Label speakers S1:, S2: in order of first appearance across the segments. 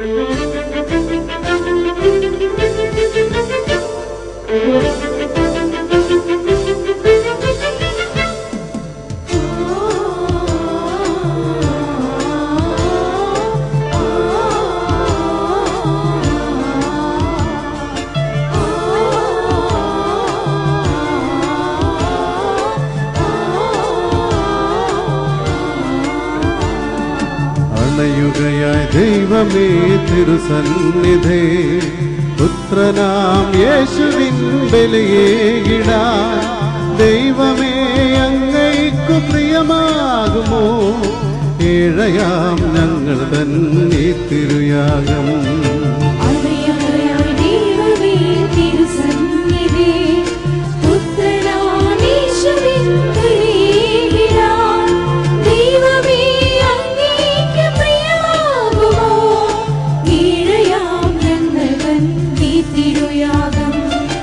S1: അണയുകയായി ദൈവമേ തിരുസന്നിധേ പുത്രനാം യേശുവിൻ ബലിയേകിട ദൈവമേ അങ്ങയ്ക്കു പ്രിയമാകുമോ ഏഴയാം ഞങ്ങൾ തന്നെ തിരുയാകം
S2: അണയുകയായി ദൈവമേ തിരുസന്നിധി പുത്രനാമീശുവിൻ ബലിയിടാൻ ദൈവമേ അങ്ങേക്ക് പ്രിയമാകുമോ ഈഴയാം ഞങ്ങൾ തൻ ഈ തിരുയാഗം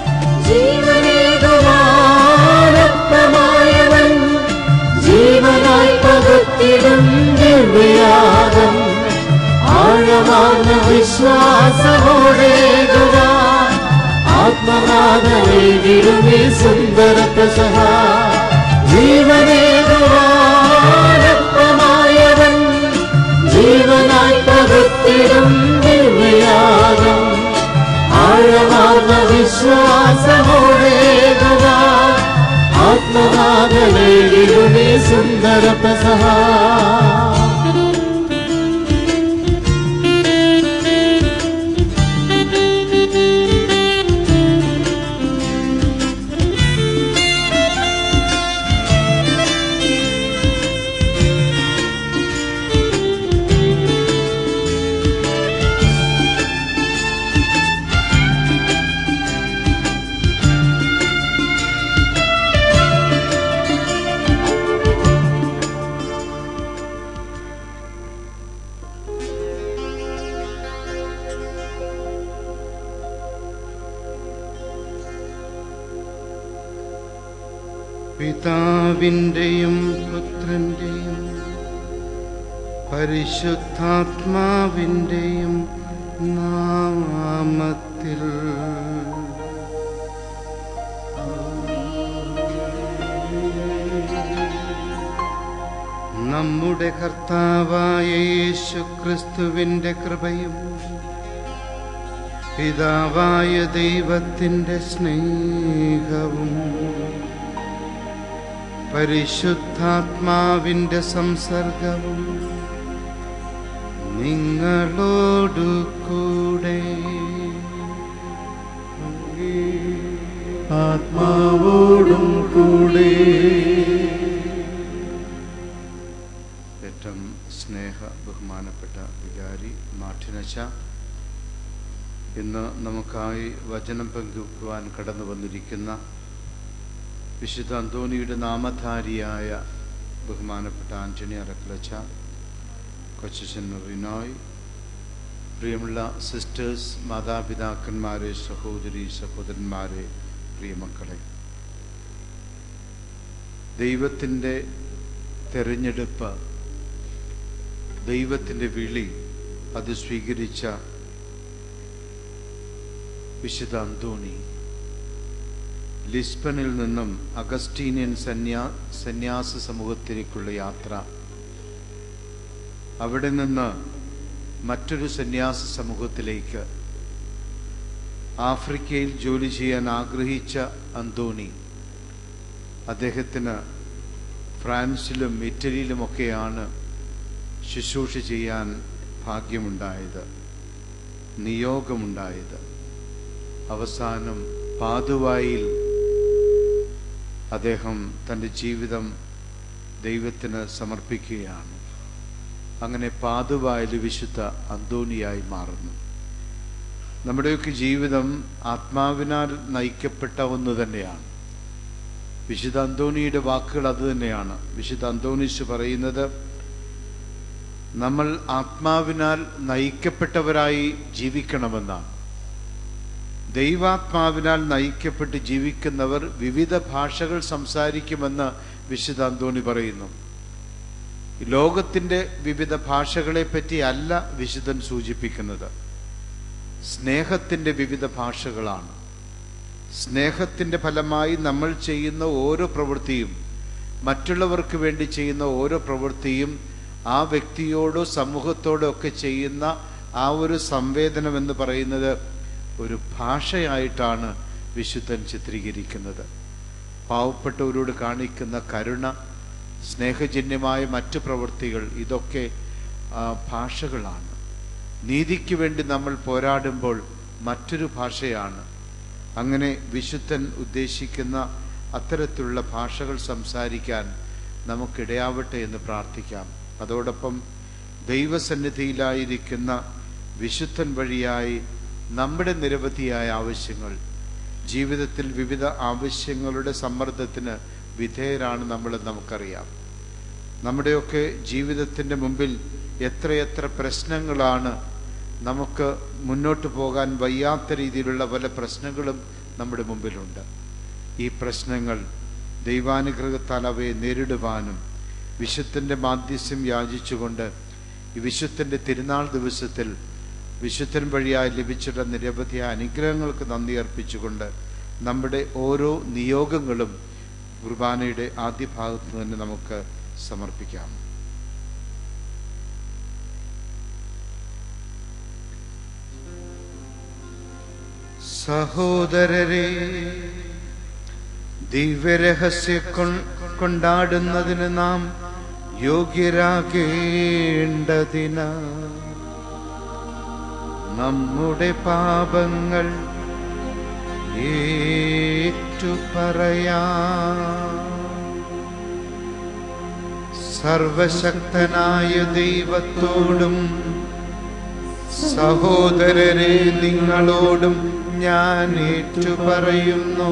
S2: ജീവനേകുവാനൊപ്പമായവൻ ജീവനായി പകുത്തിടും ദിവ്യയാഗം ആഴമാർന്ന വിശ്വാസമോടേകുക ആത്മനാഥനേകിടുമേ സുന്ദര പ്രസഹ ജീവനേകുവാനൊപ്പമായവൻ ജീവനായി പകുത്തിടും ദിവ്യയാഗം ആഴമാർന്ന വിശ്വാസമോടേകുക ആത്മനാഥനേകിടുമേ സുന്ദര പ്രസഹ പിതാവിൻ്റെയും പുത്രൻ്റെയും പരിശുദ്ധാത്മാവിൻ്റെയും നാമത്തിൽ നമ്മുടെ കർത്താവായ യേശു ക്രിസ്തുവിൻ്റെ കൃപയും പിതാവായ ദൈവത്തിൻ്റെ സ്നേഹവും പരിശുദ്ധാത്മാവിൻ്റെ സംസർഗവും നിങ്ങളോടു കൂടെ ആത്മാവോടും കൂടെ ഏറ്റവും സ്നേഹ ബഹുമാനപ്പെട്ട വികാരി മാഠിനച്ച ഇന്ന് നമുക്കായി വചനം പങ്കുവെക്കുവാൻ കടന്നു വന്നിരിക്കുന്ന വിശുദ്ധ അന്തോണിയുടെ നാമധാരിയായ ബഹുമാനപ്പെട്ട ആന്റണി അറക്ലച്ച കൊച്ചൻ റിനോയ് പ്രിയമുള്ള സിസ്റ്റേഴ്സ് മാതാപിതാക്കന്മാരെ സഹോദരി സഹോദരന്മാരെ പ്രിയമക്കളെ ദൈവത്തിൻ്റെ തെരഞ്ഞെടുപ്പ് ദൈവത്തിൻ്റെ വിളി അത് സ്വീകരിച്ച വിശുദ്ധ അന്തോണി ലിസ്ബണിൽ നിന്നും അഗസ്റ്റീനിയൻ സന്യാ സന്യാസ സമൂഹത്തിലേക്കുള്ള യാത്ര അവിടെ നിന്ന് മറ്റൊരു സന്യാസ സമൂഹത്തിലേക്ക് ആഫ്രിക്കയിൽ ജോലി ചെയ്യാൻ ആഗ്രഹിച്ച അന്തോണി അദ്ദേഹത്തിന് ഫ്രാൻസിലും ഇറ്റലിയിലുമൊക്കെയാണ് ശുശ്രൂഷ ചെയ്യാൻ ഭാഗ്യമുണ്ടായത് നിയോഗമുണ്ടായത് അവസാനം പാതുവായിൽ അദ്ദേഹം തൻ്റെ ജീവിതം ദൈവത്തിന് സമർപ്പിക്കുകയാണ് അങ്ങനെ പാതുവായിൽ വിശുദ്ധ അന്തോണിയായി മാറുന്നു നമ്മുടെയൊക്കെ ജീവിതം ആത്മാവിനാൽ നയിക്കപ്പെട്ട ഒന്ന് തന്നെയാണ് വിശുദ്ധ അന്തോണിയുടെ വാക്കുകൾ അത് തന്നെയാണ് വിശുദ്ധ അന്തോണീസ് പറയുന്നത് നമ്മൾ ആത്മാവിനാൽ നയിക്കപ്പെട്ടവരായി ജീവിക്കണമെന്നാണ് ദൈവാത്മാവിനാൽ നയിക്കപ്പെട്ട് ജീവിക്കുന്നവർ വിവിധ ഭാഷകൾ സംസാരിക്കുമെന്ന് വിശുദ്ധ അന്തോണി പറയുന്നു ലോകത്തിൻ്റെ വിവിധ ഭാഷകളെ പറ്റി അല്ല വിശുദ്ധൻ സൂചിപ്പിക്കുന്നത് സ്നേഹത്തിൻ്റെ വിവിധ ഭാഷകളാണ് സ്നേഹത്തിൻ്റെ ഫലമായി നമ്മൾ ചെയ്യുന്ന ഓരോ പ്രവൃത്തിയും മറ്റുള്ളവർക്ക് വേണ്ടി ചെയ്യുന്ന ഓരോ പ്രവൃത്തിയും ആ വ്യക്തിയോടോ സമൂഹത്തോടോ ഒക്കെ ചെയ്യുന്ന ആ ഒരു സംവേദനം എന്ന് പറയുന്നത് ഒരു ഭാഷയായിട്ടാണ് വിശുദ്ധൻ ചിത്രീകരിക്കുന്നത് പാവപ്പെട്ടവരോട് കാണിക്കുന്ന കരുണ സ്നേഹജന്യമായ മറ്റു പ്രവൃത്തികൾ ഇതൊക്കെ ആ, ഭാഷകളാണ് നീതിക്ക് വേണ്ടി നമ്മൾ പോരാടുമ്പോൾ മറ്റൊരു ഭാഷയാണ് അങ്ങനെ വിശുദ്ധൻ ഉദ്ദേശിക്കുന്ന അത്തരത്തിലുള്ള ഭാഷകൾ സംസാരിക്കാൻ നമുക്കിടയാവട്ടെ എന്ന് പ്രാർത്ഥിക്കാം അതോടൊപ്പം ദൈവസന്നിധിയിലായിരിക്കുന്ന വിശുദ്ധൻ വഴിയായി നമ്മുടെ നിരവധിയായ ആവശ്യങ്ങൾ ജീവിതത്തിൽ വിവിധ ആവശ്യങ്ങളുടെ സമ്മർദ്ദത്തിന് വിധേയരാണ് നമ്മളെന്ന് നമുക്കറിയാം നമ്മുടെയൊക്കെ ജീവിതത്തിൻ്റെ മുമ്പിൽ എത്രയെത്ര പ്രശ്നങ്ങളാണ് നമുക്ക് മുന്നോട്ട് പോകാൻ വയ്യാത്ത രീതിയിലുള്ള പല പ്രശ്നങ്ങളും നമ്മുടെ മുമ്പിലുണ്ട് ഈ പ്രശ്നങ്ങൾ ദൈവാനുഗ്രഹത്താൽ അവയെ നേരിടുവാനും വിശുദ്ധൻ്റെ മാധ്യസ്യം യാചിച്ചുകൊണ്ട് ഈ വിശുദ്ധൻ്റെ തിരുനാൾ ദിവസത്തിൽ വിശുദ്ധൻ വഴിയായി ലഭിച്ചിട്ടുള്ള നിരവധിയായ അനുഗ്രഹങ്ങൾക്ക് നന്ദി അർപ്പിച്ചുകൊണ്ട് നമ്മുടെ ഓരോ നിയോഗങ്ങളും കുർബാനയുടെ ആദ്യ ഭാഗത്ത് തന്നെ നമുക്ക് സമർപ്പിക്കാം സഹോദരരെ ദിവ്യരഹസ്യ കൊൺ- കൊണ്ടാടുന്നതിന് നാം യോഗ്യരാകേണ്ടതിന് നമ്മുടെ പാപങ്ങൾ ഏറ്റുപറയാം സർവശക്തനായ ദൈവത്തോടും സഹോദരരെ നിങ്ങളോടും ഞാൻ ഏറ്റുപറയുന്നു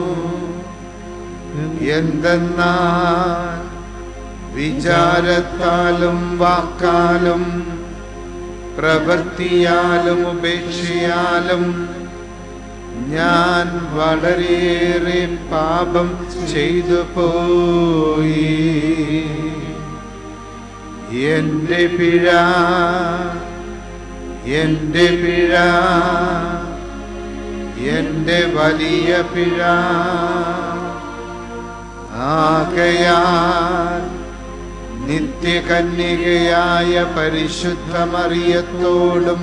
S2: എന്തെന്നാൽ വിചാരത്താലും വാക്കാലും പ്രവൃത്തിയാലും ഉപേക്ഷയാലും ഞാൻ വളരെയേറെ പാപം ചെയ്തു പോയി എന്റെ പിഴ എന്റെ പിഴ എന്റെ വലിയ പിഴ ആകയാൽ നിത്യകന്യകയായ പരിശുദ്ധ മറിയത്തോടും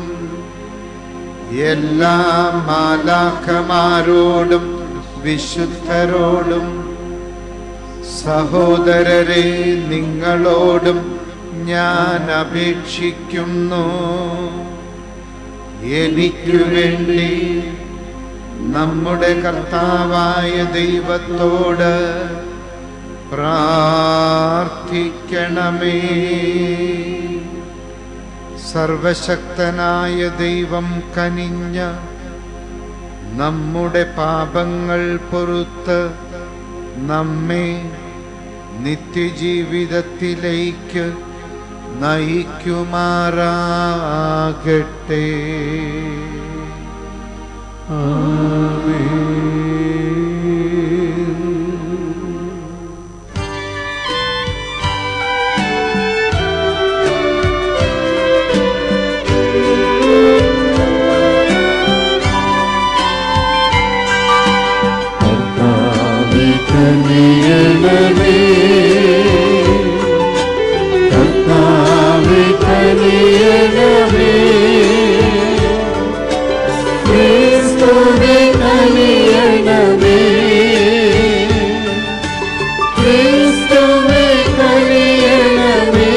S2: എല്ലാ മാലാഖമാരോടും വിശുദ്ധരോടും സഹോദരരെ നിങ്ങളോടും ഞാൻ അപേക്ഷിക്കുന്നു എനിക്കു വേണ്ടി നമ്മുടെ കർത്താവായ ദൈവത്തോട് പ്രാർത്ഥിക്കണമേ സർവശക്തനായ ദൈവം കനിഞ്ഞ നമ്മുടെ പാപങ്ങൾ പൊറുത്ത് നമ്മെ നിത്യജീവിതത്തിലേക്ക് നയിക്കുമാറാകട്ടെ
S1: കർത്താവേ കനിയണമേ കർത്താവേ കനിയണമേ ക്രിസ്തുവേ കനിയണമേ ക്രിസ്തുവേ കനിയണമേ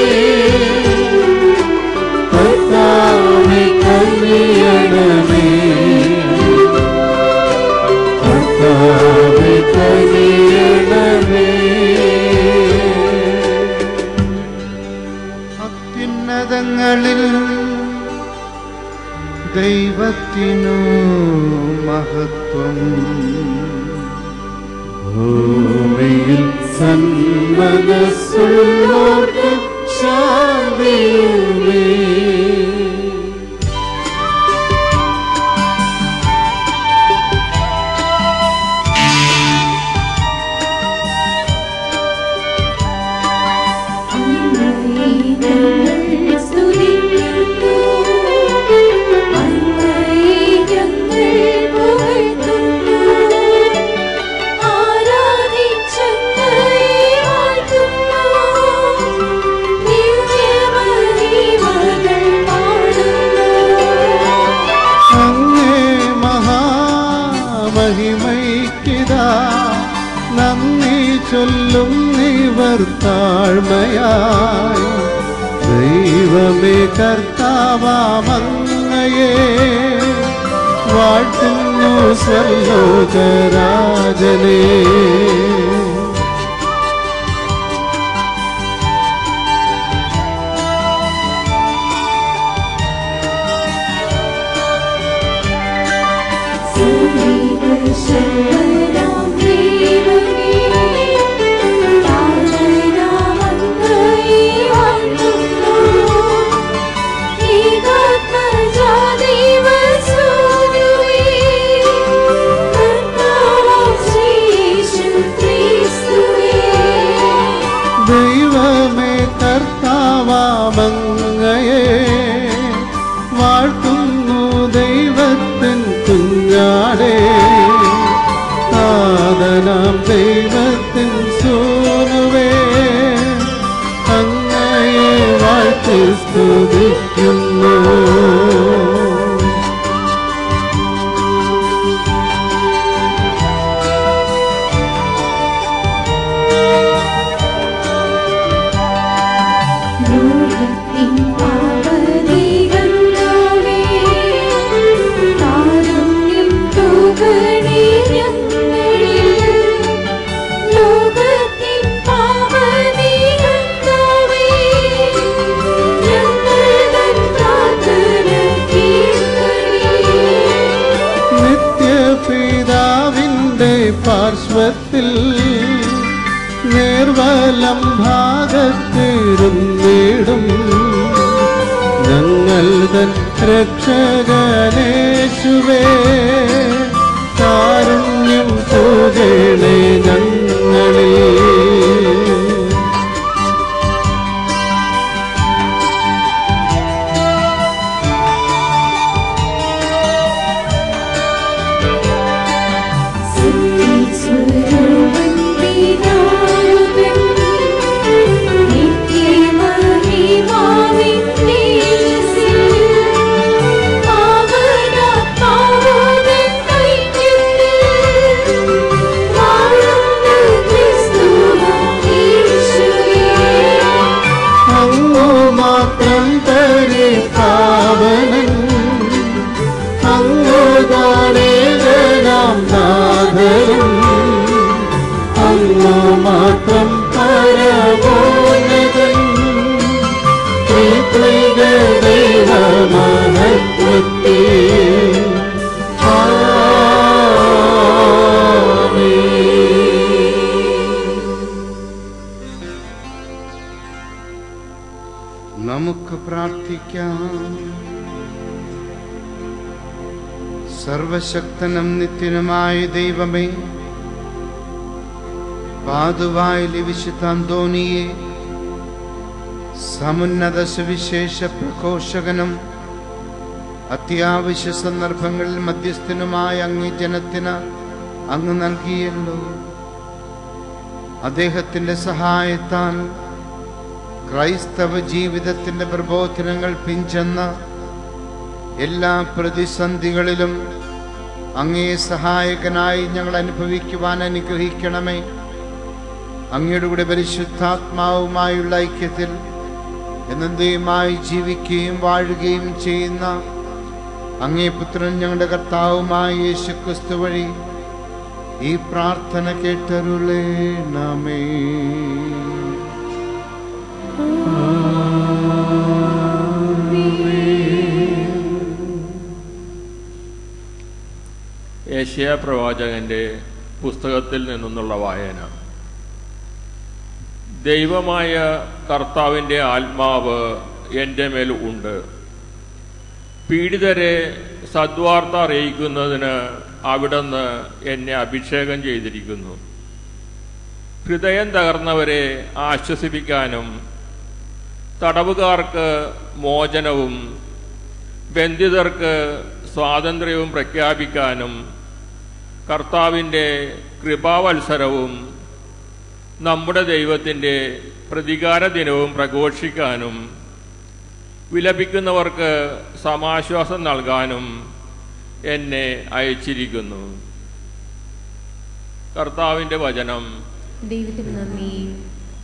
S1: കർത്താവേ കനിയണമേ കർത്താവേ കനിയണമേ
S2: അത്യുന്നതങ്ങളിൽ ദൈവത്തിനു മഹത്വം
S1: ഭൂമിയിൽ സന്മനസ്സുള്ളോർക്ക് ശാന്തിയുമേ
S3: അന്നേ
S1: താഴ്മയായി ദൈവമേ കർത്താവാമങ്ങയെ വാഴ്ത്തുന്നു സ്വർലോകരാജനേ ദൈവമേ കർത്താവാമങ്ങയെ വാഴ്ത്തുന്നു ദൈവത്തിൻ കുഞ്ഞാടേ സാധനം ദൈവത്തിൻ സോനുവേ അങ്ങയെ വാഴ്ത്തി സ്തുതിക്കുന്നു നിത്യപിതാവിൻ്റെ പാർശ്വത്തിൽ നിർവലം ഭാഗത്തിരുന്നിടും ഞങ്ങൾ തൻ രക്ഷകനേശുവേ കാരുണ്യം തൂകണേ ഞങ്ങളിൽ അങ്ങു മാത്രം തരെ പാവനൻ അങ്ങു താനേകനാം നാഥനും അങ്ങു മാത്രം പരമോന്നതൻ ത്രിത്വിക ദൈവമഹത്വത്തെ
S2: നമുക്ക് പ്രാർത്ഥിക്കാം സർവശക്തനും നിത്യനുമായ ദൈവമേ പാതുവായിലെ വിശുദ്ധ അന്തോണിയെ സമുന്നത സുവിശേഷ പ്രഘോഷകനും അത്യാവശ്യ സന്ദർഭങ്ങളിൽ മധ്യസ്ഥനുമായ അങ്ങേ ജനത്തിന് അങ്ങ് നൽകിയല്ലോ അദ്ദേഹത്തിന്റെ സഹായത്താൽ ക്രൈസ്തവ ജീവിതത്തിന്റെ പ്രബോധനങ്ങൾ പിഞ്ചെന്ന എല്ലാ പ്രതിസന്ധികളിലും അങ്ങേ സഹായകനായി ഞങ്ങൾ അനുഭവിക്കുവാൻ അനുഗ്രഹിക്കണമേ അങ്ങയുടെ കൂടെ പരിശുദ്ധാത്മാവുമായുള്ള ഐക്യത്തിൽ എന്നന്തേയുമായി ജീവിക്കുകയും വാഴുകയും ചെയ്യുന്ന അങ്ങേ പുത്രൻ ഞങ്ങളുടെ കർത്താവുമായ യേശു ക്രിസ്തു വഴി ഈ പ്രാർത്ഥന കേട്ടരുളേണമേ
S3: ഏഷ്യ പ്രവാചകന്റെ പുസ്തകത്തിൽ നിന്നുള്ള വായന ദൈവമായ കർത്താവിൻ്റെ ആത്മാവ് എൻ്റെ മേൽ ഉണ്ട് പീഡിതരെ സദ്വാർത്ത അറിയിക്കുന്നതിന് അവിടുന്ന് എന്നെ അഭിഷേകം ചെയ്തിരിക്കുന്നു ഹൃദയം തകർന്നവരെ ആശ്വസിപ്പിക്കാനും തടവുകാർക്ക് മോചനവും ബന്ധിതർക്ക് സ്വാതന്ത്ര്യവും പ്രഖ്യാപിക്കാനും കർത്താവിൻ്റെ കൃപാവത്സരവും നമ്മുടെ ദൈവത്തിൻ്റെ പ്രതികാര ദിനവും പ്രഘോഷിക്കാനും വിലപിക്കുന്നവർക്ക് സമാശ്വാസം നൽകാനും എന്നെ അയച്ചിരിക്കുന്നു കർത്താവിൻ്റെ വചനം
S4: ദൈവത്തിന് നന്ദി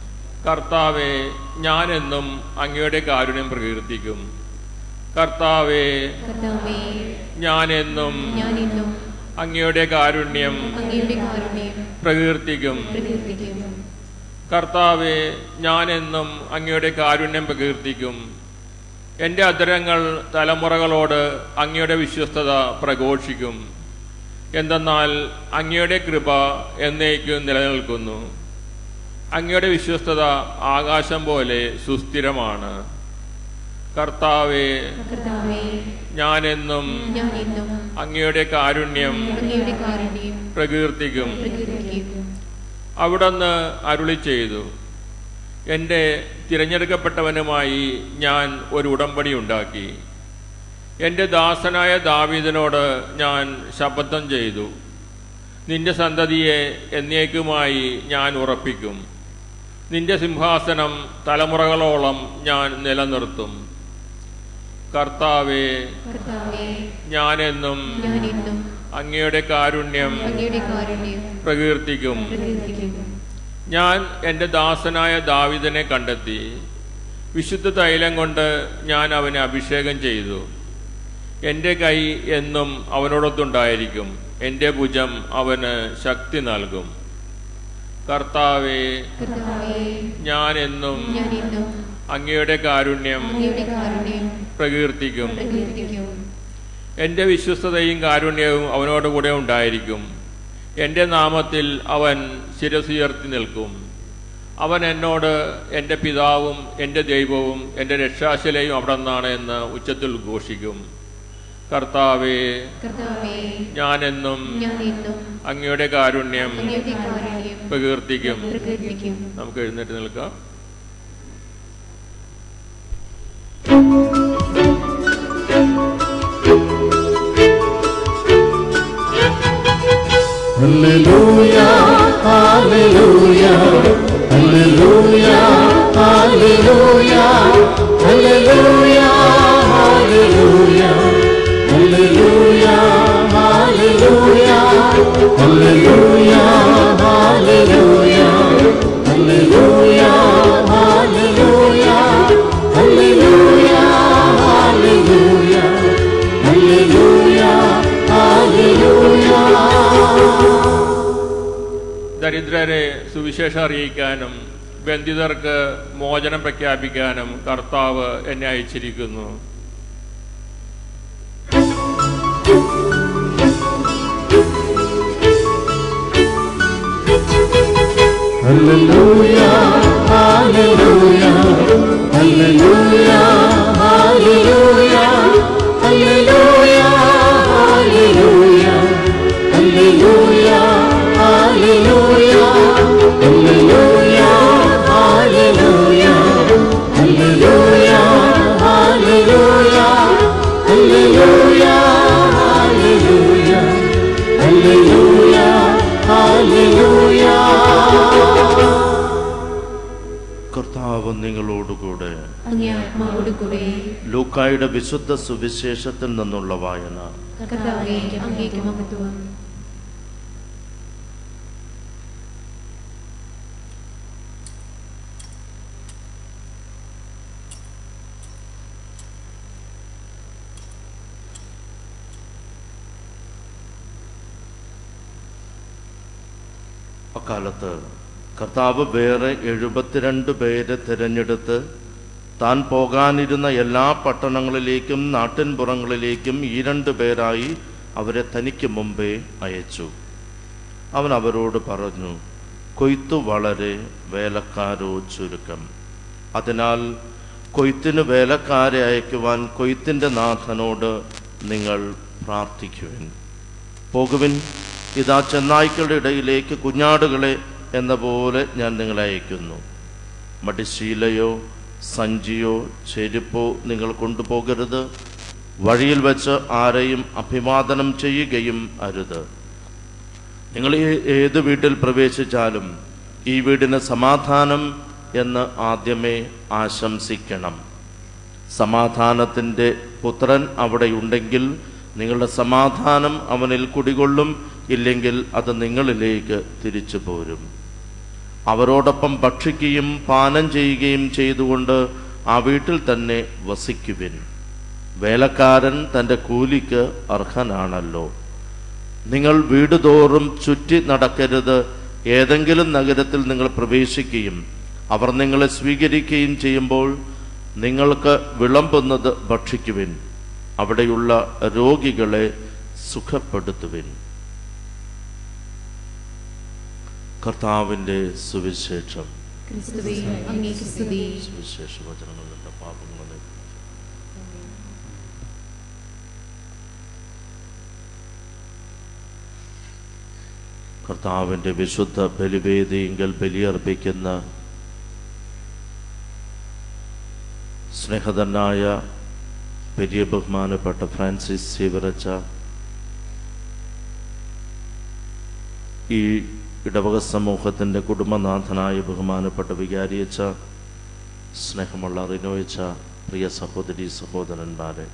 S3: കർത്താവെ ഞാനെന്നും അങ്ങയുടെ കാരുണ്യം പ്രകീർത്തിക്കും കർത്താവെ
S4: കർത്താവേ
S3: ഞാനെന്നും
S4: ഞാനെന്നും
S3: അങ്ങയുടെ കാരുണ്യം
S4: അങ്ങയുടെ കാരുണ്യം
S3: പ്രകീർത്തിക്കും
S4: പ്രകീർത്തിക്കും
S3: കർത്താവെ ഞാനെന്നും അങ്ങയുടെ കാരുണ്യം പ്രകീർത്തിക്കും എൻ്റെ അധരങ്ങൾ തലമുറകളോട് അങ്ങയുടെ വിശ്വസ്തത പ്രഘോഷിക്കും എന്തെന്നാൽ അങ്ങയുടെ കൃപ എന്നേക്കും നിലനിൽക്കുന്നു അങ്ങയുടെ വിശ്വസ്തത ആകാശം പോലെ സുസ്ഥിരമാണ് കർത്താവെ
S4: കർത്താവേ
S3: ഞാനെന്നും
S4: ഞാനെന്നും
S3: അങ്ങയുടെ കാരുണ്യം
S4: അങ്ങയുടെ കാരുണ്യം
S3: പ്രകീർത്തിക്കും
S4: പ്രകീർത്തിക്കും
S3: അവിടുന്ന് അരുളി ചെയ്തു എൻ്റെ തിരഞ്ഞെടുക്കപ്പെട്ടവനുമായി ഞാൻ ഒരു ഉടമ്പടി ഉണ്ടാക്കി എൻ്റെ ദാസനായ ദാവീദിനോട് ഞാൻ ശപഥം ചെയ്തു നിന്റെ സന്തതിയെ എന്നേക്കുമായി ഞാൻ ഉറപ്പിക്കും നിന്റെ സിംഹാസനം തലമുറകളോളം ഞാൻ നിലനിർത്തും കർത്താവെ
S4: കർത്താവേ
S3: ഞാനെന്നും
S4: ഞാനെന്നും
S3: അങ്ങയുടെ കാരുണ്യം
S4: അങ്ങയുടെ കാരുണ്യം
S3: പ്രകീർത്തിക്കും
S4: പ്രകീർത്തിക്കും
S3: ഞാൻ എൻ്റെ ദാസനായ ദാവിദനെ കണ്ടെത്തി വിശുദ്ധ തൈലം കൊണ്ട് ഞാൻ അവനെ അഭിഷേകം ചെയ്തു എൻ്റെ കൈ എന്നും അവനോടൊത്തുണ്ടായിരിക്കും എൻ്റെ ഭുജം അവന് ശക്തി നൽകും കർത്താവെ
S4: കർത്താവേ
S3: ഞാൻ എന്നും
S4: ഞാനെന്നും
S3: അങ്ങയുടെ കാരുണ്യം
S4: അങ്ങയുടെ കാരുണ്യം
S3: പ്രകീർത്തിക്കും
S4: പ്രകീർത്തിക്കും
S3: എൻ്റെ വിശ്വസ്തതയും കാരുണ്യവും അവനോടുകൂടെ ഉണ്ടായിരിക്കും എൻ്റെ നാമത്തിൽ അവൻ ശിരസുയർത്തി നിൽക്കും അവൻ എന്നോട് എൻ്റെ പിതാവും എൻ്റെ ദൈവവും എൻ്റെ രക്ഷാശിലയും അവിടെ നിന്നാണ് എന്ന് ഉച്ചത്തിൽ ഘോഷിക്കും കർത്താവെ
S4: കർത്താവേ
S3: ഞാനെന്നും
S4: ഞാനെന്നും
S3: അങ്ങയുടെ കാരുണ്യം
S4: അങ്ങയുടെ കാരുണ്യം
S3: പ്രകീർത്തിക്കും
S4: പ്രകീർത്തിക്കും
S3: നമുക്ക് എഴുന്നേറ്റ് നിൽക്കാം
S1: ഹല്ലേലൂയ ഹല്ലേലൂയ ഹല്ലേലൂയ ഹല്ലേലൂയ ഹല്ലേലൂയ ഹല്ലേലൂയ ഹല്ലേലൂയ ഹല്ലേലൂയ ഹല്ലേലൂയ ഹല്ലേലൂയ ഹല്ലേലൂയ ഹല്ലേലൂയ ഹല്ലേലൂയ ഹല്ലേലൂയ ഹല്ലേലൂയ ഹല്ലേലൂയ
S3: ദരിദ്രരെ സുവിശേഷം അറിയിക്കാനും ബന്ധിതർക്ക് മോചനം പ്രഖ്യാപിക്കാനും കർത്താവ് എന്നെ അയച്ചിരിക്കുന്നു
S1: Hallelujah, hallelujah, hallelujah, hallelujah, hallelujah, hallelujah, hallelujah, hallelujah, hallelujah, hallelujah, hallelujah, hallelujah, hallelujah, hallelujah, hallelujah, hallelujah.
S5: കർത്താവ് നിങ്ങളോടുകൂടെ
S4: അങ്ങേ ആത്മാവോട് കൂടെ
S5: ലൂക്കായുടെ വിശുദ്ധ സുവിശേഷത്തിൽ നിന്നുള്ള വായന
S4: കർത്താവേ അങ്ങേക്ക് മഹത്വം
S5: അക്കാലത്ത് കർത്താവ് വേറെ എഴുപത്തിരണ്ട് പേരെ തിരഞ്ഞെടുത്ത് താൻ പോകാനിരുന്ന എല്ലാ പട്ടണങ്ങളിലേക്കും നാട്ടിൻപുറങ്ങളിലേക്കും ഈ രണ്ട് പേരായി അവരെ തനിക്ക് മുമ്പേ അയച്ചു അവൻ അവരോട് പറഞ്ഞു കൊയ്ത്തു വളരെ വേലക്കാരോ ചുരുക്കം അതിനാൽ കൊയ്ത്തിന് വേലക്കാരെ അയക്കുവാൻ കൊയ്ത്തിൻ്റെ നാഥനോട് നിങ്ങൾ പ്രാർത്ഥിക്കുവിൻ പോകുവിൻ ഇതാ ചെന്നായ്ക്കളുടെ ഇടയിലേക്ക് കുഞ്ഞാടുകളെ എന്ന പോലെ ഞാൻ നിങ്ങളെ അയക്കുന്നു മടിശീലയോ സഞ്ചിയോ ചെരുപ്പോ നിങ്ങൾ കൊണ്ടുപോകരുത് വഴിയിൽ വെച്ച് ആരെയും അഭിവാദനം ചെയ്യുകയും അരുത് നിങ്ങൾ ഏ- ഏത് വീട്ടിൽ പ്രവേശിച്ചാലും ഈ വീടിന് സമാധാനം എന്ന് ആദ്യമേ ആശംസിക്കണം സമാധാനത്തിൻ്റെ പുത്രൻ അവിടെയുണ്ടെങ്കിൽ നിങ്ങളുടെ സമാധാനം അവനിൽ കുടികൊള്ളും ഇല്ലെങ്കിൽ അത് നിങ്ങളിലേക്ക് തിരിച്ചു പോരും അവരോടൊപ്പം ഭക്ഷിക്കുകയും പാനം ചെയ്യുകയും ചെയ്തുകൊണ്ട് ആ വീട്ടിൽ തന്നെ വസിക്കുവിൻ വേലക്കാരൻ തൻ്റെ കൂലിക്ക് അർഹനാണല്ലോ നിങ്ങൾ വീട് തോറും ചുറ്റി നടക്കരുത് ഏതെങ്കിലും നഗരത്തിൽ നിങ്ങൾ പ്രവേശിക്കുകയും അവർ നിങ്ങളെ സ്വീകരിക്കുകയും ചെയ്യുമ്പോൾ നിങ്ങൾക്ക് വിളമ്പുന്നത് ഭക്ഷിക്കുവിൻ അവിടെയുള്ള രോഗികളെ സുഖപ്പെടുത്തുവിൻ കർത്താവിൻ്റെ സുവിശേഷം
S4: ക്രിസ്തുവേ അങ്ങേക്ക് സ്തുതി
S5: സുവിശേഷ വചനങ്ങളുടെ പാപങ്ങളെ കർത്താവിൻ്റെ വിശുദ്ധ ബലിവേദിയെങ്കിൽ ബലിയർപ്പിക്കുന്ന സ്നേഹതനായ വലിയ ബഹുമാനപ്പെട്ട ഫ്രാൻസിസ് സീവറച്ച ഈ ഇടവക സമൂഹത്തിൻ്റെ കുടുംബനാഥനായ ബഹുമാനപ്പെട്ട വികാരിയച്ച സ്നേഹമുള്ള റിനോയച്ച പ്രിയ സഹോദരി സഹോദരന്മാരെ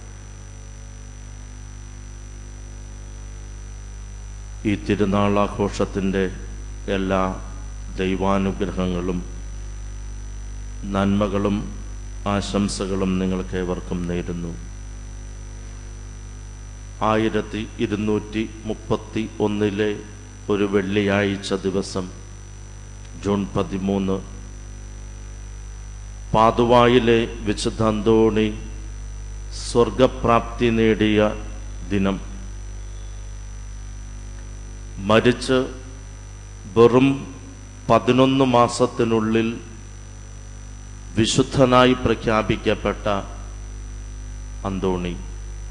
S5: ഈ തിരുനാൾ ആഘോഷത്തിൻ്റെ എല്ലാ ദൈവാനുഗ്രഹങ്ങളും നന്മകളും ആശംസകളും നിങ്ങൾക്കേവർക്കും നേരുന്നു ആയിരത്തി ഇരുന്നൂറ്റി മുപ്പത്തി ഒന്നിലെ ഒരു വെള്ളിയാഴ്ച ദിവസം ജൂൺ പതിമൂന്ന് പാതുവായിലെ വിശുദ്ധ അന്തോണി സ്വർഗപ്രാപ്തി നേടിയ ദിനം മരിച്ച് വെറും പതിനൊന്ന് മാസത്തിനുള്ളിൽ വിശുദ്ധനായി പ്രഖ്യാപിക്കപ്പെട്ട അന്തോണി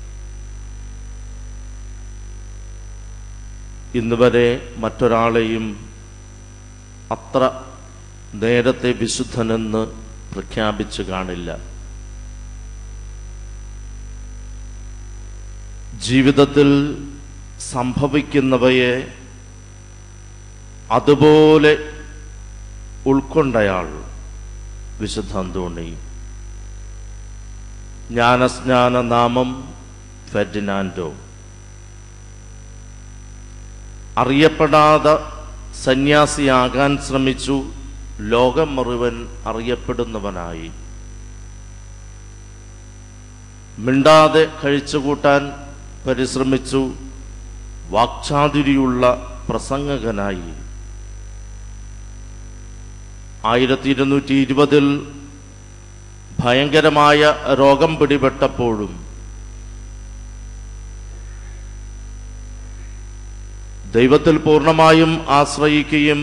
S5: ഇന്ന് വരെ മറ്റൊരാളെയും അത്ര നേരത്തെ വിശുദ്ധനെന്ന് പ്രഖ്യാപിച്ചു കാണില്ല ജീവിതത്തിൽ സംഭവിക്കുന്നവയെ അതുപോലെ ഉൾക്കൊണ്ടയാൾ വിശുദ്ധ അന്തോണി ജ്ഞാനസ്നാന നാമം ഫെർഡിനാൻഡോ അറിയപ്പെടാതെ സന്യാസിയാകാൻ ശ്രമിച്ചു ലോകം മുഴുവൻ അറിയപ്പെടുന്നവനായി മിണ്ടാതെ കഴിച്ചുകൂട്ടാൻ പരിശ്രമിച്ചു വാക്ചാതുരിയുള്ള പ്രസംഗകനായി ആയിരത്തി ഇരുന്നൂറ്റി ഇരുപതിൽ ഭയങ്കരമായ രോഗം പിടിപെട്ടപ്പോഴും ദൈവത്തിൽ പൂർണ്ണമായും ആശ്രയിക്കുകയും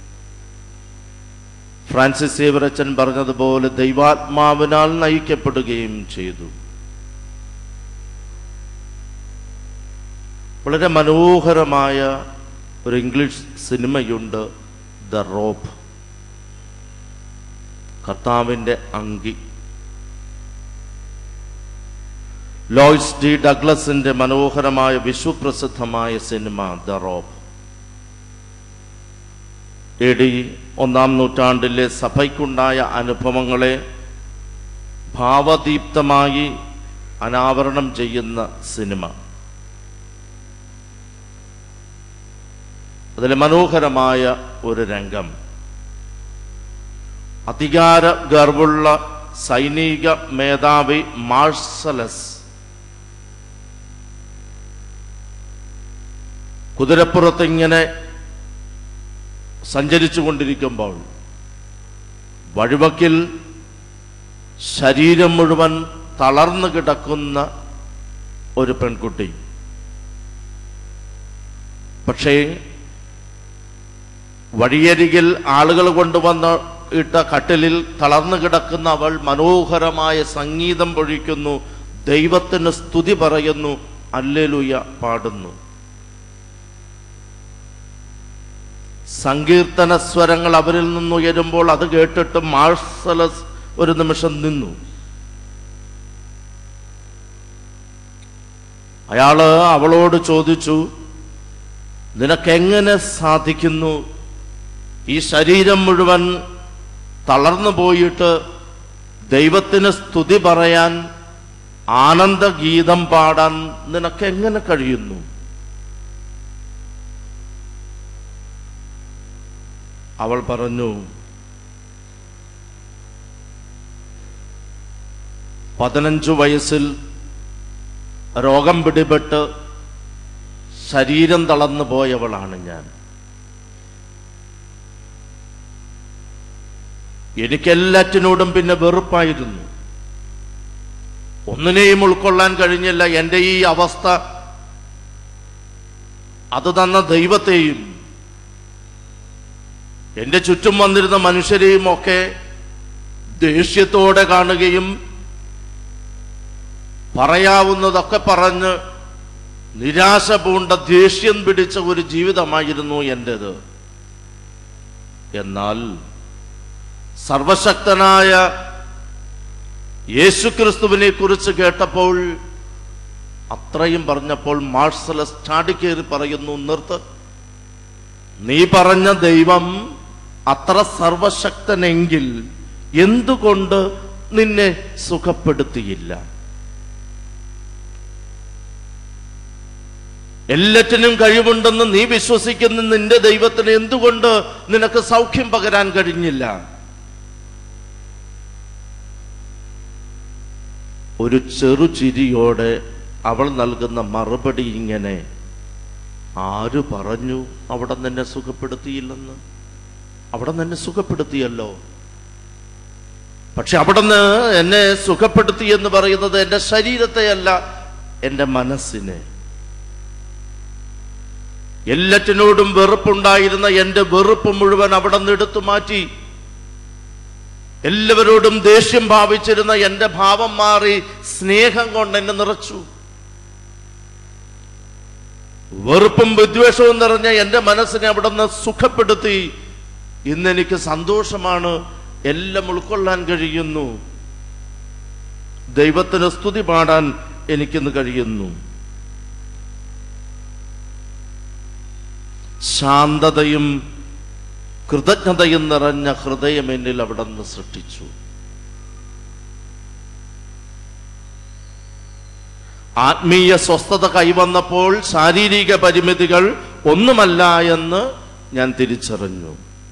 S5: ഫ്രാൻസിസ് സേവറച്ചൻ പറഞ്ഞതുപോലെ ദൈവാത്മാവിനാൽ നയിക്കപ്പെടുകയും ചെയ്തു വളരെ മനോഹരമായ ഒരു ഇംഗ്ലീഷ് സിനിമയുണ്ട് ദ റോപ്പ് കർത്താവിൻ്റെ അങ്കി ലോയ്സ് ഡി ഡഗ്ലസിന്റെ മനോഹരമായ വിശ്വപ്രസിദ്ധമായ സിനിമ ദ റോപ്പ് എ ഡി ഒന്നാം നൂറ്റാണ്ടിലെ സഭയ്ക്കുണ്ടായ അനുഭവങ്ങളെ ഭാവദീപ്തമായി അനാവരണം ചെയ്യുന്ന സിനിമ അതിലെ മനോഹരമായ ഒരു രംഗം അധികാര ഗർവുള്ള സൈനിക മേധാവി മാർസലസ് കുതിരപ്പുറത്ത് ഇങ്ങനെ സഞ്ചരിച്ചു കൊണ്ടിരിക്കുമ്പോൾ വഴിവക്കിൽ ശരീരം മുഴുവൻ തളർന്നു കിടക്കുന്ന ഒരു പെൺകുട്ടി പക്ഷേ വഴിയരികിൽ ആളുകൾ കൊണ്ടുവന്ന് ഇട്ട കട്ടിലിൽ തളർന്നു കിടക്കുന്ന അവൾ മനോഹരമായ സംഗീതം പൊഴിക്കുന്നു ദൈവത്തിന് സ്തുതി പറയുന്നു അല്ലെലുയ പാടുന്നു സങ്കീർത്തന സ്വരങ്ങൾ അവരിൽ നിന്നുയരുമ്പോൾ അത് കേട്ടിട്ട് മാർസലസ് ഒരു നിമിഷം നിന്നു അയാള് അവളോട് ചോദിച്ചു നിനക്കെങ്ങനെ സാധിക്കുന്നു ഈ ശരീരം മുഴുവൻ തളർന്നു പോയിട്ട് ദൈവത്തിന് സ്തുതി പറയാൻ ആനന്ദഗീതം പാടാൻ നിനക്കെങ്ങനെ കഴിയുന്നു അവൾ പറഞ്ഞു പതിനഞ്ചു വയസ്സിൽ രോഗം പിടിപെട്ട് ശരീരം തളർന്നു പോയവളാണ് ഞാൻ എനിക്കെല്ലാറ്റിനോടും പിന്നെ വെറുപ്പായിരുന്നു ഒന്നിനെയും ഉൾക്കൊള്ളാൻ കഴിഞ്ഞില്ല എൻ്റെ ഈ അവസ്ഥ അത് തന്ന ദൈവത്തെയും എൻ്റെ ചുറ്റും വന്നിരുന്ന മനുഷ്യരെയും ഒക്കെ ദേഷ്യത്തോടെ കാണുകയും പറയാവുന്നതൊക്കെ പറഞ്ഞ് നിരാശ പൂണ്ട ദേഷ്യം പിടിച്ച ഒരു ജീവിതമായിരുന്നു എൻ്റെത് എന്നാൽ സർവശക്തനായ യേശുക്രിസ്തുവിനെ കുറിച്ച് കേട്ടപ്പോൾ അത്രയും പറഞ്ഞപ്പോൾ മാർസലസ് ചാടിക്കേറി പറയുന്നു നിർത്ത് നീ പറഞ്ഞ ദൈവം അത്ര സർവശക്തനെങ്കിൽ എന്തുകൊണ്ട് നിന്നെ സുഖപ്പെടുത്തിയില്ല എല്ലാറ്റിനും കഴിവുണ്ടെന്ന് നീ വിശ്വസിക്കുന്ന നിന്റെ ദൈവത്തിന് എന്തുകൊണ്ട് നിനക്ക് സൗഖ്യം പകരാൻ കഴിഞ്ഞില്ല ഒരു ചെറുചിരിയോടെ അവൾ നൽകുന്ന മറുപടി ഇങ്ങനെ ആര് പറഞ്ഞു അവിടെ നിന്നെ സുഖപ്പെടുത്തിയില്ലെന്ന് അവിടെ നിന്നെ സുഖപ്പെടുത്തിയല്ലോ പക്ഷെ അവിടുന്ന് എന്നെ സുഖപ്പെടുത്തി എന്ന് പറയുന്നത് എൻ്റെ ശരീരത്തെയല്ല എൻ്റെ മനസ്സിനെ എല്ലാറ്റിനോടും വെറുപ്പുണ്ടായിരുന്ന എൻ്റെ വെറുപ്പ് മുഴുവൻ അവിടെ നിന്ന് എടുത്തു മാറ്റി എല്ലാവരോടും ദേഷ്യം ഭാവിച്ചിരുന്ന എൻ്റെ ഭാവം മാറി സ്നേഹം കൊണ്ട് എന്നെ നിറച്ചു വെറുപ്പും വിദ്വേഷവും നിറഞ്ഞ എൻ്റെ മനസ്സിനെ അവിടെ നിന്ന് സുഖപ്പെടുത്തി ഇന്ന് എനിക്ക് സന്തോഷമാണ് എല്ലാം ഉൾക്കൊള്ളാൻ കഴിയുന്നു ദൈവത്തിന് സ്തുതി പാടാൻ എനിക്കിന്ന് കഴിയുന്നു ശാന്തതയും കൃതജ്ഞതയും നിറഞ്ഞ ഹൃദയം എന്നിൽ അവിടെ നിന്ന് സൃഷ്ടിച്ചു ആത്മീയ സ്വസ്ഥത കൈവന്നപ്പോൾ ശാരീരിക പരിമിതികൾ ഒന്നുമല്ല എന്ന് ഞാൻ തിരിച്ചറിഞ്ഞു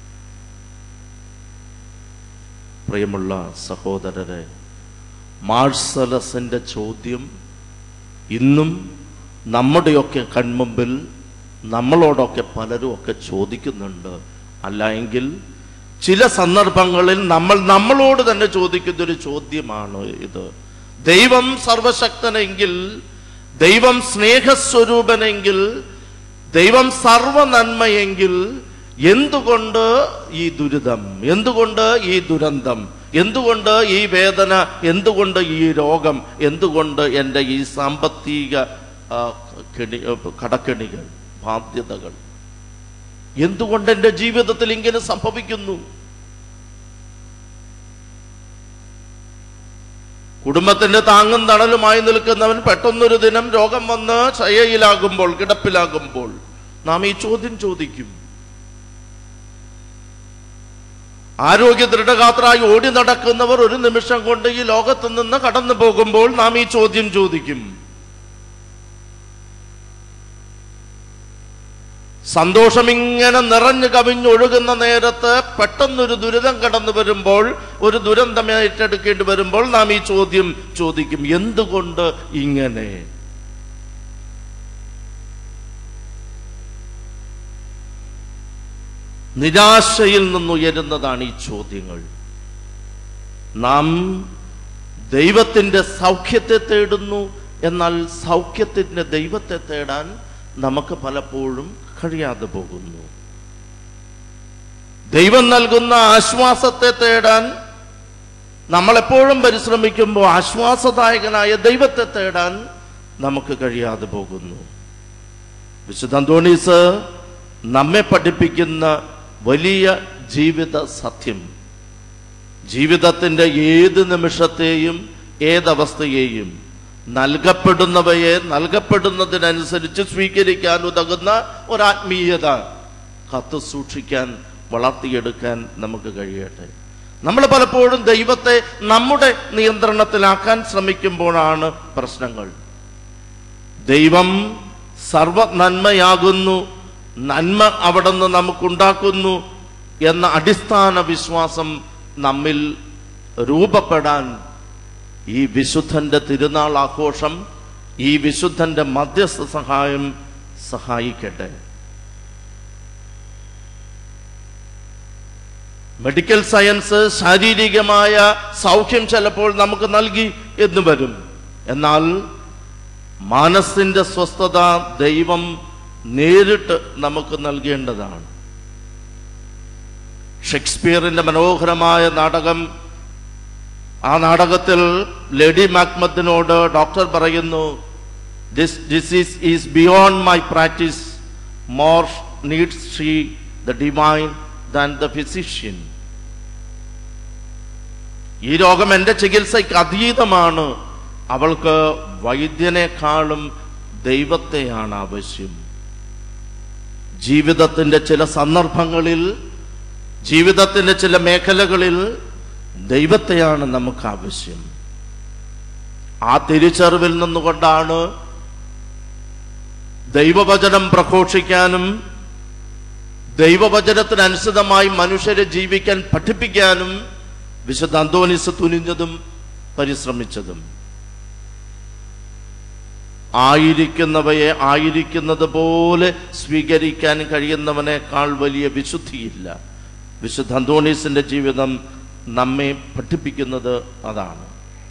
S5: പ്രിയമുള്ള സഹോദരരെ മാർസലസിന്റെ ചോദ്യം ഇന്നും നമ്മുടെയൊക്കെ കൺമുമ്പിൽ നമ്മളോടൊക്കെ പലരും ഒക്കെ ചോദിക്കുന്നുണ്ട് അല്ല എങ്കിൽ ചില സന്ദർഭങ്ങളിൽ നമ്മൾ നമ്മളോട് തന്നെ ചോദിക്കുന്ന ഒരു ചോദ്യമാണ് ഇത് ദൈവം സർവശക്തനെങ്കിൽ ദൈവം സ്നേഹസ്വരൂപനെങ്കിൽ ദൈവം സർവ നന്മയെങ്കിൽ എന്തുകൊണ്ട് ഈ ദുരിതം എന്തുകൊണ്ട് ഈ ദുരന്തം എന്തുകൊണ്ട് ഈ വേദന എന്തുകൊണ്ട് ഈ രോഗം എന്തുകൊണ്ട് എൻ്റെ ഈ സാമ്പത്തിക ആ, കെണി കടക്കെണികൾ ബാധ്യതകൾ എന്തുകൊണ്ട് എൻ്റെ ജീവിതത്തിൽ ഇങ്ങനെ സംഭവിക്കുന്നു കുടുംബത്തിന്റെ താങ്ങും തണലുമായി നിൽക്കുന്നവൻ പെട്ടെന്നൊരു ദിനം രോഗം വന്ന് ശയയിലാകുമ്പോൾ കിടപ്പിലാകുമ്പോൾ നാം ഈ ചോദ്യം ചോദിക്കും ആരോഗ്യ ദൃഢഗാത്രായി ഓടി നടക്കുന്നവർ ഒരു നിമിഷം കൊണ്ട് ഈ ലോകത്ത് നിന്ന് കടന്നു പോകുമ്പോൾ നാം ഈ ചോദ്യം ചോദിക്കും സന്തോഷം ഇങ്ങനെ നിറഞ്ഞു കവിഞ്ഞൊഴുകുന്ന നേരത്ത് പെട്ടെന്നൊരു ദുരിതം കടന്നു വരുമ്പോൾ ഒരു ദുരന്തം ഏറ്റെടുക്കേണ്ടി വരുമ്പോൾ നാം ഈ ചോദ്യം ചോദിക്കും എന്തുകൊണ്ട് ഇങ്ങനെ നിരാശയിൽ നിന്നുയരുന്നതാണ് ഈ ചോദ്യങ്ങൾ നാം ദൈവത്തിന്റെ സൗഖ്യത്തെ തേടുന്നു എന്നാൽ സൗഖ്യത്തിന്റെ ദൈവത്തെ തേടാൻ നമുക്ക് പലപ്പോഴും കഴിയാതെ പോകുന്നു ദൈവം നൽകുന്ന ആശ്വാസത്തെ തേടാൻ നമ്മളെപ്പോഴും പരിശ്രമിക്കുമ്പോൾ ആശ്വാസദായകനായ ദൈവത്തെ തേടാൻ നമുക്ക് കഴിയാതെ പോകുന്നു വിശുദ്ധ അന്തോണീസ് നമ്മെ പഠിപ്പിക്കുന്ന വലിയ ജീവിത സത്യം ജീവിതത്തിന്റെ ഏത് നിമിഷത്തെയും ഏതവസ്ഥയെയും നൽകപ്പെടുന്നവയെ നൽകപ്പെടുന്നതിനനുസരിച്ച് സ്വീകരിക്കാൻ ഉതകുന്ന ഒരാത്മീയത കത്ത് സൂക്ഷിക്കാൻ വളർത്തിയെടുക്കാൻ നമുക്ക് കഴിയട്ടെ നമ്മൾ പലപ്പോഴും ദൈവത്തെ നമ്മുടെ നിയന്ത്രണത്തിലാക്കാൻ ശ്രമിക്കുമ്പോഴാണ് പ്രശ്നങ്ങൾ ദൈവം സർവ നന്മയാകുന്നു നന്മ അവിടെ നിന്ന് നമുക്കുണ്ടാക്കുന്നു എന്ന അടിസ്ഥാന വിശ്വാസം നമ്മിൽ രൂപപ്പെടാൻ ഈ വിശുദ്ധന്റെ തിരുനാൾ ആഘോഷം ഈ വിശുദ്ധന്റെ മധ്യസ്ഥ സഹായം സഹായിക്കട്ടെ മെഡിക്കൽ സയൻസ് ശാരീരികമായ സൗഖ്യം ചിലപ്പോൾ നമുക്ക് നൽകി എന്ന് വരും എന്നാൽ മനസ്സിന്റെ സ്വസ്ഥത ദൈവം നേരിട്ട് നമുക്ക് നൽകേണ്ടതാണ് ഷേക്സ്പിയറിന്റെ മനോഹരമായ നാടകം ആ നാടകത്തിൽ ലേഡി മാക്മത്തിനോട് ഡോക്ടർ പറയുന്നു this disease is beyond my practice more needs she the divine than the physician ഈ രോഗം എൻ്റെ ചികിത്സയ്ക്ക് അതീതമാണ് അവൾക്ക് വൈദ്യനേക്കാളും ദൈവത്തെയാണ് ആവശ്യം ജീവിതത്തിന്റെ ചില സന്ദർഭങ്ങളിൽ ജീവിതത്തിന്റെ ചില മേഖലകളിൽ ദൈവത്തെയാണ് നമുക്ക് ആവശ്യം ആ തിരിച്ചറിവിൽ നിന്നുകൊണ്ടാണ് ദൈവവചനം പ്രഘോഷിക്കാനും ദൈവവചനത്തിനനുസൃതമായി മനുഷ്യരെ ജീവിക്കാൻ പഠിപ്പിക്കാനും വിശുദ്ധ അന്തോനിസ് തുനിഞ്ഞതും പരിശ്രമിച്ചതും ആയിരിക്കുന്നവയെ ആയിരിക്കുന്നത് പോലെ സ്വീകരിക്കാൻ കഴിയുന്നവനേക്കാൾ വലിയ വിശുദ്ധിയില്ല വിശുദ്ധ അന്തോണീസിന്റെ ജീവിതം നമ്മെ പഠിപ്പിക്കുന്നത് അതാണ്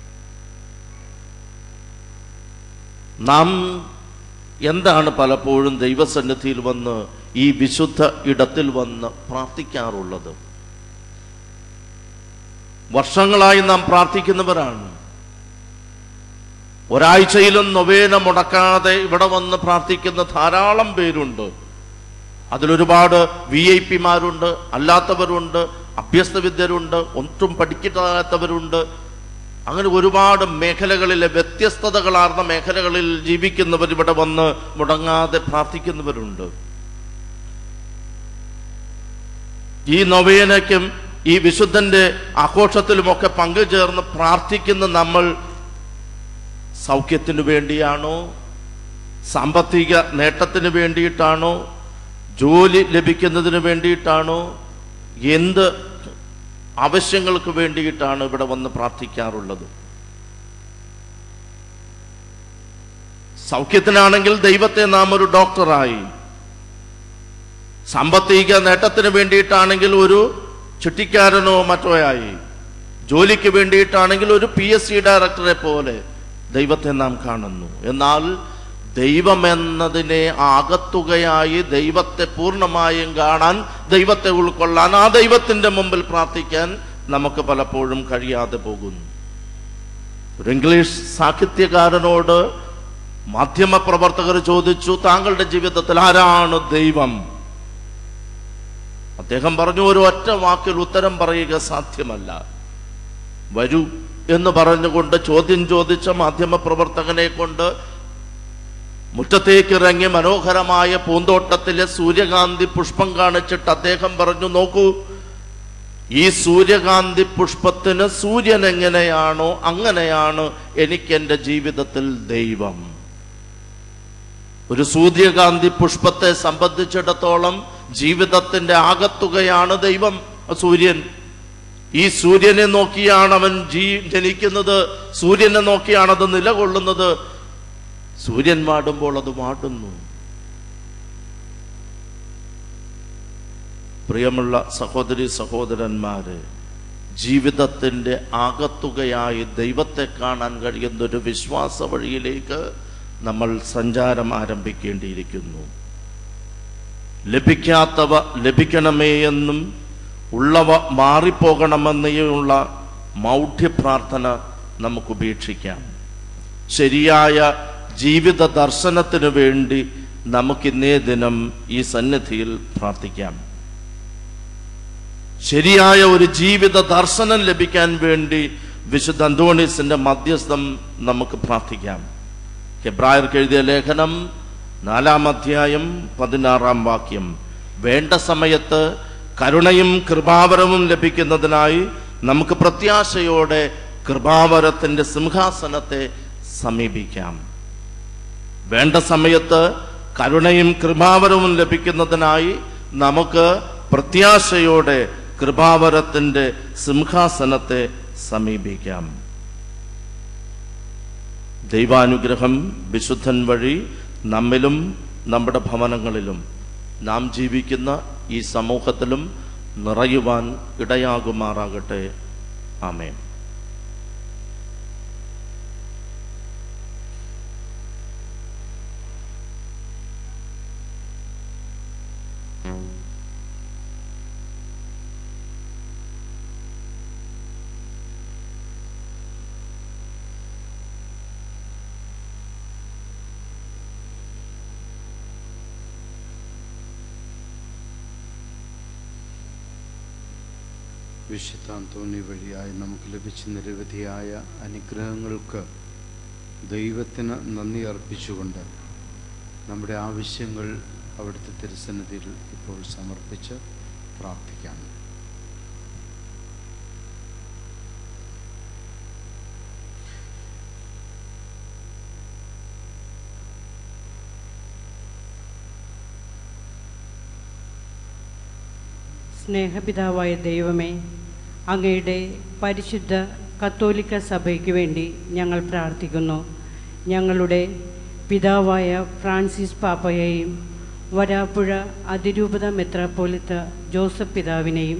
S5: നാം എന്താണ് പലപ്പോഴും ദൈവസന്നിധിയിൽ വന്ന് ഈ വിശുദ്ധ ഇടത്തിൽ വന്ന് പ്രാർത്ഥിക്കാറുള്ളത് വർഷങ്ങളായി നാം പ്രാർത്ഥിക്കുന്നവരാണ് ഒരാഴ്ചയിലും നൊവേന മുടക്കാതെ ഇവിടെ വന്ന് പ്രാർത്ഥിക്കുന്ന ധാരാളം പേരുണ്ട് അതിലൊരുപാട് വി ഐ പിമാരുണ്ട് അല്ലാത്തവരുണ്ട് അഭ്യസ്തവിദ്യരുണ്ട് ഒട്ടും പഠിക്കാത്തവരുണ്ട് അങ്ങനെ ഒരുപാട് മേഖലകളിലെ വ്യത്യസ്തതകളാർന്ന മേഖലകളിൽ ജീവിക്കുന്നവർ ഇവിടെ വന്ന് മുടങ്ങാതെ പ്രാർത്ഥിക്കുന്നവരുണ്ട് ഈ നൊവേനയ്ക്കും ഈ വിശുദ്ധന്റെ ആഘോഷത്തിലുമൊക്കെ പങ്കുചേർന്ന് പ്രാർത്ഥിക്കുന്ന നമ്മൾ സൗഖ്യത്തിനു വേണ്ടിയാണോ സാമ്പത്തിക നേട്ടത്തിന് വേണ്ടിയിട്ടാണോ ജോലി ലഭിക്കുന്നതിന് വേണ്ടിയിട്ടാണോ എന്ത് ആവശ്യങ്ങൾക്ക് വേണ്ടിയിട്ടാണ് ഇവിടെ വന്ന് പ്രാർത്ഥിക്കാറുള്ളത് സൗഖ്യത്തിനാണെങ്കിൽ ദൈവത്തെ നാം ഒരു ഡോക്ടറായി സാമ്പത്തിക നേട്ടത്തിന് വേണ്ടിയിട്ടാണെങ്കിൽ ഒരു ചുറ്റിക്കാരനോ മറ്റോ ആയി ജോലിക്ക് വേണ്ടിയിട്ടാണെങ്കിൽ ഒരു പി എസ് സി ഡയറക്ടറെ പോലെ ദൈവത്തെ നാം കാണുന്നു എന്നാൽ ദൈവം എന്നതിനെ ആകത്തുകയായി ദൈവത്തെ പൂർണ്ണമായും കാണാൻ ദൈവത്തെ ഉൾക്കൊള്ളാൻ ആ ദൈവത്തിന്റെ മുമ്പിൽ പ്രാർത്ഥിക്കാൻ നമുക്ക് പലപ്പോഴും കഴിയാതെ പോകുന്നു ഒരു ഇംഗ്ലീഷ് സാഹിത്യകാരനോട് മാധ്യമ പ്രവർത്തകർ ചോദിച്ചു താങ്കളുടെ ജീവിതത്തിൽ ആരാണ് ദൈവം അദ്ദേഹം പറഞ്ഞു ഒരു ഒറ്റ വാക്കിൽ ഉത്തരം പറയുക സാധ്യമല്ല വരൂ എന്ന് പറഞ്ഞുകൊണ്ട് ചോദ്യം ചോദിച്ച മാധ്യമ പ്രവർത്തകനെ കൊണ്ട് മുറ്റത്തേക്ക് ഇറങ്ങി മനോഹരമായ പൂന്തോട്ടത്തിലെ സൂര്യകാന്തി പുഷ്പം കാണിച്ചിട്ട് അദ്ദേഹം പറഞ്ഞു നോക്കൂ ഈ സൂര്യകാന്തി പുഷ്പത്തിന് സൂര്യൻ എങ്ങനെയാണോ അങ്ങനെയാണ് എനിക്ക് എൻ്റെ ജീവിതത്തിൽ ദൈവം ഒരു സൂര്യകാന്തി പുഷ്പത്തെ സംബന്ധിച്ചിടത്തോളം ജീവിതത്തിന്റെ ആകത്തുകയാണ് ദൈവം സൂര്യൻ ഈ സൂര്യനെ നോക്കിയാണ് അവൻ ജീ ജനിക്കുന്നത് സൂര്യനെ നോക്കിയാണ് അത് നിലകൊള്ളുന്നത് സൂര്യൻ വാടുമ്പോൾ അത് വാടുന്നു പ്രിയമുള്ള സഹോദരി സഹോദരന്മാര് ജീവിതത്തിന്റെ ആകത്തുകയായി ദൈവത്തെ കാണാൻ കഴിയുന്ന ഒരു വിശ്വാസ വഴിയിലേക്ക് നമ്മൾ സഞ്ചാരം ആരംഭിക്കേണ്ടിയിരിക്കുന്നു ലഭിക്കാത്തവ ലഭിക്കണമേ എന്നും ഉള്ളവ മാറിപ്പോകണമെന്നേയുള്ള മൗഢ്യ പ്രാർത്ഥന നമുക്ക് ഉപേക്ഷിക്കാം ശരിയായ ജീവിത ദർശനത്തിനു വേണ്ടി നമുക്കിന്നേ ദിനം ഈ സന്നിധിയിൽ പ്രാർത്ഥിക്കാം ശരിയായ ഒരു ജീവിത ദർശനം ലഭിക്കാൻ വേണ്ടി വിശുദ്ധ അന്തോണീസിന്റെ മധ്യസ്ഥം നമുക്ക് പ്രാർത്ഥിക്കാം ഹെബ്രായർക്ക് എഴുതിയ ലേഖനം നാലാം അധ്യായം പതിനാറാം വാക്യം വേണ്ട സമയത്ത് കരുണയും കൃപാവരവും ലഭിക്കുന്നതിനായി നമുക്ക് പ്രത്യാശയോടെ കൃപാവരത്തിന്റെ സിംഹാസനത്തെ സമീപിക്കാം വേണ്ട സമയത്ത് കരുണയും കൃപാവരവും ലഭിക്കുന്നതിനായി നമുക്ക് പ്രത്യാശയോടെ കൃപാവരത്തിന്റെ സിംഹാസനത്തെ സമീപിക്കാം ദൈവാനുഗ്രഹം വിശുദ്ധൻ വഴി നമ്മിലും നമ്മുടെ ഭവനങ്ങളിലും നാം ജീവിക്കുന്ന ഈ സമൂഹത്തിലും നിറയുവാൻ ഇടയാകുമാറാകട്ടെ ആമേൻ
S2: വിശുദ്ധാന്തോണി വഴിയായി നമുക്ക് ലഭിച്ച നിരവധിയായ അനുഗ്രഹങ്ങൾക്ക് ദൈവത്തിന് നന്ദി അർപ്പിച്ചുകൊണ്ട് നമ്മുടെ ആവശ്യങ്ങൾ അവിടുത്തെ തിരുസന്നിധിയിൽ ഇപ്പോൾ സമർപ്പിച്ച് പ്രാർത്ഥിക്കാം
S6: സ്നേഹപിതാവായ ദൈവമേ അങ്ങയുടെ പരിശുദ്ധ കത്തോലിക്ക സഭയ്ക്ക് വേണ്ടി ഞങ്ങൾ പ്രാർത്ഥിക്കുന്നു ഞങ്ങളുടെ പിതാവായ ഫ്രാൻസിസ് പാപ്പയെയും വരാപ്പുഴ അതിരൂപത മെത്രാപ്പോലിത്ത ജോസഫ് പിതാവിനെയും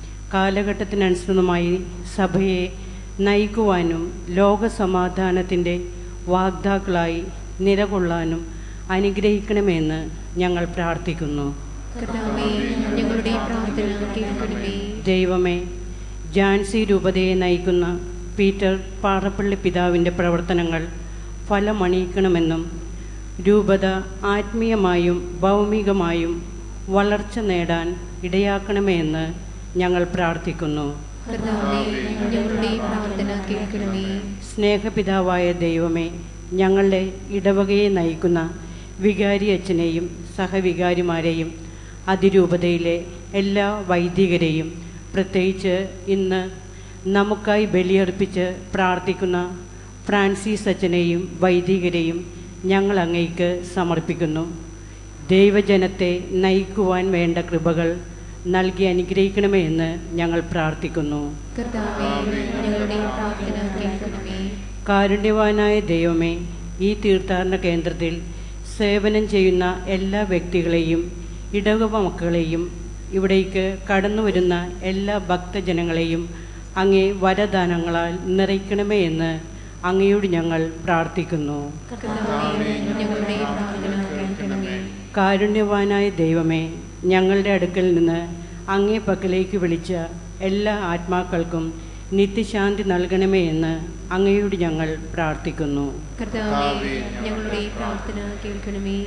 S6: കാലഘട്ടത്തിനനുസൃതമായി സഭയെ നയിക്കുവാനും ലോകസമാധാനത്തിൻ്റെ വാഗ്ദാക്കളായി നിലകൊള്ളാനും അനുഗ്രഹിക്കണമെന്ന് ഞങ്ങൾ പ്രാർത്ഥിക്കുന്നു
S4: കർത്താവേ ഞങ്ങളുടെ പ്രാർത്ഥന കേൾക്കണമേ
S6: ദൈവമേ ജാൻസി രൂപതയെ നയിക്കുന്ന പീറ്റർ പാറപ്പള്ളി പിതാവിൻ്റെ പ്രവർത്തനങ്ങൾ ഫലമണിയിക്കണമെന്നും രൂപത ആത്മീയമായും ഭൗമികമായും വളർച്ച നേടാൻ ഇടയാക്കണമെന്ന് ഞങ്ങൾ പ്രാർത്ഥിക്കുന്നു
S4: കർത്താവേ ഞങ്ങളുടെ പ്രാർത്ഥന കേൾക്കണമേ
S6: സ്നേഹപിതാവായ ദൈവമേ ഞങ്ങളുടെ ഇടവകയെ നയിക്കുന്ന വികാരി അച്ഛനെയും സഹവികാരിമാരെയും അതിരൂപതയിലെ എല്ലാ വൈദികരെയും പ്രത്യേകിച്ച് ഇന്ന് നമുക്കായി ബലിയർപ്പിച്ച് പ്രാർത്ഥിക്കുന്ന ഫ്രാൻസിസ് അച്ഛനെയും വൈദികരെയും ഞങ്ങൾ അങ്ങേക്ക് സമർപ്പിക്കുന്നു ദൈവജനത്തെ നയിക്കുവാൻ വേണ്ട കൃപകൾ നൽകി അനുഗ്രഹിക്കണമേ എന്ന് ഞങ്ങൾ പ്രാർത്ഥിക്കുന്നു
S4: കർത്താവേ ഞങ്ങളുടെ പ്രാർത്ഥന കേൾക്കണമേ
S6: കാരുണ്യവാനായ ദൈവമേ ഈ തീർത്ഥാടന കേന്ദ്രത്തിൽ സേവനം ചെയ്യുന്ന എല്ലാ വ്യക്തികളെയും ഇടവക മക്കളെയും ഇവിടേക്ക് കടന്നു വരുന്ന എല്ലാ ഭക്തജനങ്ങളെയും അങ്ങേ വരദാനങ്ങളാൽ നിറയ്ക്കണമേ എന്ന് അങ്ങയോട് ഞങ്ങൾ പ്രാർത്ഥിക്കുന്നു
S4: കർത്താവേ ഞങ്ങളുടെ പ്രാർത്ഥന കേൾക്കണമേ
S6: കാരുണ്യവാനായ ദൈവമേ ഞങ്ങളുടെ അടുക്കൽ നിന്ന് അങ്ങേ പക്കലേക്ക് വിളിച്ച എല്ലാ ആത്മാക്കൾക്കും നിത്യശാന്തി നൽകണമേ എന്ന് അങ്ങയോട് ഞങ്ങൾ പ്രാർത്ഥിക്കുന്നു
S4: കർത്താവേ ഞങ്ങളുടെ പ്രാർത്ഥന കേൾക്കണമേ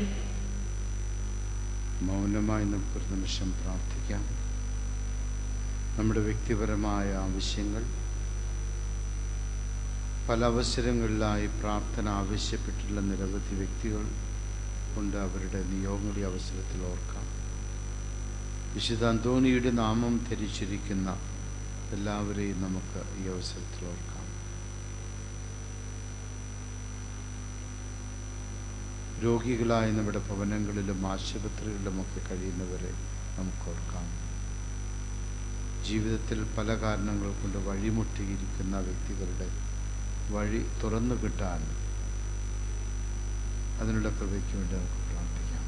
S2: മൗനമായി നമുക്കൊരു നിമിഷം പ്രാർത്ഥിക്കാം നമ്മുടെ വ്യക്തിപരമായ ആവശ്യങ്ങൾ പല അവസരങ്ങളിലായി പ്രാർത്ഥന ആവശ്യപ്പെട്ടിട്ടുള്ള നിരവധി വ്യക്തികൾ ഉണ്ട് അവരുടെ നിയോഗങ്ങളുടെ അവസരത്തിൽ ഓർക്കാം വിശുദ്ധ അന്തോണിയുടെ നാമം ധരിച്ചിരിക്കുന്ന എല്ലാവരെയും നമുക്ക് ഈ അവസരത്തിൽ ഓർക്കാം രോഗികളായ നമ്മുടെ ഭവനങ്ങളിലും ആശുപത്രികളിലുമൊക്കെ കഴിയുന്നവരെ നമുക്ക് ഓർക്കാം ജീവിതത്തിൽ പല കാരണങ്ങൾ കൊണ്ട് വഴിമുട്ടിയിരിക്കുന്ന വ്യക്തികളുടെ വഴി തുറന്നു കിട്ടാൻ അതിനുള്ള കൃപയ്ക്ക് വേണ്ടി നമുക്ക് പ്രാർത്ഥിക്കാം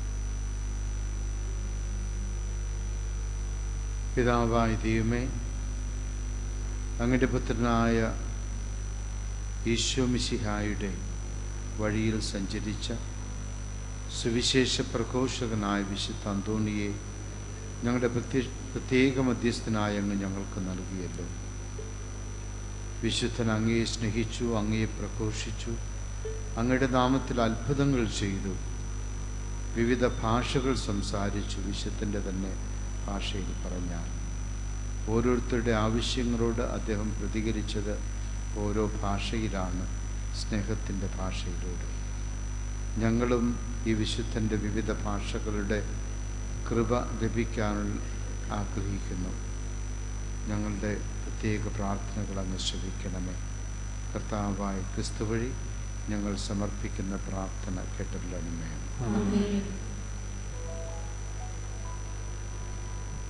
S2: പിതാവായ ദൈവമേ അങ്ങയുടെ പുത്രനായ ഈശോ മിശിഹായുടെ വഴിയിൽ സഞ്ചരിച്ച സുവിശേഷ പ്രഘോഷകനായ വിശുദ്ധ അന്തോണിയെ ഞങ്ങളുടെ പ്രത്യ പ്രത്യേക മധ്യസ്ഥനായ അങ്ങ് ഞങ്ങൾക്ക് നൽകിയല്ലോ വിശുദ്ധൻ അങ്ങയെ സ്നേഹിച്ചു അങ്ങയെ പ്രഘോഷിച്ചു അങ്ങയുടെ നാമത്തിൽ അത്ഭുതങ്ങൾ ചെയ്തു വിവിധ ഭാഷകൾ സംസാരിച്ചു വിശുദ്ധൻ്റെ തന്നെ ഭാഷയിൽ പറഞ്ഞാൽ ഓരോരുത്തരുടെ ആവശ്യങ്ങളോട് അദ്ദേഹം പ്രതികരിച്ചത് ഓരോ ഭാഷയിലാണ് സ്നേഹത്തിൻ്റെ ഭാഷയിലൂടെ ഞങ്ങളും ഈ വിശുദ്ധൻ്റെ വിവിധ ഭാഷകളുടെ കൃപ ലഭിക്കാൻ ആഗ്രഹിക്കുന്നു ഞങ്ങളുടെ പ്രത്യേക പ്രാർത്ഥനകൾ അങ്ങ് ശ്രവിക്കണമേ കർത്താവായ ക്രിസ്തു വഴി ഞങ്ങൾ സമർപ്പിക്കുന്ന പ്രാർത്ഥന കേട്ടല്ലണമേ
S4: ആമേൻ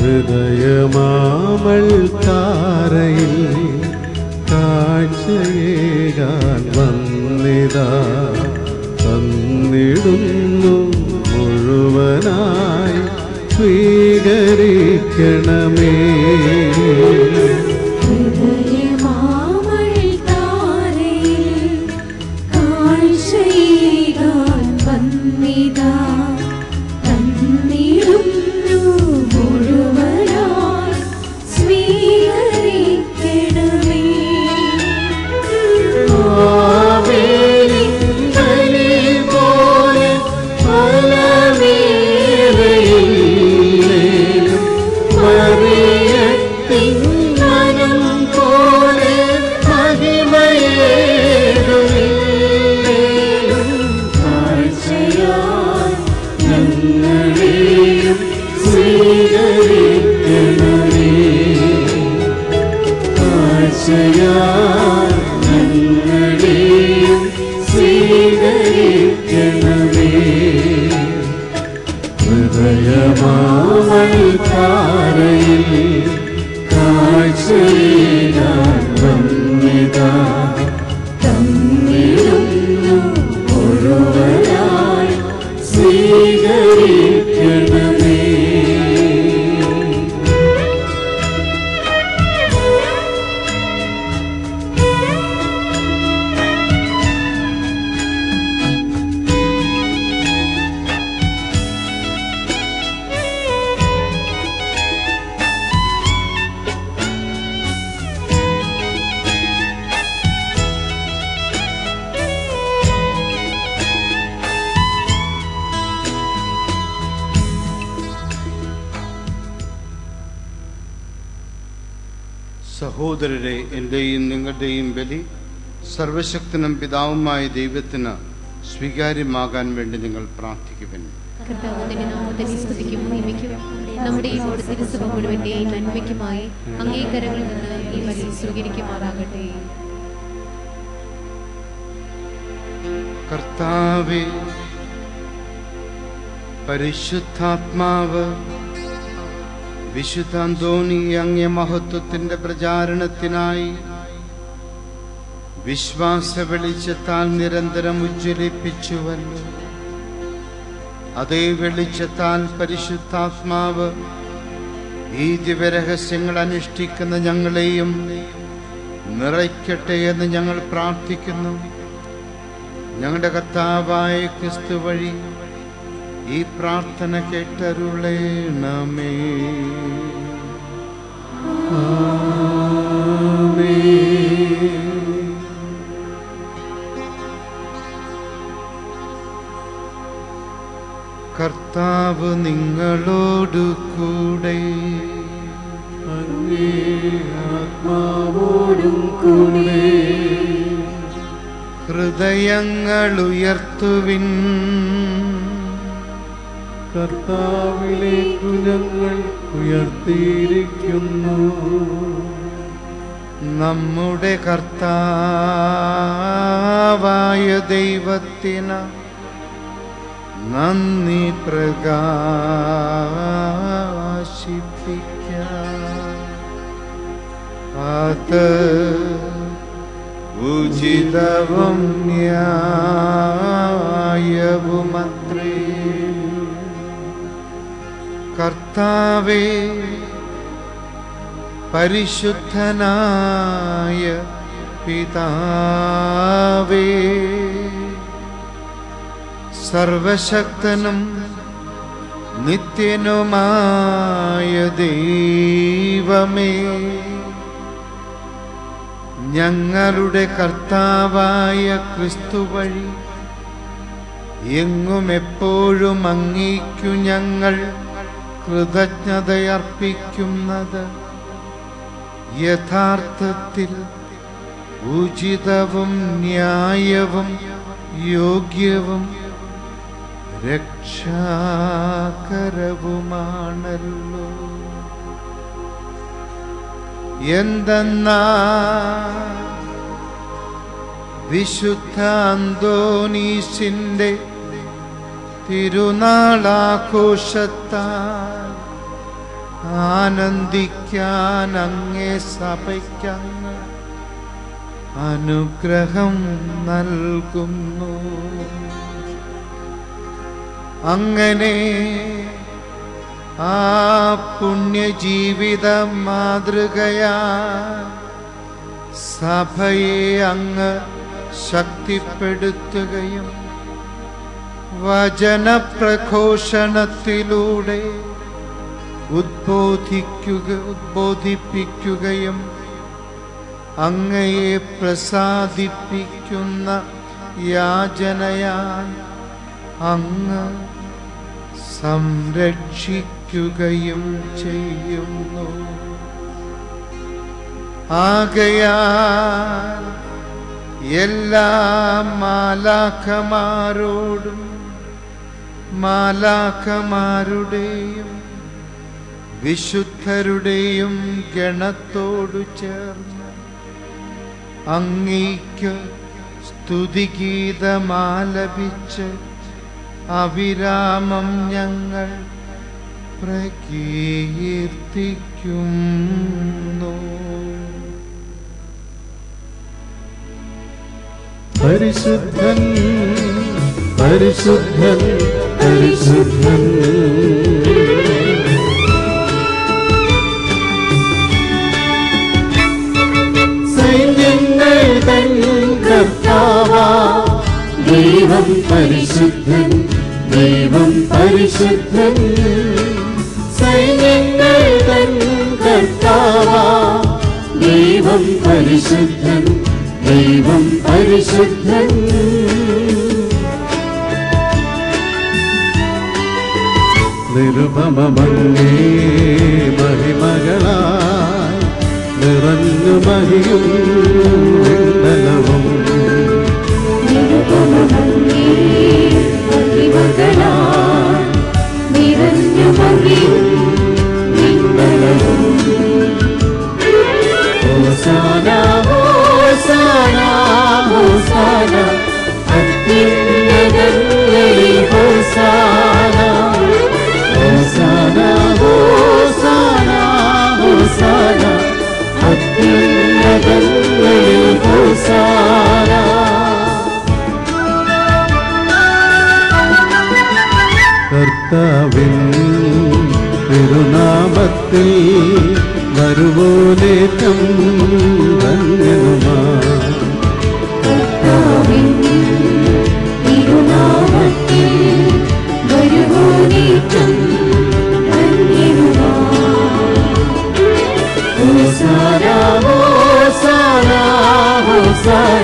S1: ഹൃദയമാമൾ താരയിൽ കാഴ്ചയേകാൻ വന്നിതാ തന്നിടുന്നു മുഴുവനായി സ്വീകരിക്കണമേ
S7: ഹൃദയമാമഴ താരയിൽ കാഴ്ചയേകാൻ വന്നിതാ തന്നിടുന്നു മുഴുവനായി സ്വീകരിക്കണമേ
S1: ആവേലിൻ ബലി പോലെ ഫലമേറെയില്ലേലും മറിയത്തിൻ മനം പോലെ മഹിമയേറുമില്ലേലും കാഴ്ചയാൽ ഞങ്ങളെയും സ്വീകരിക്കണമേ കാഴ്ചയാൽ ഞങ്ങളെയും സ്വീകരിക്കണമേ ഹൃദയമാമൽ താരയിൽ കാഴ്ചയാൽ വന്നിതാ തന്നിടുന്നു മുഴുവനായി സ്വീകരിക്കണമേ
S2: സഹോദരരെ എൻ്റെയും നിങ്ങളുടെയും ബലി സർവശക്തനും പിതാവുമായ ദൈവത്തിന് സ്വീകാര്യമാകാൻ വേണ്ടി നിങ്ങൾ പ്രാർത്ഥിക്കുവിൻ
S4: കർത്താവിന്റെ നാമത്തെ സ്തുതിക്കും നിയമിക്കും നമ്മുടെ ഈ തിരുസഭ മുഴുവന്റെയും നന്മയ്ക്കുമായി അംഗീകാരങ്ങളിൽ നിന്ന് ഈ ബലി സ്വീകരിക്കുമാറാകട്ടെ
S2: കർത്താവെ പരിശുദ്ധാത്മാവ് വിശുദ്ധ അന്തോണി അങ്ങേ മഹത്വത്തിന്റെ പ്രചാരണത്തിനായി വിശ്വാസ വെളിച്ചത്താൽ നിരന്തരം ഉജ്ജ്വലിപ്പിച്ചുവല്ലോ അതേ വെളിച്ചത്താൽ പരിശുദ്ധാത്മാവ് ഈ ദിവ്യരഹസ്യങ്ങൾ അനുഷ്ഠിക്കുന്ന ഞങ്ങളെയും നിറയ്ക്കട്ടെ എന്ന് ഞങ്ങൾ പ്രാർത്ഥിക്കുന്നു ഞങ്ങളുടെ കർത്താവായ ക്രിസ്തു വഴി ഈ പ്രാർത്ഥന കേട്ടരുളേണമേ കർത്താവ് നിങ്ങളോടു കൂടെ
S1: അങ്ങേ ആത്മാവോടും കൂടെ
S2: ഹൃദയങ്ങൾ ഉയർത്തുവിൻ
S1: കർത്താവിലേക്കു ഞങ്ങൾ ഉയർത്തിയിരിക്കുന്നു
S2: നമ്മുടെ കർത്താവായ ദൈവത്തിന് നന്ദി പ്രകാശിപ്പിക്കാം അത് ഉചിതവും ന്യായവുമത്രേ കർത്താവേ പരിശുദ്ധനായ പിതാവേ സർവശക്തനും നിത്യനുമായ ദൈവമേ ഞങ്ങളുടെ കർത്താവായ ക്രിസ്തു വഴി എങ്ങും എപ്പോഴും അങ്ങേക്കു ഞങ്ങൾ കൃതജ്ഞതയർപ്പിക്കുന്നത് യഥാർത്ഥത്തിൽ ഉചിതവും ന്യായവും യോഗ്യവും രക്ഷാകരവുമാണല്ലോ എന്തെന്നാ വിശുദ്ധ അന്തോനീസിന്റെ തിരുനാളാഘോഷത്താൽ
S8: ആനന്ദിക്കാൻ അങ്ങേ സഭയ്ക്കങ്ങ് അനുഗ്രഹം നൽകുന്നു അങ്ങനെ ആ പുണ്യജീവിത മാതൃകയാ സഭയെ അങ്ങ് ശക്തിപ്പെടുത്തുകയും വചനപ്രഘോഷണത്തിലൂടെ ഉദ്ബോധിക്കുക ഉദ്ബോധിപ്പിക്കുകയും അങ്ങയെ പ്രസാദിപ്പിക്കുന്ന യാചനയാൽ അങ്ങ് സംരക്ഷിക്കുകയും ചെയ്യുന്നു ആകയാൽ എല്ലാ മാലാഖമാരോടും മാലാഖമാരുടെയും വിശുദ്ധരുടെയും ഗണത്തോടു ചേർന്ന് അങ്ങേക്ക് സ്തുതിഗീതമാലപിച്ച് അവിരാമം ഞങ്ങൾ പ്രകീർത്തിക്കുന്നു
S1: പരിശുദ്ധൻ പരിശുദ്ധൻ പരിശുദ്ധൻ സൈന്യങ്ങൾ തൻ കർത്താവാ ദൈവം പരിശുദ്ധൻ ദൈവം പരിശുദ്ധൻ സൈന്യങ്ങൾ തൻ കർത്താവാ ദൈവം പരിശുദ്ധൻ ദൈവം പരിശുദ്ധൻ നിരുപമങ്ങേ മഹിമകളായി നിറഞ്ഞു മഹിയും മണ്ഡലവും
S7: നിറഞ്ഞു മഹിയും നിങ്ങളവും
S1: ഹോസാന ഹോസാന ഹോസാന അത്യുന്നതങ്ങളിൽ ഹോസാന ഹോസാന ഹോസാന ഹോസാന അത്യുന്നതങ്ങളിൽ ഹോസാന കർത്താവിൻ തിരുനാമത്തിൽ വരുവോലേറ്റം ധന്യനുമാ
S7: തിരുനാമത്തിൽ വരുവോനേറ്റം ധന്യനുമാ
S1: ഹോസാന ഹോസാന ഹോസാന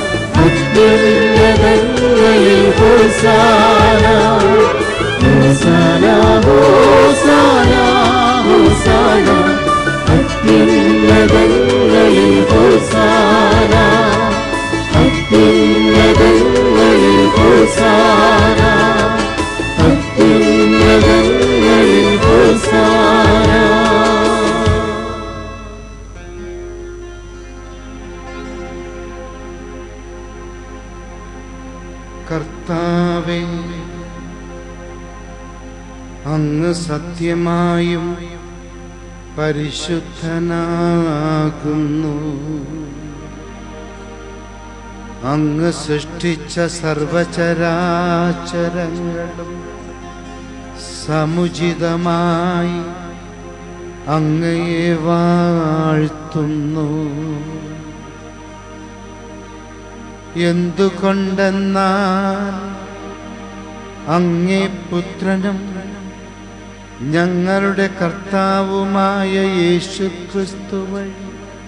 S1: അത്യുന്നതങ്ങളിൽ ഹോസാന ഹോസാന ഹോസാന ഹോസാന അത്യുന്നതങ്ങളിൽ ഹോസാന അത്യുന്നതങ്ങളിൽ ഹോസാന അത്യുന്നതങ്ങളിൽ ഹോസാന
S8: കർത്താവേ അങ്ങ് സത്യമായും പരിശുദ്ധനാകുന്നു അങ്ങ് സൃഷ്ടിച്ച സർവചരാചരങ്ങളും സമുചിതമായി അങ്ങയെ വാഴ്ത്തുന്നു എന്തുകൊണ്ടെന്നാൽ അങ്ങേ പുത്രനും ഞങ്ങളുടെ കർത്താവുമായ യേശു ക്രിസ്തു വഴി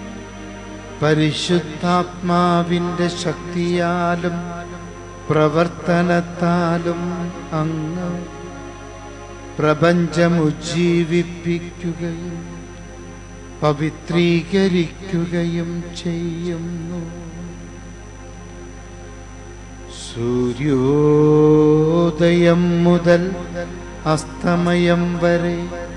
S8: പരിശുദ്ധാത്മാവിൻ്റെ ശക്തിയാലും പ്രവർത്തനത്താലും അങ്ങ് പ്രപഞ്ചം ഉജ്ജീവിപ്പിക്കുകയും പവിത്രീകരിക്കുകയും ചെയ്യുന്നു സൂര്യോദയം മുതൽ അസ്തമയം വരെ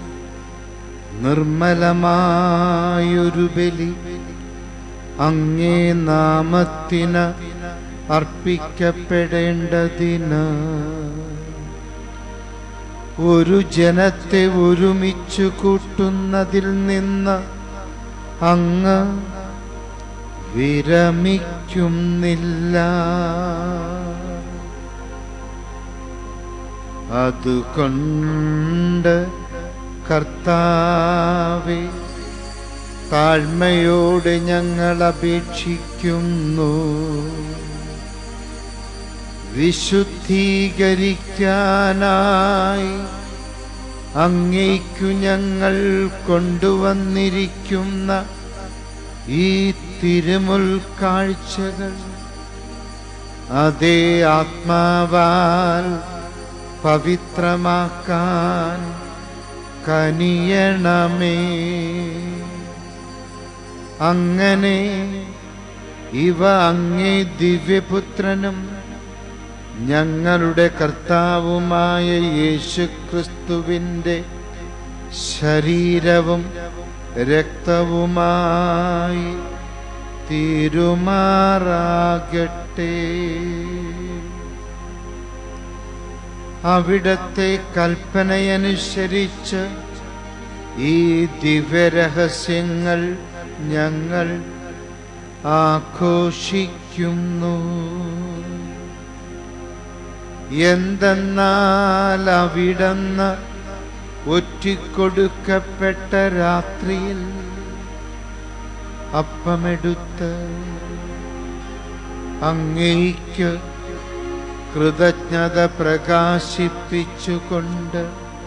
S8: നിർമ്മലമായൊരു ബലി അങ്ങേ നാമത്തിന് അർപ്പിക്കപ്പെടേണ്ടതിന് ഒരു ജനത്തെ ഒരുമിച്ചു കൂട്ടുന്നതിൽ നിന്ന് അങ്ങ് വിരമിക്കുന്നില്ല അതുകൊണ്ട് കർത്താവെ താഴ്മയോടെ ഞങ്ങൾ അപേക്ഷിക്കുന്നു വിശുദ്ധീകരിക്കാനായി അങ്ങേക്കു ഞങ്ങൾ കൊണ്ടുവന്നിരിക്കുന്ന ഈ തിരുമുൽ കാഴ്ചകൾ അതേ ആത്മാവാൽ പവിത്രമാക്കാൻ കനിയണമേ അങ്ങനെ ഇവ അങ്ങേ ദിവ്യപുത്രനും ഞങ്ങളുടെ കർത്താവുമായ യേശുക്രിസ്തുവിൻ്റെ ശരീരവും രക്തവുമായി തീരുമാറാകട്ടെ അവിടത്തെ കൽപ്പനയനുസരിച്ച് ഈ ദിവ്യരഹസ്യങ്ങൾ ഞങ്ങൾ ആഘോഷിക്കുന്നു എന്തെന്നാൽ അവിടുന്ന് ഒറ്റിക്കൊടുക്കപ്പെട്ട രാത്രിയിൽ അപ്പമെടുത്ത് അങ്ങേക്ക് കൃതജ്ഞത പ്രകാശിപ്പിച്ചുകൊണ്ട്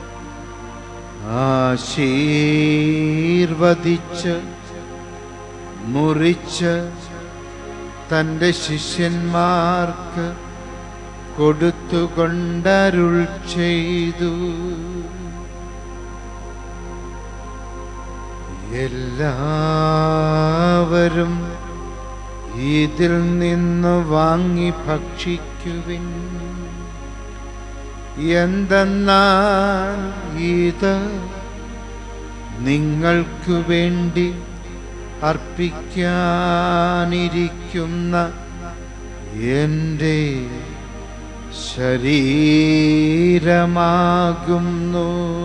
S8: ആശീർവദിച്ച് മുറിച്ച് തൻ്റെ ശിഷ്യന്മാർക്ക് കൊടുത്തുകൊണ്ടരുൾ ചെയ്തു എല്ലാവരും ഇതിൽ നിന്ന് വാങ്ങി ഭക്ഷിക്കുവിൻ എന്തെന്നാൽ ഇത് നിങ്ങൾക്കു വേണ്ടി അർപ്പിക്കാനിരിക്കുന്ന എൻ്റെ ശരീരമാകുന്നു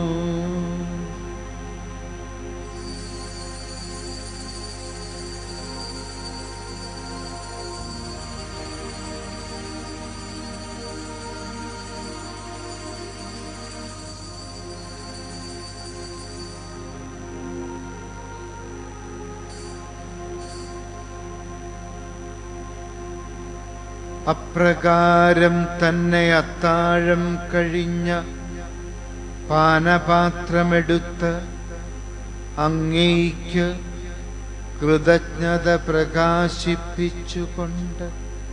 S8: അപ്രകാരം തന്നെ അത്താഴം കഴിഞ്ഞ പാനപാത്രമെടുത്ത് അങ്ങേക്ക് കൃതജ്ഞത പ്രകാശിപ്പിച്ചുകൊണ്ട്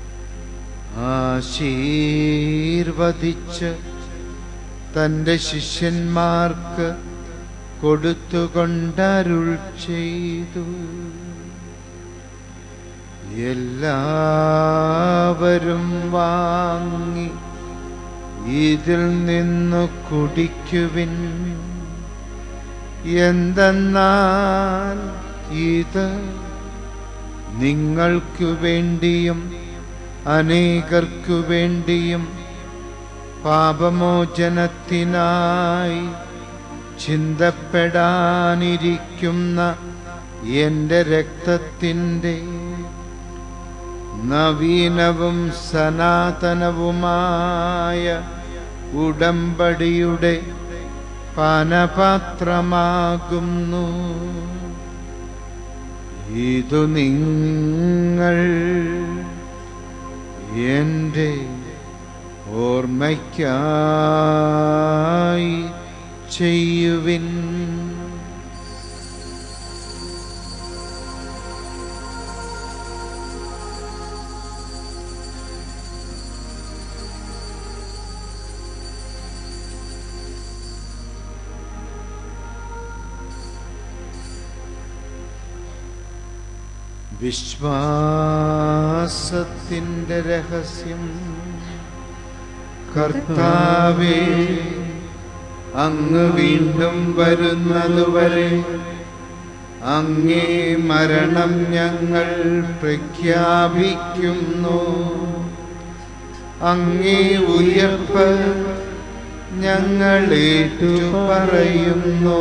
S8: ആശീർവദിച്ച് തൻ്റെ ശിഷ്യന്മാർക്ക് കൊടുത്തുകൊണ്ടരുൾ ചെയ്തു എല്ലാവരും വാങ്ങി ഇതിൽ നിന്ന് കുടിക്കുവിൻ എന്തെന്നാൽ ഇത് നിങ്ങൾക്കു വേണ്ടിയും അനേകർക്കു വേണ്ടിയും പാപമോചനത്തിനായി ചിന്തപ്പെടാനിരിക്കുന്ന എൻ്റെ രക്തത്തിൻ്റെ നവീനവും സനാതനവുമായ ഉടമ്പടിയുടെ പാനപാത്രമാകുന്നു ഇതു നിങ്ങൾ എൻ്റെ ഓർമ്മയ്ക്കായി ചെയ്യുവിൻ വിശ്വാസത്തിൻ്റെ രഹസ്യം കർത്താവേ അങ്ങ് വീണ്ടും വരുന്നതുവരെ അങ്ങേ മരണം ഞങ്ങൾ പ്രഖ്യാപിക്കുന്നു അങ്ങേ ഉയർപ്പ് ഞങ്ങൾ ഏറ്റു പറയുന്നു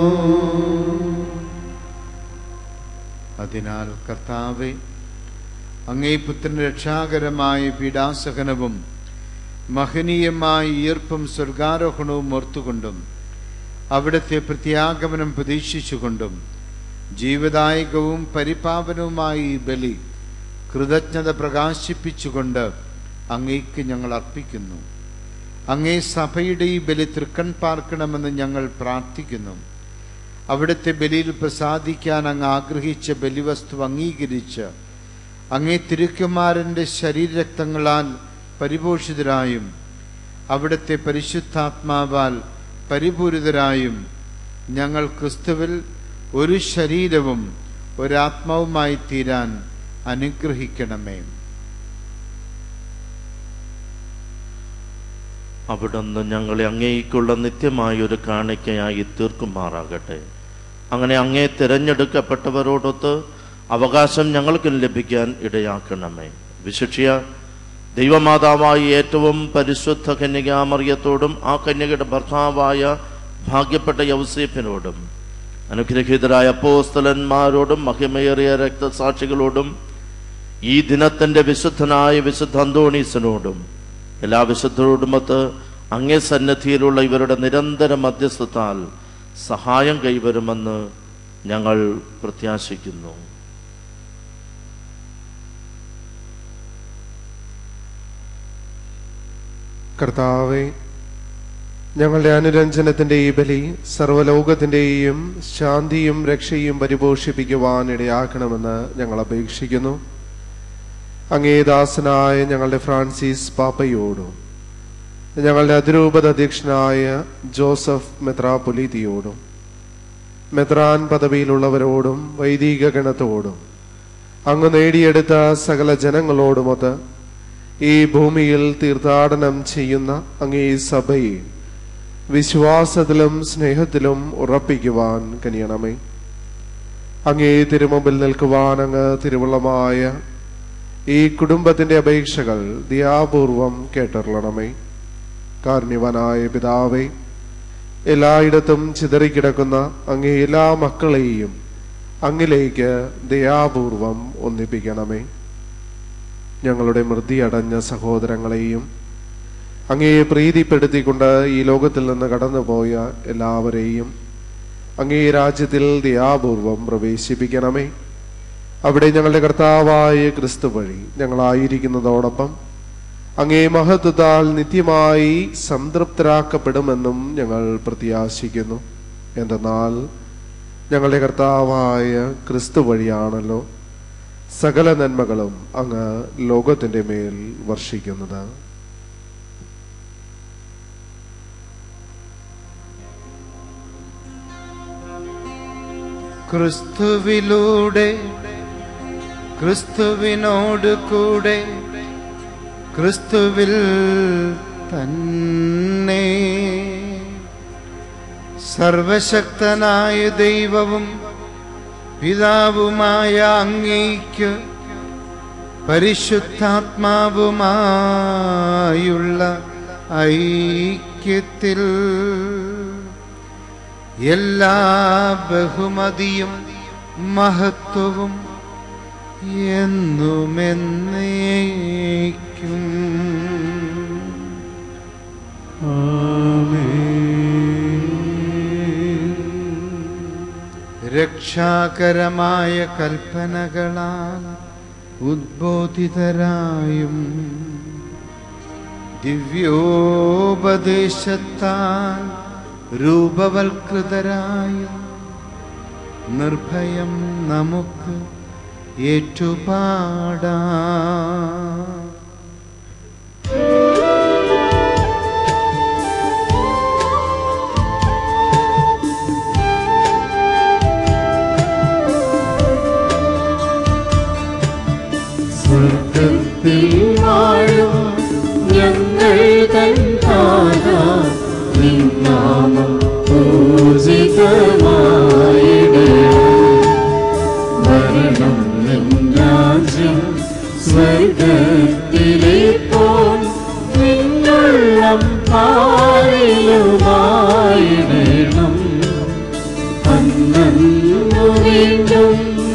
S8: അതിനാൽ കർത്താവെ അങ്ങേ പുത്രൻ രക്ഷാകരമായ പീഡാസഹനവും മഹനീയമായ ഈർപ്പും സ്വർഗാരോഹണവും ഓർത്തുകൊണ്ടും അവിടുത്തെ പ്രത്യാഗമനം പ്രതീക്ഷിച്ചുകൊണ്ടും ജീവദായകവും പരിപാവനവുമായ ഈ ബലി കൃതജ്ഞത പ്രകാശിപ്പിച്ചുകൊണ്ട് അങ്ങേക്ക് ഞങ്ങൾ അർപ്പിക്കുന്നു അങ്ങേ സഭയുടെ ഈ ബലി തൃക്കൺ പാർക്കണമെന്ന് ഞങ്ങൾ പ്രാർത്ഥിക്കുന്നു അവിടുത്തെ ബലിയിൽ പ്രസാദിക്കാൻ അങ്ങ് ആഗ്രഹിച്ച ബലിവസ്തു അംഗീകരിച്ച് അങ്ങേ തിരുക്കുമാരൻ്റെ ശരീരരക്തങ്ങളാൽ പരിപോഷിതരായും അവിടുത്തെ പരിശുദ്ധാത്മാവാൽ പരിപൂരിതരായും ഞങ്ങൾ ക്രിസ്തുവിൽ ഒരു ശരീരവും ഒരാത്മാവുമായി തീരാൻ അനുഗ്രഹിക്കണമേ
S5: അവിടുന്ന് ഞങ്ങളെ അങ്ങേക്കുള്ള നിത്യമായ ഒരു കാണിക്കയായി തീർക്കുമാറാകട്ടെ അങ്ങനെ അങ്ങേ തിരഞ്ഞെടുക്കപ്പെട്ടവരോടൊത്ത് അവകാശം ഞങ്ങൾക്കും ലഭിക്കാൻ ഇടയാക്കണമേ വിശിഷ്യ ദൈവമാതാവായ ഏറ്റവും പരിശുദ്ധ കന്യകാമറിയത്തോടും ആ കന്യകയുടെ ഭർത്താവായ ഭാഗ്യപ്പെട്ട യൗസേപ്പിനോടും അനുഗ്രഹീതരായ അപ്പോസ്തലന്മാരോടും മഹിമയേറിയ രക്തസാക്ഷികളോടും ഈ ദിനത്തിന്റെ വിശുദ്ധനായ വിശുദ്ധ അന്തോണീസിനോടും എല്ലാ വിശുദ്ധരോടുമൊത്ത് അങ്ങേ സന്നദ്ധിയിലുള്ള ഇവരുടെ നിരന്തര മധ്യസ്ഥത്താൽ സഹായം കൈവരുമെന്ന് ഞങ്ങൾ പ്രത്യാശിക്കുന്നു
S9: കർത്താവെ ഞങ്ങളുടെ അനുരഞ്ജനത്തിന്റെ ഈ ബലി സർവ്വലോകത്തിന്റെയും ശാന്തിയും രക്ഷയും പരിപോഷിപ്പിക്കുവാൻ ഇടയാക്കണമെന്ന് ഞങ്ങൾ അപേക്ഷിക്കുന്നു അങ്ങേദാസനായ ഞങ്ങളുടെ ഫ്രാൻസിസ് പാപ്പയോടും ഞങ്ങളുടെ അതിരൂപത അധ്യക്ഷനായ ജോസഫ് മെത്രാപൊലീത്തിയോടും മെത്രാൻ പദവിയിലുള്ളവരോടും വൈദിക ഗണത്തോടും അങ്ങ് നേടിയെടുത്ത സകല ജനങ്ങളോടുമൊത്ത് ഈ ഭൂമിയിൽ തീർത്ഥാടനം ചെയ്യുന്ന അങ്ങേ സഭയെ വിശ്വാസത്തിലും സ്നേഹത്തിലും ഉറപ്പിക്കുവാൻ കനിയണമേ അങ്ങേ തിരുമുമ്പിൽ നിൽക്കുവാൻ അങ്ങ് തിരുവുള്ളമായ ഈ കുടുംബത്തിന്റെ അപേക്ഷകൾ ദയാപൂർവം കേട്ടറിയണമേ കാരുണ്യവനായ പിതാവേ എല്ലായിടത്തും ചിതറിക്കിടക്കുന്ന അങ്ങേ എല്ലാ മക്കളെയും അങ്ങിലേക്ക് ദയാപൂർവം ഒന്നിപ്പിക്കണമേ ഞങ്ങളുടെ മൃതി അടഞ്ഞ സഹോദരങ്ങളെയും അങ്ങയെ പ്രീതിപ്പെടുത്തിക്കൊണ്ട് ഈ ലോകത്തിൽ നിന്ന് കടന്നുപോയ എല്ലാവരെയും അങ്ങേ രാജ്യത്തിൽ ദയാപൂർവം പ്രവേശിപ്പിക്കണമേ അവിടെ ഞങ്ങളുടെ കർത്താവായ ക്രിസ്തു വഴി ഞങ്ങളായിരിക്കുന്നതോടൊപ്പം അങ്ങേ മഹത്വത്താൽ നിത്യമായി സംതൃപ്തരാക്കപ്പെടുമെന്നും ഞങ്ങൾ പ്രത്യാശിക്കുന്നു എന്തെന്നാൽ ഞങ്ങളുടെ കർത്താവായ ക്രിസ്തു വഴിയാണല്ലോ സകല നന്മകളും അങ്ങ് ലോകത്തിന്റെ മേൽ വർഷിക്കുന്നത്
S8: ക്രിസ്തുവിലൂടെ ക്രിസ്തുവിനോട് കൂടെ ക്രിസ്തുവിൽ തന്നെ സർവശക്തനായ ദൈവവും പിതാവുമായ അങ്ങേക്ക് പരിശുദ്ധാത്മാവുമായുള്ള ഐക്യത്തിൽ എല്ലാ ബഹുമതിയും മഹത്വവും എന്നുമെന്നേക്കും രക്ഷാകരമായ കൽപ്പനകളാൽ ഉദ്ബോധിതരായും ദിവ്യോപദേശത്താൽ രൂപവൽകൃതരായും നിർഭയം നമുക്ക് ഏറ്റുപാടാം
S1: സ്വർഗത്തിൽ വാഴും ഞങ്ങൾ തൻ താത നിന്നാമം പൂജിതമായിടണം വരണം നിൻ രാജ്യം സ്വർഗത്തിൽ ഞങ്ങൾക്കുമായിടണം അന്നു വീണ്ടും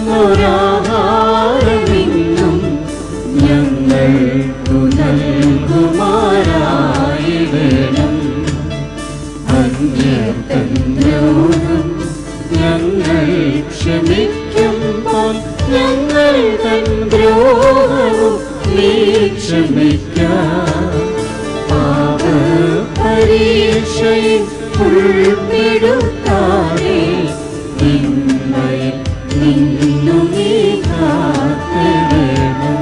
S1: ഒരാഹാരമെന്നും ഞങ്ങൾക്കു നൽകുമാരായിടണം അന്യതന്ത്രോഹം ഞങ്ങൾ ക്ഷമിക്കുമ്പോൾ ഞങ്ങൾ തൻ ദ്രോഹവും നീ ക്ഷമിക്കാം പാപ പരീക്ഷയിൽ ഉൾപ്പെടുത്താതെ നിന്മയിൽ നിന്നു നീ കാത്തിടണം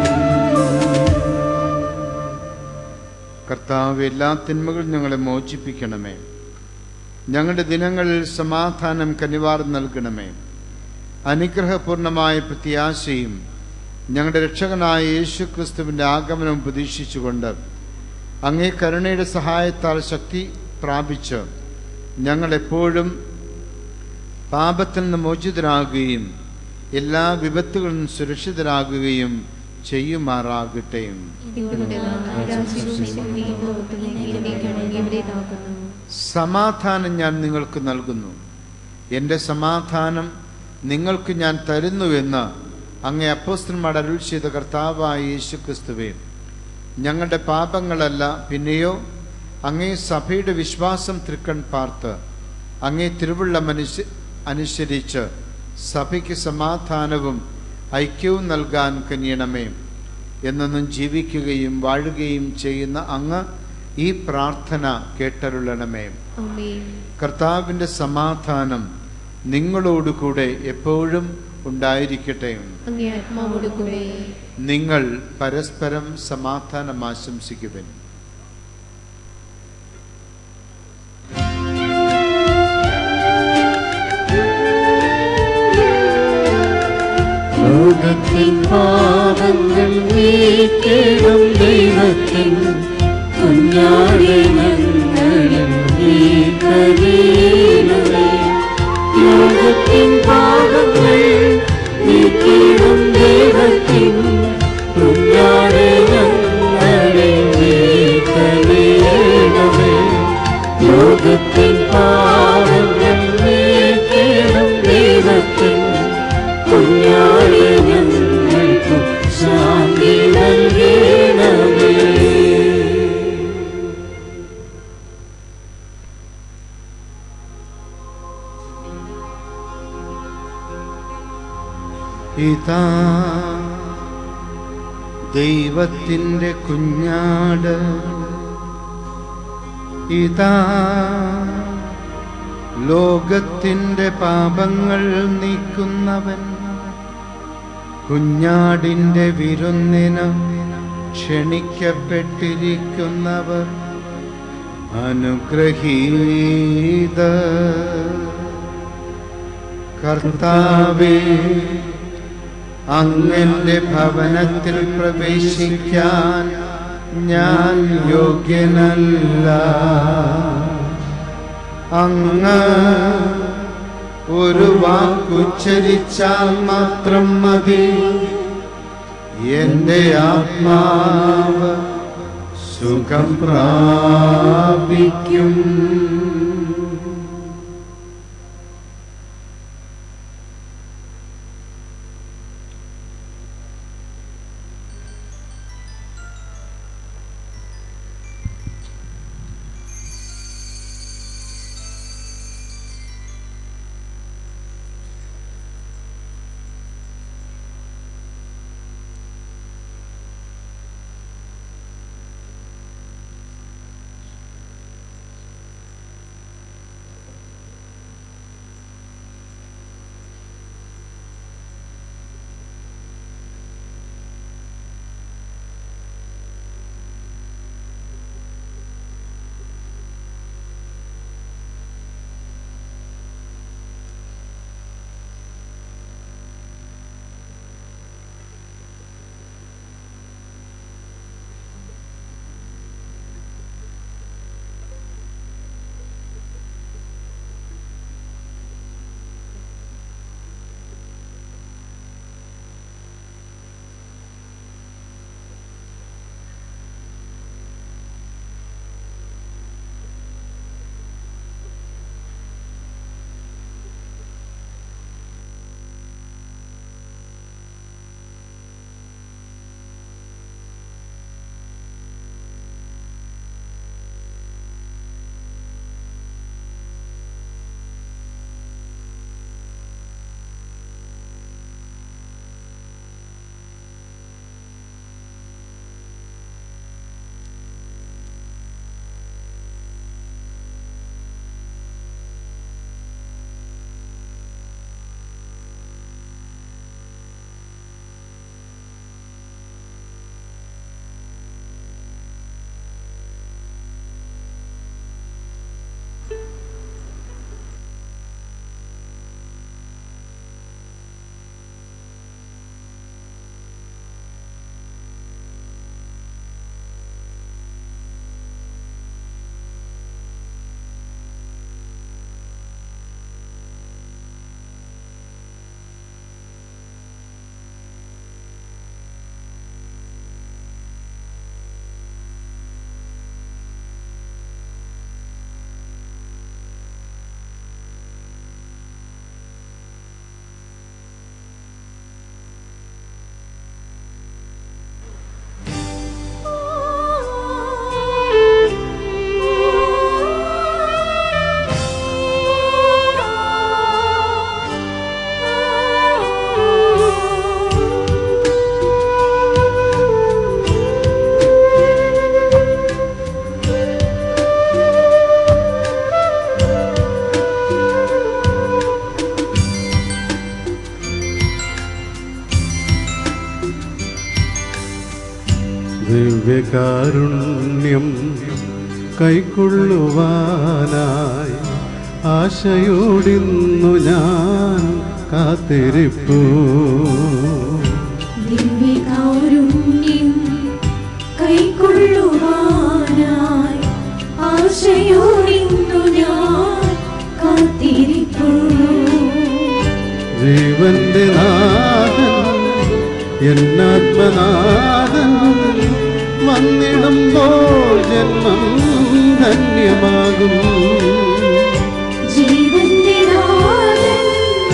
S8: കർത്താവ് എല്ലാ തിന്മകളും ഞങ്ങളെ മോചിപ്പിക്കണമേ ഞങ്ങളുടെ ദിനങ്ങളിൽ സമാധാനം കനിവാർ നൽകണമേ അനുഗ്രഹപൂർണമായ പ്രത്യാശയും ഞങ്ങളുടെ രക്ഷകനായ യേശു ക്രിസ്തുവിൻ്റെ ആഗമനം പ്രതീക്ഷിച്ചുകൊണ്ട് അങ്ങേ കരുണയുടെ സഹായത്താൽ ശക്തി പ്രാപിച്ച് ഞങ്ങളെപ്പോഴും പാപത്തിൽ നിന്ന് മോചിതരാകുകയും എല്ലാ വിപത്തുകളിൽ നിന്നും സുരക്ഷിതരാകുകയും ചെയ്യുമാറാകട്ടെ സമാധാനം ഞാൻ നിങ്ങൾക്ക് നൽകുന്നു എൻ്റെ സമാധാനം നിങ്ങൾക്ക് ഞാൻ തരുന്നുവെന്ന് അങ്ങേ അപ്പോസ്തന്മാർ അരുൾ ചെയ്ത കർത്താവായ യേശു ക്രിസ്തുവേ ഞങ്ങളുടെ പാപങ്ങളല്ല പിന്നെയോ അങ്ങേ സഭയുടെ വിശ്വാസം തൃക്കൺ പാർത്ത് അങ്ങേ തിരുവുള്ളം അനുസ അനുസരിച്ച് സഭയ്ക്ക് സമാധാനവും ഐക്യവും നൽകാൻ കനിയണമേ എന്നെന്നും ജീവിക്കുകയും വാഴുകയും ചെയ്യുന്ന അങ്ങ് ഈ പ്രാർത്ഥന കേട്ടരുളണമേ കർത്താവിൻ്റെ സമാധാനം നിങ്ങളോടുകൂടെ എപ്പോഴും ഉണ്ടായിരിക്കട്ടെ
S4: അങ്ങേ ആത്മാവോട് കൂടെ
S8: നിങ്ങൾ പരസ്പരം സമാധാനം ആശംസിക്കുവൻ
S1: ലോകത്തിൻ പാപങ്ങൾ നീക്കിടും ദൈവത്തിൻ കുഞ്ഞാടെ ഞങ്ങളിൽ നീ കരീണമേ ലോകത്തിൻ പാപങ്ങൾ നീക്കിടും ദൈവത്തിൻ കുഞ്ഞാടെ ഞങ്ങളിൽ നീ കരീണമേ ലോകത്തിൻ പാപങ്ങൾ നീക്കിടും ദൈവത്തിൻ കുഞ്ഞാടെ ഞങ്ങൾക്കു ശാന്തി നൽകണമേ
S8: ഇതാ ദൈവത്തിൻ്റെ കുഞ്ഞാട് ഇതാ ലോകത്തിൻ്റെ പാപങ്ങൾ നീക്കുന്നവൻ കുഞ്ഞാടിൻ്റെ വിരുന്നിന് ക്ഷണിക്കപ്പെട്ടിരിക്കുന്നവർ അനുഗ്രഹീത കർത്താവേ അങ്ങന്റെ ഭവനത്തിൽ പ്രവേശിക്കാൻ ഞാൻ യോഗ്യനല്ല അങ്ങ് ഒരു വാക്കുച്ചരിച്ചാൽ മാത്രം മതി എന്റെ ആത്മാവ് സുഖം പ്രാപിക്കും
S10: ദിവ്യകാരുണ്യം കൈക്കൊള്ളുവാനായി ആശയോടിന്നു ഞാൻ കാത്തിരിപ്പൂ
S7: ദിവ്യകാരുണ്യം കൈക്കൊള്ളുവാനായി ആശയോടിന്നു ഞാൻ കാത്തിരിപ്പൂ
S10: ജീവന്റെ നാഥൻ എന്നാത്മനാഥൻ വന്നിടുമ്പോൾ ജന്മം ധന്യമാകും
S7: ജീവന്റെ നാഥൻ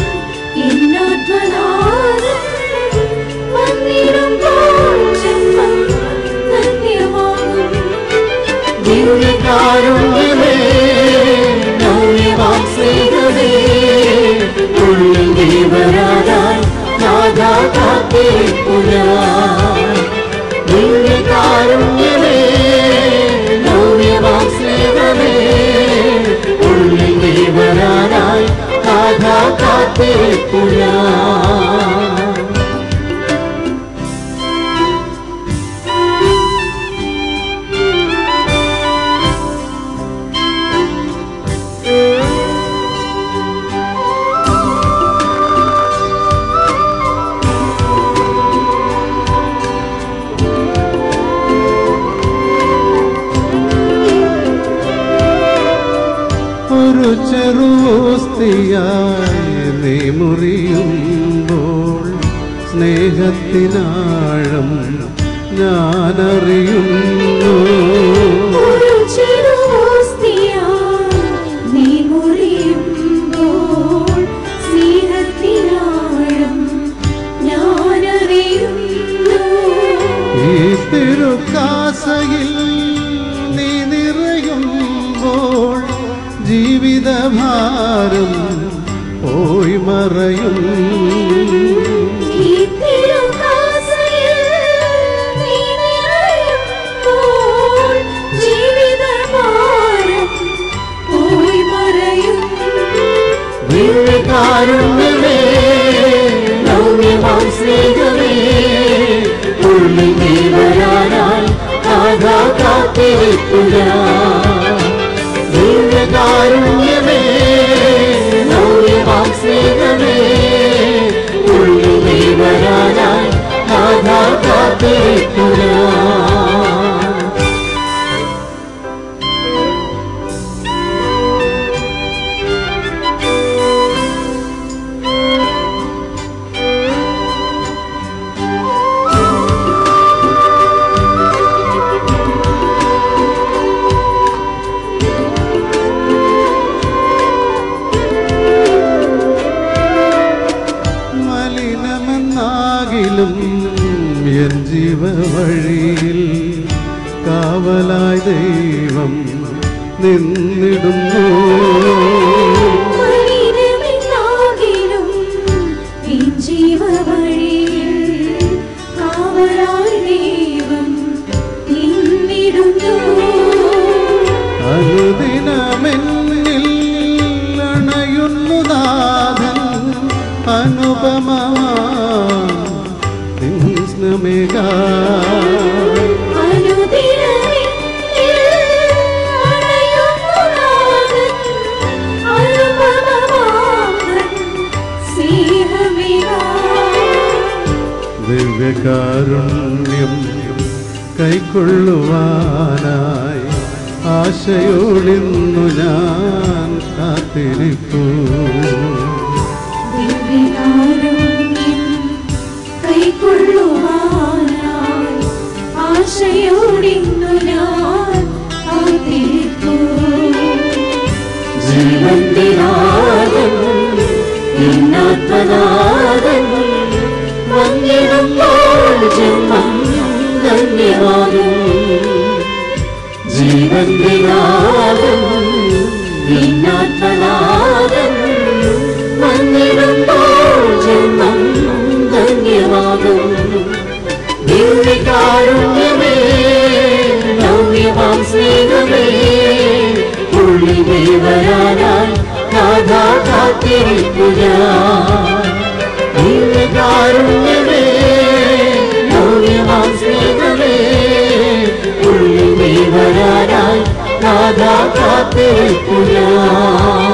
S7: എന്നാത്മനാഥൻ വന്നിടുമ്പോൾ ജന്മം ധന്യമാകും
S1: ദിവ്യകാരുണ്യമേ നവ്യമാം സ്നേഹമേ ഉള്ളിൽ ദൈവരാജായി നാഥാ കാത്തിരിപ്പുരാ ദിവ്യകാരുണ്യമേ നവ്യമാം സ്നേഹമേ ഉള്ളിൽ ദൈവരാജായി നാഥാ കാത്തിരിപ്പുരാ
S10: ഒരു ചെറുസ്തിയായി നീ മുറിയുമ്പോൾ സ്നേഹത്തിനാഴം ഞാനറിയുന്നു
S7: ഒരു ചെറുസ്തിയായി നീ മുറിയുമ്പോൾ സ്നേഹത്തിനാഴം ഞാനറിയുന്നു
S10: ഈ തിരുക്കാസയിൽ നീ നിറയുമ്പോൾ ജീവിതഭാരം പോയി മറയും
S7: ഈ തിരുക്കാസയിൽ നീ നിറയുമ്പോൾ ജീവിതഭാരം പോയി മറയും
S1: ദിവ്യകാരുണ്യമേ നവ്യമാം സ്നേഹമേ ഉള്ളിൽ ദൈവരാനായി നാഥാ കാത്തിരിപ്പുരാ ദിവ്യകാരുണ്യമേ നവ്യമാം സ്നേഹമേ ഉള്ളിൽ ദൈവരാനായി നാഥാ കാത്തിരിപ്പുരാ
S10: മലിനമെന്നാകിലും എൻ ജീവ വഴിയിൽ കാവലായി ദൈവം നിന്നിടുന്നു
S7: മലിനമെന്നാകിലും ഈ ജീവവഴിയിൽ കാവലായി ദൈവം നിന്നിടുന്നു
S10: അനുദിനമെന്നിൽ അണയുന്നു നാഥൻ അനുപമ സ്നമേക
S7: അനുദിനമെന്നിൽ അണയുന്നു നാഥൻ, അനുപമമാതൻ സ്നേഹമിതാ.
S10: ദിവ്യകാരുണ്യം കൈക്കൊള്ളുവാനായി ആശയോളിന്നു ഞാൻ കാത്തിരിപ്പൂ
S7: ദിവ്യകാരുണ്യം കൈക്കൊള്ളുവാനായി ആശയോടിന്നു ഞാൻ കാത്തിരിപ്പൂ.
S1: ജീവന്റെ നാഥൻ എന്നാത്മനാഥൻ വന്നിടുമ്പോൾ ജന്മം ധന്യമാകും ജീവന്റെ നാഥൻ എന്നാത്മനാഥൻ വന്നിടുമ്പോൾ ജന്മം ധന്യമാകും ദിവ്യകാരുണ്യമേ നവ്യമാം സ്നേഹമേ ഉള്ളിൽ ദൈവരാനായി നാഥാ കാത്തിരിപ്പുരാ ദിവ്യകാരുണ്യമേ നവ്യമാം സ്നേഹമേ നാഥാ കാത്തിരിപ്പു ഞാൻ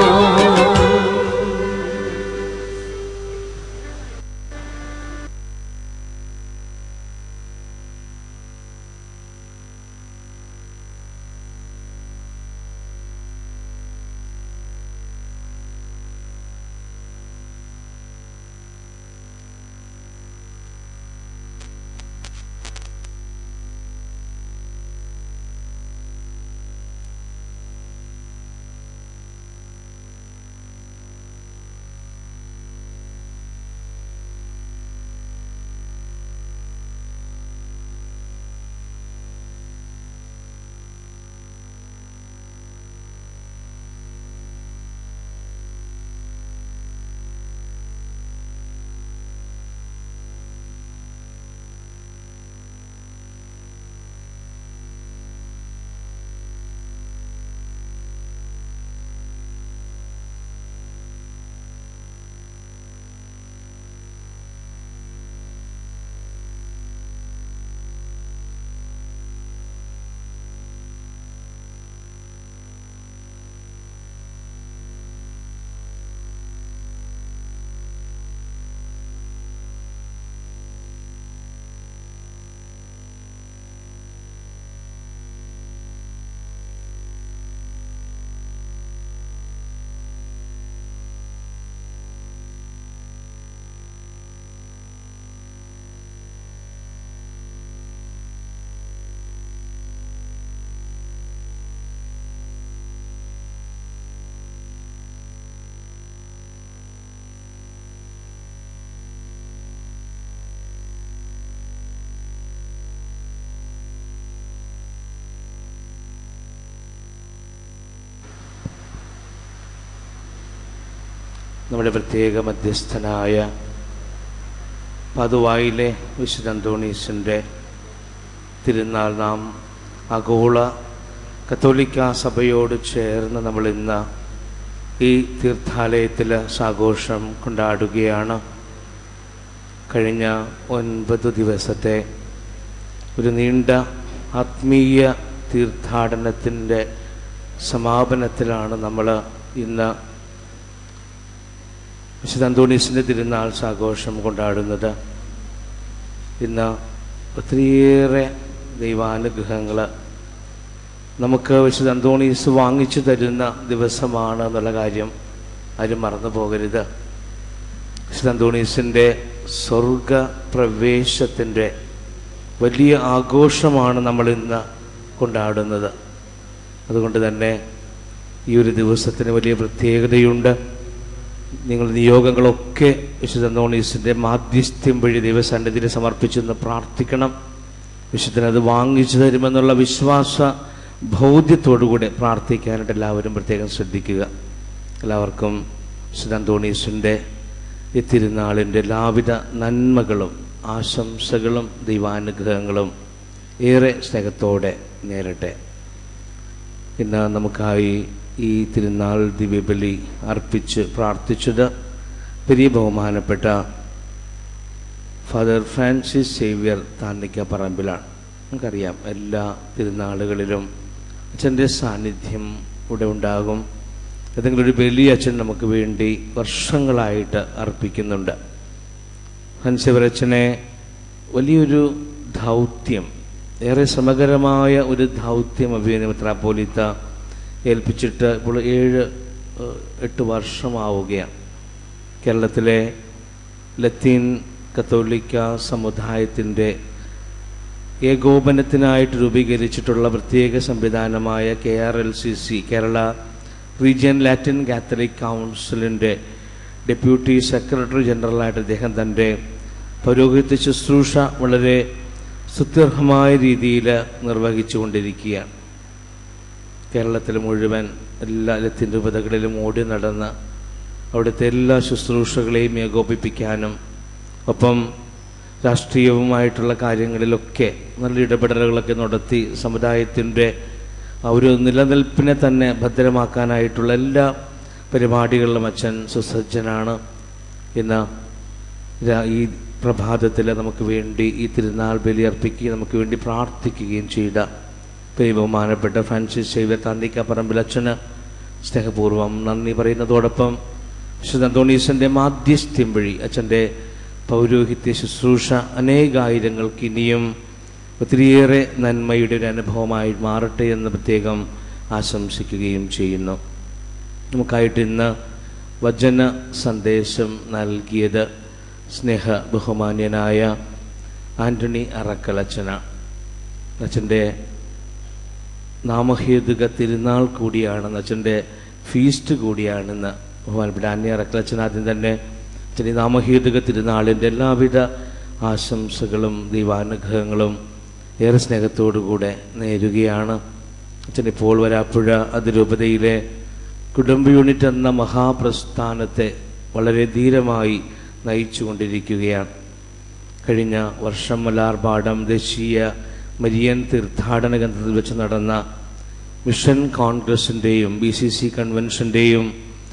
S11: നമ്മുടെ പ്രത്യേക മധ്യസ്ഥനായ പതുവായിലെ വിശുദ്ധ അന്തോണീസിൻ്റെ തിരുനാൾ നാം ആഗോള കത്തോലിക്ക സഭയോട് ചേർന്ന് നമ്മൾ ഇന്ന് ഈ തീർത്ഥാലയത്തിൽ സാഘോഷം കൊണ്ടാടുകയാണ് കഴിഞ്ഞ ഒൻപത് ദിവസത്തെ ഒരു നീണ്ട ആത്മീയ തീർത്ഥാടനത്തിൻ്റെ സമാപനത്തിലാണ് നമ്മൾ ഇന്ന് വിശുദ്ധ അന്തോണീസിൻ്റെ തിരുനാൾ സാഘോഷം കൊണ്ടാടുന്നത് ഇന്ന് ഒത്തിരിയേറെ ദൈവാനുഗ്രഹങ്ങൾ നമുക്ക് വിശുദ്ധ അന്തോണീസ് വാങ്ങിച്ചു തരുന്ന ദിവസമാണ് എന്നുള്ള കാര്യം ആരും മറന്നു പോകരുത് വിശുദ്ധ അന്തോണീസിൻ്റെ സ്വർഗ പ്രവേശത്തിൻ്റെ വലിയ ആഘോഷമാണ് നമ്മൾ ഇന്ന് കൊണ്ടാടുന്നത് അതുകൊണ്ട് തന്നെ ഈ ഒരു ദിവസത്തിന് വലിയ പ്രത്യേകതയുണ്ട് നിങ്ങൾ നിയോഗങ്ങളൊക്കെ വിശുദ്ധ അന്തോണീസിൻ്റെ മാധ്യസ്ഥ്യം വഴി ദൈവസന്നിധിയിൽ സമർപ്പിച്ചെന്ന് പ്രാർത്ഥിക്കണം വിശുദ്ധനത് വാങ്ങിച്ചു തരുമെന്നുള്ള വിശ്വാസ ബോധ്യത്തോടുകൂടെ പ്രാർത്ഥിക്കാനായിട്ട് എല്ലാവരും പ്രത്യേകം ശ്രദ്ധിക്കുക എല്ലാവർക്കും വിശുദ്ധ അന്തോണീസിൻ്റെ ഈ തിരുനാളിൻ്റെ എല്ലാവിധ നന്മകളും ആശംസകളും ദൈവാനുഗ്രഹങ്ങളും ഏറെ സ്നേഹത്തോടെ നേരട്ടെ ഇന്ന് നമുക്കായി ഈ തിരുനാൾ ദിവ്യബലി അർപ്പിച്ച് പ്രാർത്ഥിച്ചത് പെരിയ ബഹുമാനപ്പെട്ട ഫാദർ ഫ്രാൻസിസ് സേവ്യർ താന്നിക്ക പറമ്പിലാണ് നമുക്കറിയാം എല്ലാ തിരുനാളുകളിലും അച്ഛൻ്റെ സാന്നിധ്യം ഇവിടെ ഉണ്ടാകും ഏതെങ്കിലും ഒരു ബലി അച്ഛൻ നമുക്ക് വേണ്ടി വർഷങ്ങളായിട്ട് അർപ്പിക്കുന്നുണ്ട് ഹൻസവരച്ചനെ വലിയൊരു ദൗത്യം ഏറെ സമഗ്രമായ ഒരു ദൗത്യം അഭിനയ മെത്രാപ്പോലിത്ത ഏൽപ്പിച്ചിട്ട് ഇപ്പോൾ ഏഴ് ഏഹ്, എട്ട് വർഷമാവുകയാണ് കേരളത്തിലെ ലത്തീൻ കത്തോലിക്ക സമുദായത്തിൻ്റെ ഏകോപനത്തിനായിട്ട് രൂപീകരിച്ചിട്ടുള്ള പ്രത്യേക സംവിധാനമായ K R L C C Kerala region Latin Catholic കൗൺസിലിൻ്റെ ഡെപ്യൂട്ടി സെക്രട്ടറി ജനറലായിട്ട് അദ്ദേഹം തൻ്റെ പൗരോഹിത്യ ശുശ്രൂഷ വളരെ സുത്യർഹമായ രീതിയിൽ നിർവഹിച്ചു കൊണ്ടിരിക്കുകയാണ് കേരളത്തിൽ മുഴുവൻ എല്ലാ ലത്തിൻ രൂപതകളിലും ഓടി നടന്ന് അവിടുത്തെ എല്ലാ ശുശ്രൂഷകളെയും ഏകോപിപ്പിക്കാനും ഒപ്പം രാഷ്ട്രീയവുമായിട്ടുള്ള കാര്യങ്ങളിലൊക്കെ നല്ല ഇടപെടലുകളൊക്കെ നടത്തി സമുദായത്തിൻ്റെ ആ ഒരു നിലനിൽപ്പിനെ തന്നെ ഭദ്രമാക്കാനായിട്ടുള്ള എല്ലാ പരിപാടികളിലും അച്ഛൻ സുസജ്ജനാണ് ഇന്ന് രാ- ഈ പ്രഭാതത്തിൽ നമുക്ക് വേണ്ടി ഈ തിരുനാൾ ബലി അർപ്പിക്കുകയും നമുക്ക് വേണ്ടി പ്രാർത്ഥിക്കുകയും ചെയ്ത പ്രിയ ബഹുമാനപ്പെട്ട ഫ്രാൻസിസ് സേവ്യർ താന്തിക്ക പറമ്പിലച്ഛന് സ്നേഹപൂർവ്വം നന്ദി പറയുന്നതോടൊപ്പം വിശുദ്ധ അന്തോണീസിൻ്റെ മാധ്യസ്ഥ്യം വഴി അച്ഛൻ്റെ പൗരോഹിത്യ ശുശ്രൂഷ അനേകായിരങ്ങൾക്ക് ഇനിയും ഒത്തിരിയേറെ നന്മയുടെ ഒരു അനുഭവമായി മാറട്ടെ എന്ന് പ്രത്യേകം ആശംസിക്കുകയും ചെയ്യുന്നു നമുക്കായിട്ട് ഇന്ന് വചന സന്ദേശം നൽകിയത് സ്നേഹ ബഹുമാന്യനായ ആൻ്റണി അറക്കൽ അച്ഛനാണ് അച്ഛൻ്റെ നാമഹേതുക തിരുനാൾ കൂടിയാണെന്ന് അച്ഛൻ്റെ ഫീസ്റ്റ് കൂടിയാണെന്ന് ബഹുമാനപ്പെട്ട ആന്യ അറക്കൽ അച്ഛൻ ആദ്യം തന്നെ അച്ഛൻ്റെ നാമഹേതുക തിരുനാളിൻ്റെ എല്ലാവിധ ആശംസകളും ദൈവാനുഗ്രഹങ്ങളും ഏറെ സ്നേഹത്തോടുകൂടെ നേരുകയാണ് അച്ഛൻ ഇപ്പോൾ വരാപ്പുഴ അതിരൂപതയിലെ കുടുംബ യൂണിറ്റ് എന്ന മഹാപ്രസ്ഥാനത്തെ വളരെ ധീരമായി നയിച്ചുകൊണ്ടിരിക്കുകയാണ് കഴിഞ്ഞ വർഷം മലാർപാടം ദേശീയ മരിയൻ തീർത്ഥാടന കേന്ദ്രത്തിൽ വെച്ച് നടന്ന മിഷൻ കോൺഗ്രസിൻ്റെയും ബി സി സി കൺവെൻഷൻ്റെയും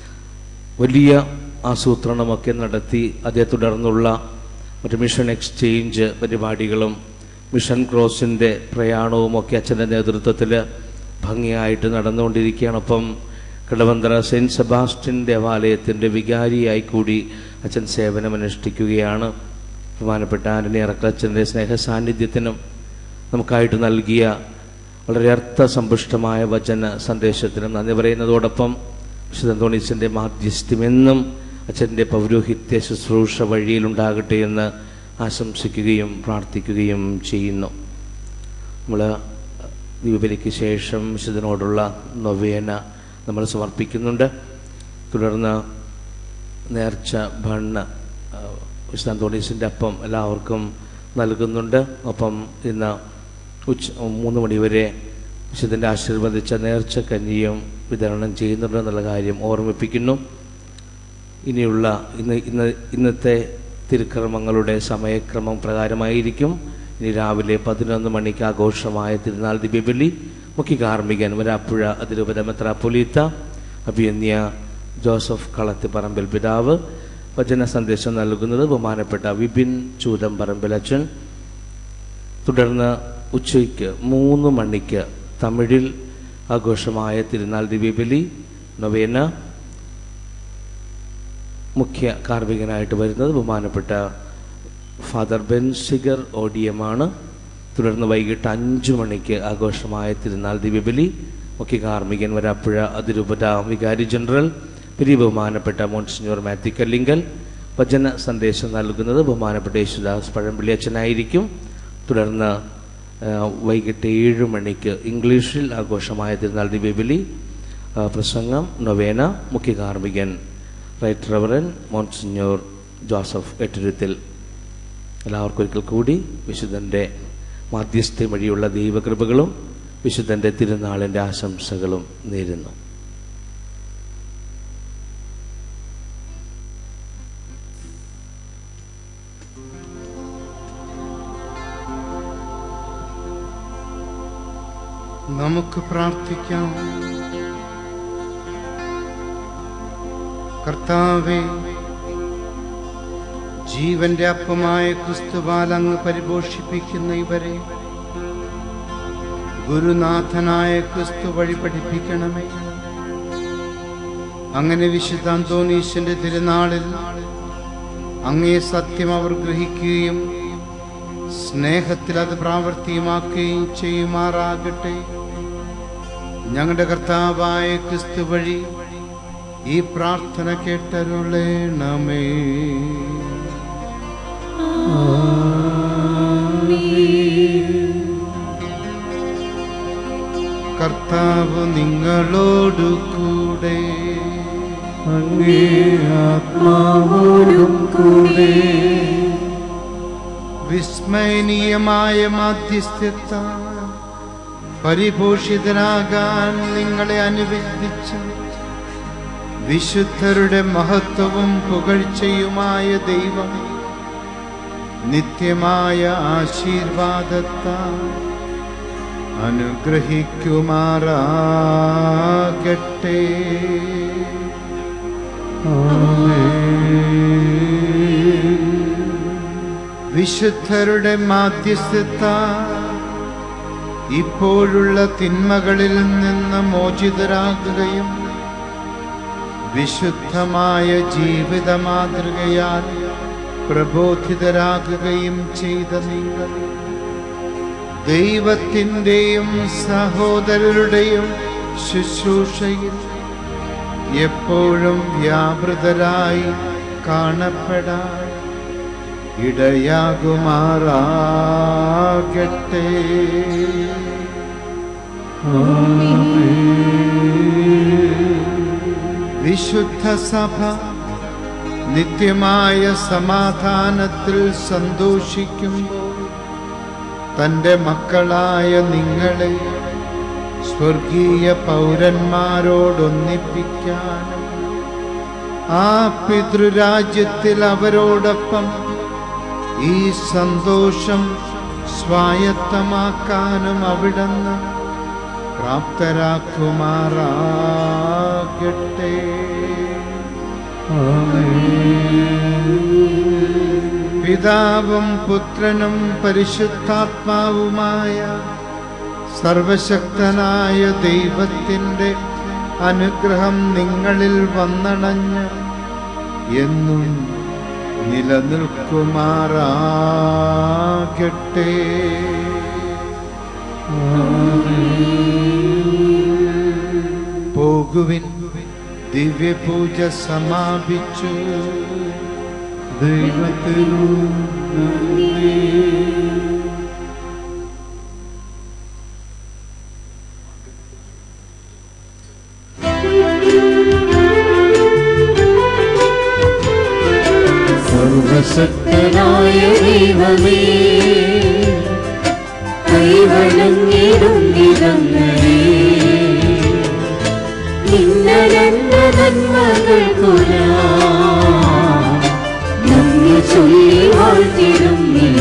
S11: വലിയ ആസൂത്രണമൊക്കെ നടത്തി അതേ തുടർന്നുള്ള മറ്റ് മിഷൻ എക്സ്ചേഞ്ച് പരിപാടികളും മിഷൻ ക്രോസിൻ്റെ പ്രയാണവും ഒക്കെ അച്ഛൻ്റെ നേതൃത്വത്തിൽ ഭംഗിയായിട്ട് നടന്നുകൊണ്ടിരിക്കുകയാണ് ഒപ്പം കടവന്തറ സെൻറ്റ് സെബാസ്റ്റ്യൻ ദേവാലയത്തിൻ്റെ വികാരിയായി കൂടി അച്ഛൻ സേവനമനുഷ്ഠിക്കുകയാണ് ബഹുമാനപ്പെട്ട ആന്റണി അറക്കച്ചൻ്റെ സ്നേഹ സാന്നിധ്യത്തിനും നമുക്കായിട്ട് നൽകിയ വളരെ അർത്ഥസമ്പുഷ്ടമായ വചന സന്ദേശത്തിനും നന്ദി പറയുന്നതോടൊപ്പം വിശുദ്ധ അന്തോണീസിൻ്റെ മാധ്യസ്ഥ്യമെന്നും അച്ഛൻ്റെ പൗരോഹിത്യ ശുശ്രൂഷ വഴിയിലുണ്ടാകട്ടെ എന്ന് ആശംസിക്കുകയും പ്രാർത്ഥിക്കുകയും ചെയ്യുന്നു നമ്മൾ ദീപലിക്ക് ശേഷം വിശുദ്ധനോടുള്ള നൊവേന നമ്മൾ സമർപ്പിക്കുന്നുണ്ട് തുടർന്ന് നേർച്ച ഭണ്ണ് ആ, വിശുദ്ധ അന്തോണീസിൻ്റെ അപ്പം എല്ലാവർക്കും നൽകുന്നുണ്ട് ഒപ്പം ഇന്ന് ഉച്ച മൂന്ന് മണി വരെ വിശുദ്ധൻ്റെ ആശീർവദിച്ച നേർച്ച കഞ്ഞിയും വിതരണം ചെയ്യുന്നുണ്ട് എന്നുള്ള കാര്യം ഓർമ്മിപ്പിക്കുന്നു ഇനിയുള്ള ഇന്ന് ഇന്ന് ഇന്നത്തെ തിരുക്രമങ്ങളുടെ സമയക്രമം പ്രകാരമായിരിക്കും ഇനി രാവിലെ പതിനൊന്ന് മണിക്ക് ആഘോഷമായ തിരുനാൾ ദിവ്യബലി മുഖ്യ കാർമ്മികൻ വരാപ്പുഴ അതിരൂപത മെത്രാപ്പൊലീത്ത അഭിയന്യ ജോസഫ് കളത്തിപ്പറമ്പിൽ പിതാവ് വചന സന്ദേശം നൽകുന്നത് ബഹുമാനപ്പെട്ട വിപിൻ ചൂതമ്പറമ്പിലച്ചൻ തുടർന്ന് ഉച്ചയ്ക്ക് മൂന്ന് മണിക്ക് തമിഴിൽ ആഘോഷമായ തിരുനാൾ ദിവ്യബലി നൊവേന മുഖ്യ കാർമ്മികനായിട്ട് വരുന്നത് ബഹുമാനപ്പെട്ട ഫാദർ ബെൻസിഗർ ഓഡിയമാണ് തുടർന്ന് വൈകിട്ട് അഞ്ചു മണിക്ക് ആഘോഷമായ തിരുനാൾ ദിവ്യബലി മുഖ്യ കാർമ്മികൻ വരാപ്പുഴ അതിരൂപത വികാരി ജനറൽ പെരിയ ബഹുമാനപ്പെട്ട മോൺസിഞ്ഞോർ മാത്യു കല്ലിങ്കൽ വചന സന്ദേശം നൽകുന്നത് ബഹുമാനപ്പെട്ട യേശുദാസ് പഴംപിള്ളി അച്ഛനായിരിക്കും തുടർന്ന് ആ, വൈകിട്ട് ഏഴ് മണിക്ക് ഇംഗ്ലീഷിൽ ആഘോഷമായ തിരുനാൾ ദിവ്യബലി ആ, പ്രസംഗം നൊവേന മുഖ്യ കാർമ്മികൻ right reverend monsignor Joseph Etturuthil എല്ലാവർക്കും ഒരിക്കൽ കൂടി വിശുദ്ധൻ്റെ മാധ്യസ്ഥ വഴിയുള്ള ദൈവകൃപകളും വിശുദ്ധൻ്റെ തിരുനാളിൻ്റെ ആശംസകളും നേരുന്നു
S8: നമുക്ക് പ്രാർത്ഥിക്കാം കർത്താവെ ജീവന്റെ അപ്പമായ ക്രിസ്തുവാൽ അങ്ങ് പരിപോഷിപ്പിക്കുന്ന ഇവരെ ഗുരുനാഥനായ ക്രിസ്തു വഴി പഠിപ്പിക്കണമേ അങ്ങനെ വിശുദ്ധ അന്തോണീശന്റെ തിരുനാളിൽ അങ്ങേ സത്യം അവർ ഗ്രഹിക്കുകയും സ്നേഹത്തിൽ അത് പ്രാവർത്തികമാക്കുകയും ചെയ്യുമാറാകട്ടെ ഞങ്ങളുടെ കർത്താവായ ക്രിസ്തു വഴി ഈ പ്രാർത്ഥന കേട്ടരുളേണമേ കർത്താവ് നിങ്ങളോടു കൂടെ
S10: അങ്ങേ ആത്മാവോടും കൂടെ
S8: വിസ്മയനീയമായ മാധ്യസ്ഥ്യത്ത പരിഭൂഷിതനാകാൻ നിങ്ങളെ അനുവദിച്ച വിശുദ്ധരുടെ മഹത്വവും പുകഴ്ചയുമായ ദൈവം നിത്യമായ ആശീർവാദത്താൽ അനുഗ്രഹിക്കുമാറാകട്ടെ വിശുദ്ധരുടെ മാധ്യസ്ഥത്ത ഇപ്പോഴുള്ള തിന്മകളിൽ നിന്ന് മോചിതരാകുകയും വിശുദ്ധമായ ജീവിത മാതൃകയാൽ പ്രബോധിതരാകുകയും ചെയ്ത നിങ്ങൾ ദൈവത്തിൻ്റെയും സഹോദരരുടെയും ശുശ്രൂഷയിൽ എപ്പോഴും വ്യാപൃതരായി കാണപ്പെടാൻ ഇടയാകുമാറാകട്ടെ വിശുദ്ധ സഭ നിത്യമായ സമാധാനത്തിൽ സന്തോഷിക്കുമ്പോൾ തൻ്റെ മക്കളായ നിങ്ങളെ സ്വർഗീയ പൗരന്മാരോടൊന്നിപ്പിക്കാനും ആ പിതൃരാജ്യത്തിൽ അവരോടൊപ്പം ഈ സന്തോഷം സ്വായത്തമാക്കാനും അവിടുന്ന് പ്രാപ്തരാക്കുമാറാകട്ടെ പിതാവും പുത്രനും പരിശുദ്ധാത്മാവുമായ സർവശക്തനായ ദൈവത്തിൻ്റെ അനുഗ്രഹം നിങ്ങളിൽ വന്നണഞ്ഞ് എന്നും നിലനിൽക്കുമാറാകട്ടെ പോകുവിൻ ദിവ്യപൂജ സമാപിച്ചു
S10: ദൈവത്തിനു നന്ദി
S1: സർവശക്തനായ ദൈവമേ കൈവണങ്ങിടും നിറങ്ങളേ ഇന്നലെന്ന നന്മകൾക്കുരാ നന്ദി ചൊല്ലി വാഴ്ത്തിടും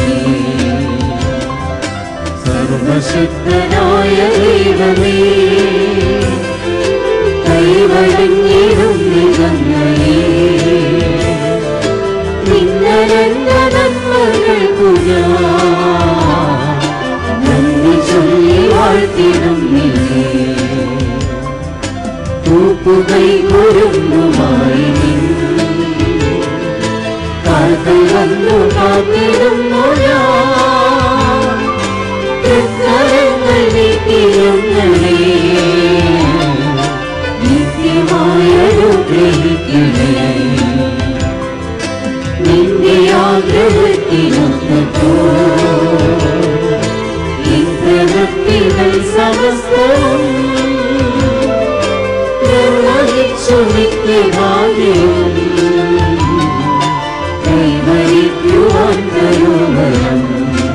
S1: സർവശക്തനായ ദൈവമേ കൈവണങ്ങിടും നിറങ്ങളേ നിന്നരന്ന നന്മകൾക്കുരാ നന്ദി ചൊല്ലി വാഴ്ത്തിടും തൂപ്പുകൈ കുരുന്നുമായി കാൽക്കൈ വന്നു കാത്തിടുന്നു ഞാൻ തൃക്കരങ്ങൾ നീക്കിയുങ്ങളെ നിത്യമായൊരുഗ്രഹിക്കണേ നിന്റെ ആഗ്രഹത്തിനൊത്തോ ഈ പ്രവൃത്തികൾ സമസ്തവും നിർവഹിച്ചു നിത്യഭാഗ്യവും കൈവരിക്കുവാൻ കരുവരം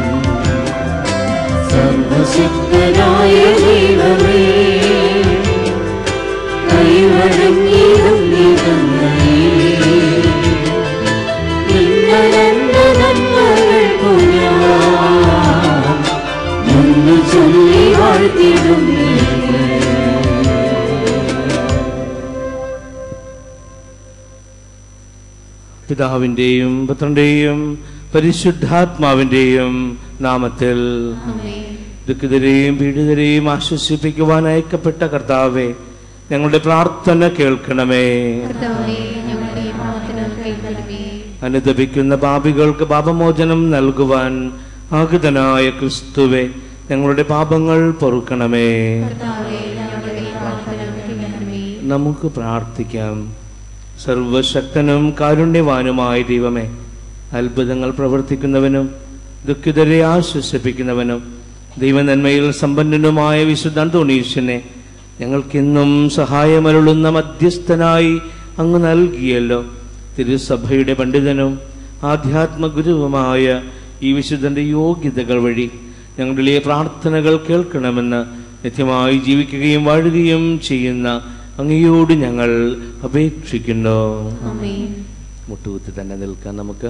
S1: സർവശക്തനായ ദൈവമേ കൈവഴങ്ങിയും നിറങ്ങളേ ചൊല്ലി വാഴ്ത്തിടും
S11: പിതാവിൻ്റെയും പുത്രൻ്റെയും പരിശുദ്ധാത്മാവിൻ്റെയും നാമത്തിൽ ദുഃഖിതരെയും പീഡിതരെയും ആശ്വസിപ്പിക്കുവാൻ അയക്കപ്പെട്ട കർത്താവെ ഞങ്ങളുടെ പ്രാർത്ഥന കേൾക്കണമേ
S4: കർത്താവേ ഞങ്ങളുടെ പ്രാർത്ഥന കേൾക്കണമേ
S11: അനുദപിക്കുന്ന പാപികൾക്ക് പാപമോചനം നൽകുവാൻ ആഗതനായ ക്രിസ്തുവെ ഞങ്ങളുടെ പാപങ്ങൾ പൊറുക്കണമേ
S4: കർത്താവേ ഞങ്ങളുടെ പ്രാർത്ഥന കേൾക്കണമേ
S11: നമുക്ക് പ്രാർത്ഥിക്കാം സർവശക്തനും കാരുണ്യവാനുമായ ദൈവമേ അത്ഭുതങ്ങൾ പ്രവർത്തിക്കുന്നവനും ദുഃഖിതരെ ആശ്വസിപ്പിക്കുന്നവനും ദൈവനന്മയിൽ സമ്പന്നനുമായ വിശുദ്ധ അന്തോണീഷ്യനെ ഞങ്ങൾക്കെന്നും സഹായമരുളുന്ന മധ്യസ്ഥനായി അങ്ങ് നൽകിയല്ലോ തിരുസഭയുടെ പണ്ഡിതനും ആധ്യാത്മഗുരുവുമായ ഈ വിശുദ്ധന്റെ യോഗ്യതകൾ വഴി ഞങ്ങളുടെ ഈ പ്രാർത്ഥനകൾ കേൾക്കണമെന്ന് നിത്യമായി ജീവിക്കുകയും വാഴുകയും ചെയ്യുന്ന അങ്ങയോട് ഞങ്ങൾ അപേക്ഷിക്കുന്നു
S4: ആമേൻ
S11: മുട്ടുകുത്തി തന്നെ നിൽക്കാൻ നമുക്ക്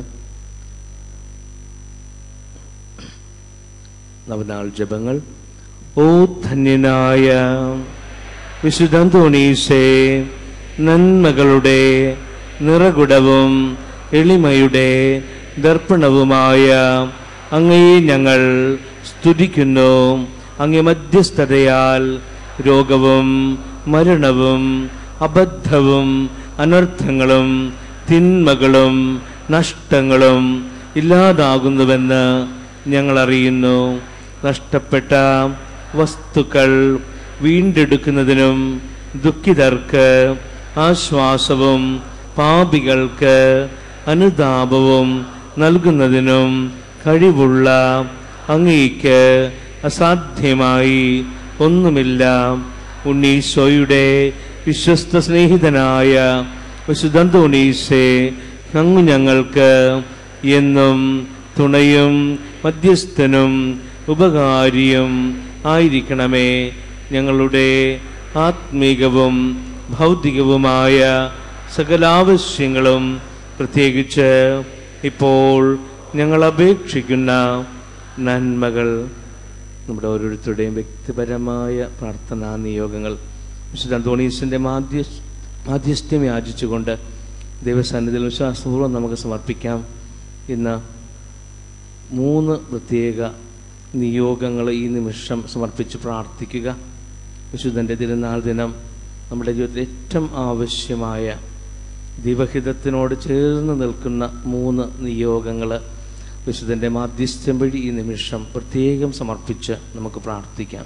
S11: നവനാൾ ജപങ്ങൾ ഓ ധന്യനായ വിശുദ്ധന്തോണീസേ നന്മകളുടെ നിറകുടവും എളിമയുടെ ദർപ്പണവുമായ അങ്ങയെ ഞങ്ങൾ സ്തുതിക്കുന്നു അങ്ങേ മധ്യസ്ഥതയാൽ രോഗവും മരണവും അബദ്ധവും അനർത്ഥങ്ങളും തിന്മകളും നഷ്ടങ്ങളും ഇല്ലാതാകുന്നുവെന്ന് ഞങ്ങൾ അറിയുന്നു നഷ്ടപ്പെട്ട വസ്തുക്കൾ വീണ്ടെടുക്കുന്നതിനും ദുഃഖിതർക്ക് ആശ്വാസവും പാപികൾക്ക് അനുതാപവും നൽകുന്നതിനും കഴിവുള്ള അങ്ങേക്ക് അസാധ്യമായി ഒന്നുമില്ല ഉണ്ണീശോയുടെ വിശ്വസ്ത സ്നേഹിതനായ വിശുദ്ധന്തോണീസെ അങ്ങ് ഞങ്ങൾക്ക് എന്നും തുണയും മധ്യസ്ഥനും ഉപകാരിയും ആയിരിക്കണമേ ഞങ്ങളുടെ ആത്മീകവും ഭൗതികവുമായ സകലാവശ്യങ്ങളും പ്രത്യേകിച്ച് ഇപ്പോൾ ഞങ്ങൾ അപേക്ഷിക്കുന്ന നന്മകൾ നമ്മുടെ ഓരോരുത്തരുടെയും വ്യക്തിപരമായ പ്രാർത്ഥനാ നിയോഗങ്ങൾ വിശുദ്ധ അന്തോണീസിൻ്റെ മാധ്യ മാധ്യസ്ഥ്യം യാചിച്ചുകൊണ്ട് ദൈവസന്നിധിയിൽ വിശ്വാസപൂർവ്വം നമുക്ക് സമർപ്പിക്കാം ഇന്ന് മൂന്ന് പ്രത്യേക നിയോഗങ്ങൾ ഈ നിമിഷം സമർപ്പിച്ച് പ്രാർത്ഥിക്കുക വിശുദ്ധൻ്റെ തിരുനാൾ ദിനം നമ്മുടെ ജീവിതത്തിൽ ഏറ്റവും ആവശ്യമായ ദൈവഹിതത്തിനോട് ചേർന്ന് നിൽക്കുന്ന മൂന്ന് നിയോഗങ്ങൾ വിശുദ്ധൻ്റെ മാധ്യസ്ഥ്യം വഴി ഈ നിമിഷം പ്രത്യേകം സമർപ്പിച്ച് നമുക്ക് പ്രാർത്ഥിക്കാം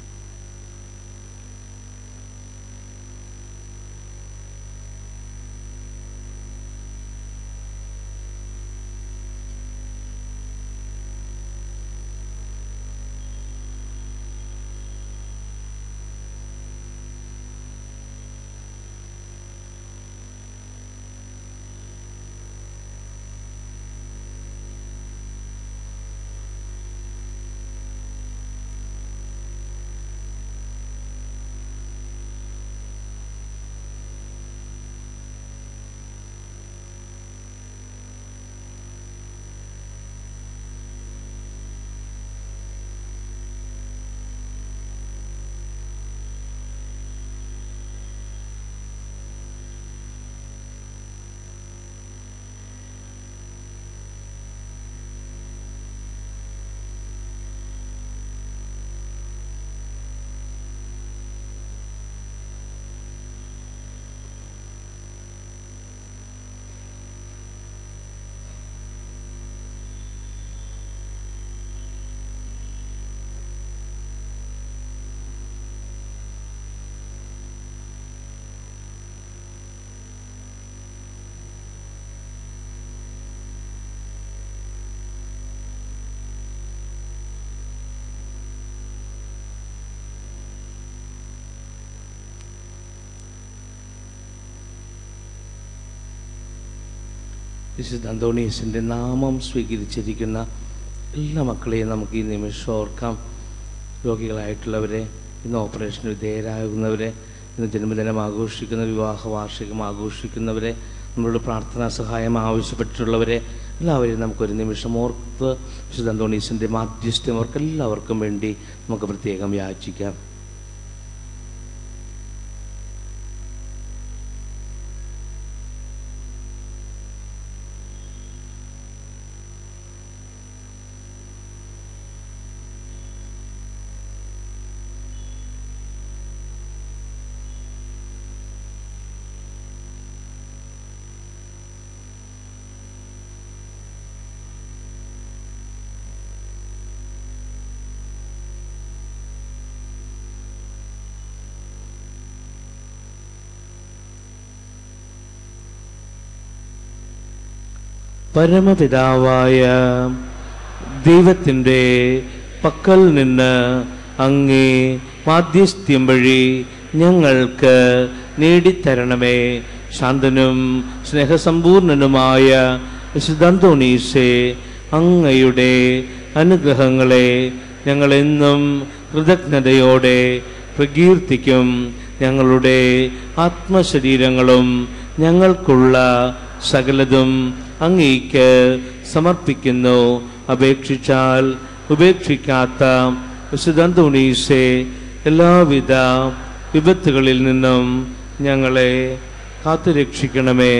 S11: വിശുദ്ധ അന്തോണീസിൻ്റെ നാമം സ്വീകരിച്ചിരിക്കുന്ന എല്ലാ മക്കളെയും നമുക്ക് ഈ നിമിഷം ഓർക്കാം രോഗികളായിട്ടുള്ളവരെ ഇന്ന് ഓപ്പറേഷന് വിധേയരാകുന്നവരെ ഇന്ന് ജന്മദിനം ആഘോഷിക്കുന്ന വിവാഹ വാർഷികം ആഘോഷിക്കുന്നവരെ നമ്മളോട് പ്രാർത്ഥനാ സഹായം ആവശ്യപ്പെട്ടിട്ടുള്ളവരെ എല്ലാവരെയും നമുക്കൊരു നിമിഷം ഓർത്ത് വിശുദ്ധ അന്തോണീസിൻ്റെ മാധ്യസ്ഥ്യം അവർക്ക് എല്ലാവർക്കും വേണ്ടി നമുക്ക് പ്രത്യേകം യാചിക്കാം പരമപിതാവായ ദൈവത്തിൻ്റെ പക്കൽ നിന്ന് അങ്ങേ മാധ്യസ്ഥ്യം വഴി ഞങ്ങൾക്ക് നേടിത്തരണമേ ശാന്തനും സ്നേഹസമ്പൂർണനുമായ വിശുദ്ധന്തോണീസെ അങ്ങയുടെ അനുഗ്രഹങ്ങളെ ഞങ്ങളെന്നും കൃതജ്ഞതയോടെ പ്രകീർത്തിക്കും ഞങ്ങളുടെ ആത്മശരീരങ്ങളും ഞങ്ങൾക്കുള്ള സകലതും അങ്ങേക്ക് സമർപ്പിക്കുന്നു അപേക്ഷിച്ചാൽ ഉപേക്ഷിക്കാത്ത വിശുദ്ധന്തോണീസെ എല്ലാവിധ വിപത്തുകളിൽ നിന്നും ഞങ്ങളെ കാത്തുരക്ഷിക്കണമേ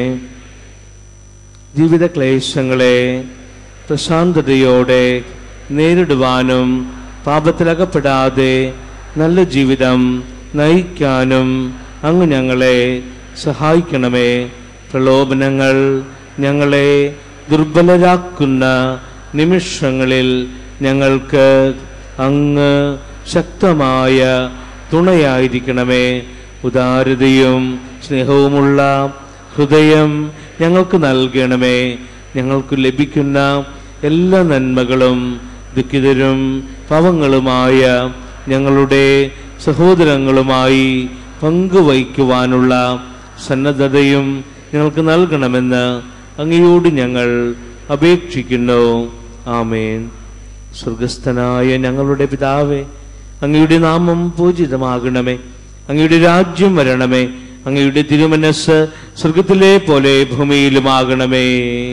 S11: ജീവിത ക്ലേശങ്ങളെ പ്രശാന്തതയോടെ നേരിടുവാനും പാപത്തിലകപ്പെടാതെ നല്ല ജീവിതം നയിക്കാനും അങ്ങ് ഞങ്ങളെ സഹായിക്കണമേ പ്രലോഭനങ്ങൾ ഞങ്ങളെ ദുർബലരാക്കുന്ന നിമിഷങ്ങളിൽ ഞങ്ങൾക്ക് അങ്ങ് ശക്തമായ തുണയായിരിക്കണമേ ഉദാരതയും സ്നേഹവുമുള്ള ഹൃദയം ഞങ്ങൾക്ക് നൽകണമേ ഞങ്ങൾക്ക് ലഭിക്കുന്ന എല്ലാ നന്മകളും ദുഃഖിതരും പാവങ്ങളുമായ ഞങ്ങളുടെ സഹോദരങ്ങളുമായി പങ്കുവയ്ക്കുവാനുള്ള സന്നദ്ധതയും ഞങ്ങൾക്ക് നൽകണമെന്ന് അങ്ങയോട് ഞങ്ങൾ അപേക്ഷിക്കുന്നു ആമേൻ സ്വർഗസ്ഥനായ ഞങ്ങളുടെ പിതാവേ അങ്ങയുടെ നാമം പൂജിതമാകണമേ അങ്ങയുടെ രാജ്യം വരണമേ അങ്ങയുടെ തിരുമനസ് സ്വർഗത്തിലെ പോലെ ഭൂമിയിലുമാകണമേ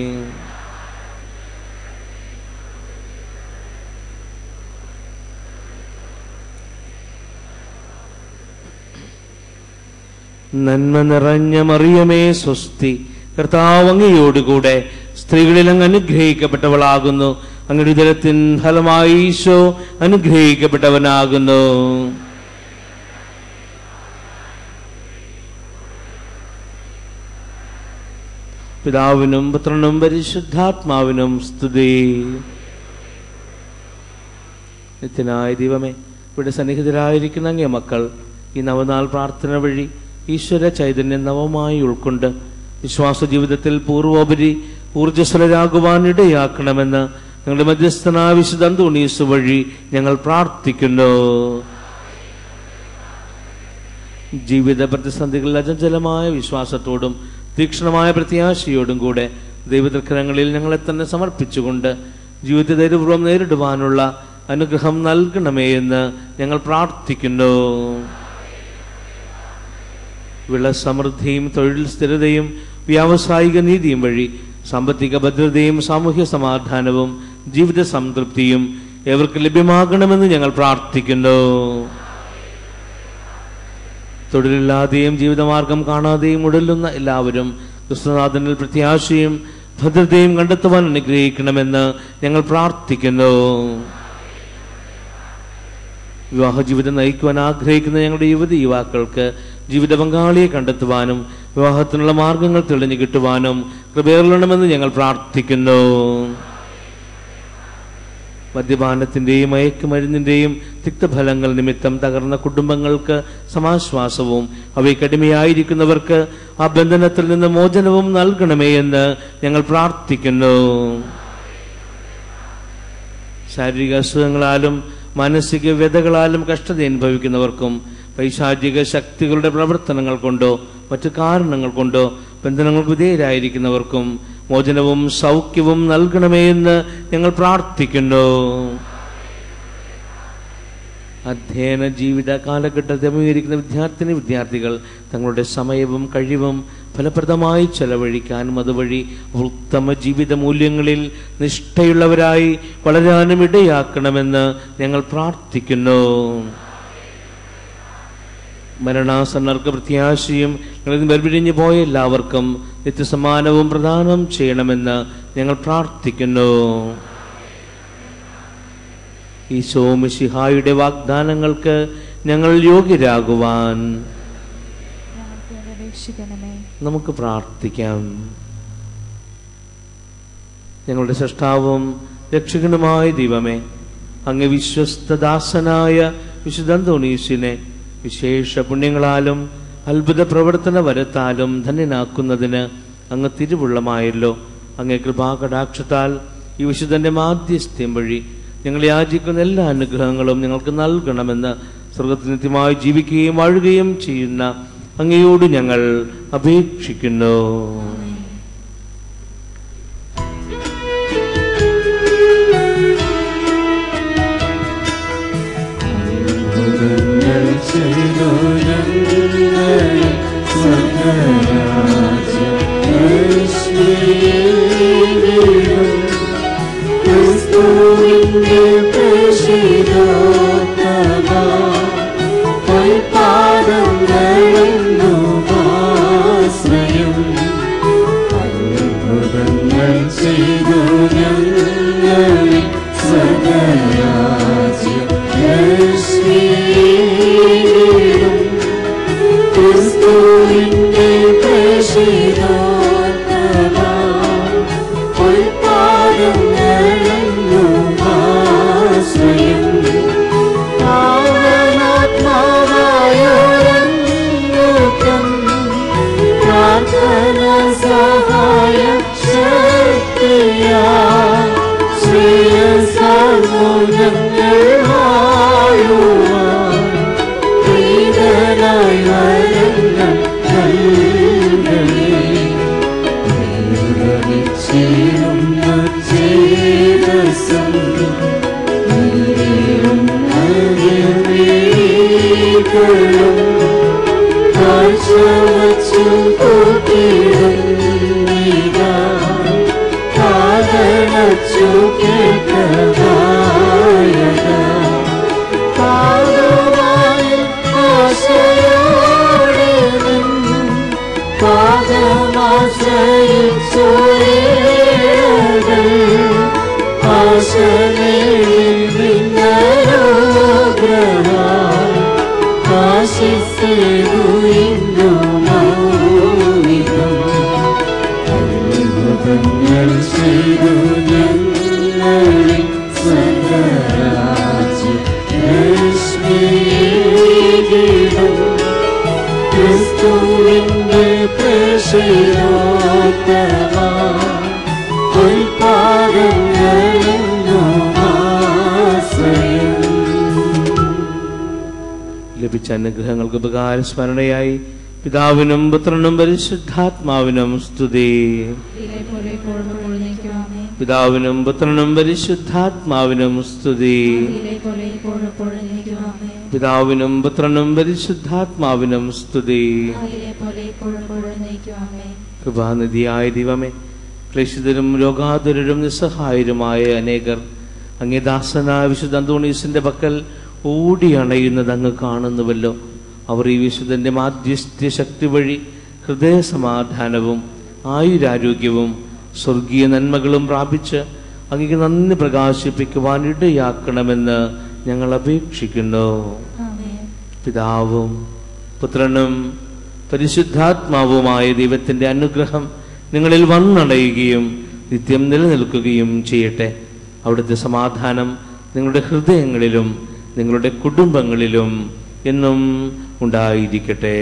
S11: നന്മ നിറഞ്ഞ മറിയമേ സ്വസ്തി കർത്താവ് അങ്ങയോടുകൂടെ സ്ത്രീകളിൽ അങ്ങ് അനുഗ്രഹിക്കപ്പെട്ടവളാകുന്നു അങ്ങയുടെ ഉദരത്തിൻ ഫലമായി ഈശോ അനുഗ്രഹിക്കപ്പെട്ടവനാകുന്നു പിതാവിനും പുത്രനും പരിശുദ്ധാത്മാവിനും സ്തുതി നിത്യനായ ദൈവമേ ഇവിടെ സന്നിഹിതരായിരിക്കുന്ന അങ്ങേ മക്കൾ ഈ നവനാൾ പ്രാർത്ഥന വഴി ഈശ്വര ചൈതന്യം നവമായി ഉൾക്കൊണ്ട് വിശ്വാസ ജീവിതത്തിൽ പൂർവോപരി ഊർജ്ജസ്വലരാകുവാൻ ഇടയാക്കണമെന്ന് ഞങ്ങളുടെ മധ്യസ്ഥനായ വിശുദ്ധ അന്തോണീസ് വഴി ഞങ്ങൾ പ്രാർത്ഥിക്കുന്നു ജീവിത പ്രതിസന്ധികളിൽ അചഞ്ചലമായ വിശ്വാസത്തോടും തീക്ഷ്ണമായ പ്രത്യാശയോടും കൂടെ ദൈവതൃക്കരങ്ങളിൽ ഞങ്ങളെ തന്നെ സമർപ്പിച്ചുകൊണ്ട് ജീവിതത്തെ ധൈര്യപൂർവ്വം നേരിടുവാനുള്ള അനുഗ്രഹം നൽകണമേ എന്ന് ഞങ്ങൾ പ്രാർത്ഥിക്കുന്നു വിളസമൃദ്ധിയും തൊഴിൽ സ്ഥിരതയും വ്യാവസായിക നീതിയും വഴി സാമ്പത്തിക ഭദ്രതയും സാമൂഹ്യ സമാധാനവും ജീവിത സംതൃപ്തിയും എവർക്ക് ലഭ്യമാകണമെന്ന് ഞങ്ങൾ പ്രാർത്ഥിക്കുന്നു തൊഴിലില്ലാതെയും ജീവിതമാർഗം കാണാതെയും ഉടലുന്ന എല്ലാവരും ക്രിസ്തുനാഥനിൽ പ്രത്യാശയും ഭദ്രതയും കണ്ടെത്തുവാൻ അനുഗ്രഹിക്കണമെന്ന് ഞങ്ങൾ പ്രാർത്ഥിക്കുന്നു വിവാഹ ജീവിതം നയിക്കുവാൻ ആഗ്രഹിക്കുന്ന ഞങ്ങളുടെ യുവതി യുവാക്കൾക്ക് ജീവിത പങ്കാളിയെ കണ്ടെത്തുവാനും വിവാഹത്തിനുള്ള മാർഗങ്ങൾ തെളിഞ്ഞു കിട്ടുവാനും കൃപയറണമെന്ന് ഞങ്ങൾ പ്രാർത്ഥിക്കുന്നു മദ്യപാനത്തിന്റെയും മയക്കുമരുന്നിന്റെയും തിക്തഫലങ്ങൾ നിമിത്തം തകർന്ന കുടുംബങ്ങൾക്ക് സമാശ്വാസവും അവയ്ക്കടിമയായിരിക്കുന്നവർക്ക് ആ ബന്ധനത്തിൽ നിന്ന് മോചനവും നൽകണമേ എന്ന് ഞങ്ങൾ പ്രാർത്ഥിക്കുന്നു ശാരീരിക അസുഖങ്ങളാലും മാനസിക വ്യതകളാലും കഷ്ടത അനുഭവിക്കുന്നവർക്കും പൈശാചിക ശക്തികളുടെ പ്രവർത്തനങ്ങൾ കൊണ്ടോ മറ്റു കാരണങ്ങൾ കൊണ്ടോ ബന്ധനങ്ങൾക്ക് വിധേയരായിരിക്കുന്നവർക്കും മോചനവും സൗഖ്യവും നൽകണമേ എന്ന് ഞങ്ങൾ പ്രാർത്ഥിക്കുന്നു അധ്യയന ജീവിത കാലഘട്ടത്തെ അഭിമുഖീകരിക്കുന്ന വിദ്യാർത്ഥിനി വിദ്യാർത്ഥികൾ തങ്ങളുടെ സമയവും കഴിവും ഫലപ്രദമായി ചെലവഴിക്കാനും അതുവഴി ഉത്തമ ജീവിത മൂല്യങ്ങളിൽ നിഷ്ഠയുള്ളവരായി വളരാനും ഇടയാക്കണമെന്ന് ഞങ്ങൾ പ്രാർത്ഥിക്കുന്നു മരണാസന്നർക്ക് പ്രത്യാശയും ഞങ്ങളിൽ വേർപിരിഞ്ഞു പോയ എല്ലാവർക്കും നിത്യസമ്മാനവും പ്രദാനം ചെയ്യണമെന്ന് ഞങ്ങൾ പ്രാർത്ഥിക്കുന്നു ഈശോ മിശിഹായുടെ വാഗ്ദാനങ്ങൾക്ക് ഞങ്ങൾ യോഗ്യരാകുവാൻ
S12: അപേക്ഷിക്കണമേ
S11: നമുക്ക് പ്രാർത്ഥിക്കാം ഞങ്ങളുടെ സൃഷ്ടാവും രക്ഷകനുമായ ദൈവമേ അങ്ങ് വിശ്വസ്തദാസനായ വിശുദ്ധന്തോണീസിനെ വിശേഷ പുണ്യങ്ങളാലും അത്ഭുത പ്രവർത്തന വരത്താലും ധന്യനാക്കുന്നതിന് അങ്ങ് തിരുവുള്ളമായല്ലോ അങ്ങേ കൃപാകടാക്ഷത്താൽ ഈ വിശുദ്ധന്റെ മാധ്യസ്ഥ്യം വഴി ഞങ്ങൾ യാചിക്കുന്ന എല്ലാ അനുഗ്രഹങ്ങളും ഞങ്ങൾക്ക് നൽകണമെന്ന് സ്വർഗത്തിൽ നിത്യമായി ജീവിക്കുകയും വാഴുകയും ചെയ്യുന്ന അങ്ങയോട് ഞങ്ങൾ അപേക്ഷിക്കുന്നു
S1: അത്ഭുതങ്ങൾ ചെയ്തു ഞങ്ങൾ സ്വർഗരാജ്യം യേശുവിലും ക്രിസ്തുവിന്റെ പ്രേഷിതോത്തമ കൈപ്പാദങ്ങളെന്നും ആശ്രയം
S11: ലഭിച്ച അനുഗ്രഹങ്ങൾക്ക് ഉപകാരസ്മരണയായി പിതാവിനും പുത്രനും പരിശുദ്ധാത്മാവിനും സ്തുതി പിതാവിനും പുത്രനും പരിശുദ്ധാത്മാവിനും സ്തുതി പിതാവിനും പുത്രനും പരിശുദ്ധാത്മാവിനും സ്തുതി കൃപാനിധിയായ ദൈവമേ ക്ലേശിതരും രോഗാതുരരും നിസ്സഹായരുമായ അനേകർ അങ്ങേദാസനായ വിശുദ്ധ അന്തോണീസിന്റെ പക്കൽ ഓടി അണയുന്നത് അങ്ങ് കാണുന്നുവല്ലോ അവർ ഈ വിശുദ്ധന്റെ മാധ്യസ്ഥ്യ ശക്തി വഴി ഹൃദയ സമാധാനവും ആയുരാരോഗ്യവും സ്വർഗീയ നന്മകളും പ്രാപിച്ച് അങ്ങേക്ക് നന്ദി പ്രകാശിപ്പിക്കുവാൻ ഇടയാക്കണമെന്ന് ഞങ്ങൾ അപേക്ഷിക്കുന്നു പിതാവും പുത്രനും പരിശുദ്ധാത്മാവുമായ ദൈവത്തിന്റെ അനുഗ്രഹം നിങ്ങളിൽ വന്നടയുകയും നിത്യം നിലനിൽക്കുകയും ചെയ്യട്ടെ അവിടുത്തെ സമാധാനം നിങ്ങളുടെ ഹൃദയങ്ങളിലും നിങ്ങളുടെ കുടുംബങ്ങളിലും എന്നും ഉണ്ടായിരിക്കട്ടെ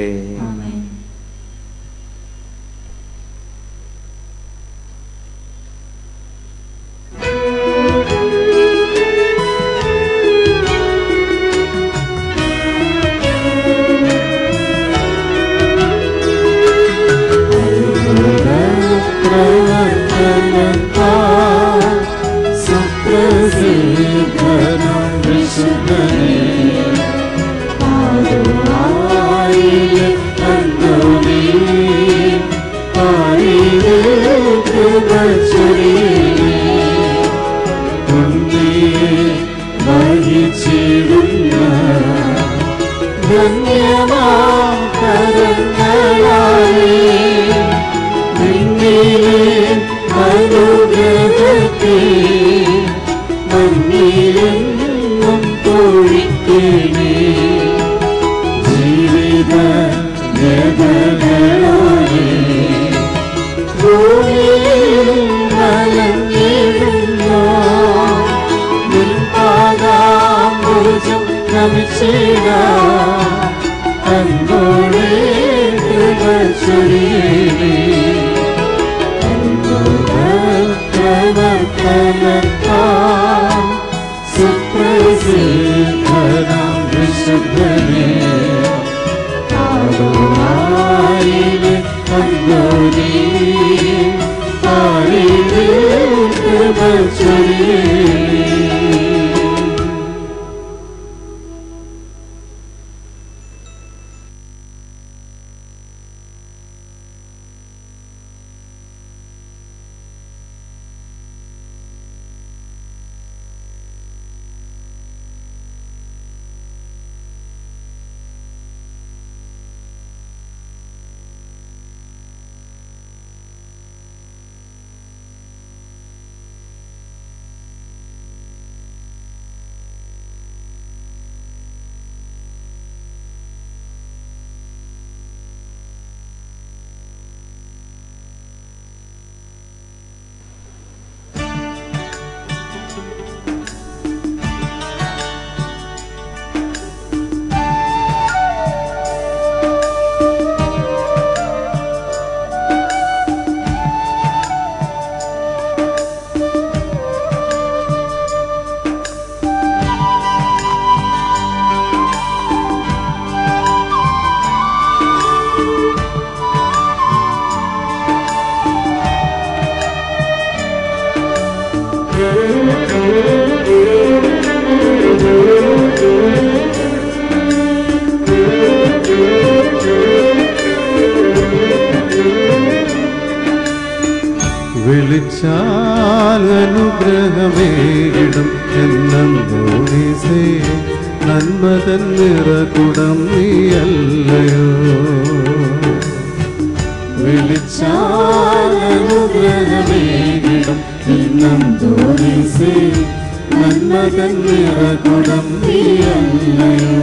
S10: വിളിച്ചാൽ അനുഗ്രഹമേകിടും എന്നോണീസേ നന്മതൻ നിറകുടം നീയല്ലയോ വിളിച്ചാൽ അനുഗ്രഹമേകിടും എന്നോണീസേ നന്മതൻ നിറകുടം നീയല്ലയോ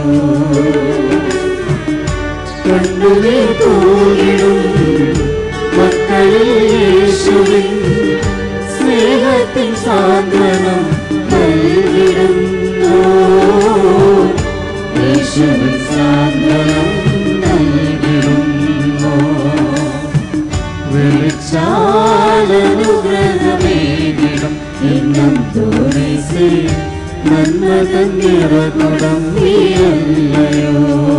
S10: കണ്ണുനീർ തോന്നിടും മക്കളിൽ യേശുവിൻ സ്നേഹത്തിൻ സാന്ത്വനം നൽകിടുന്നു യേശുവിൻ സാന്ത്വനം നൽകിടുന്നു വിളിച്ചാലനുഗ്രഹമേകിടും എന്നും തോന്നിസേ നന്മ തന്നിറകുടം നീയല്ലയോ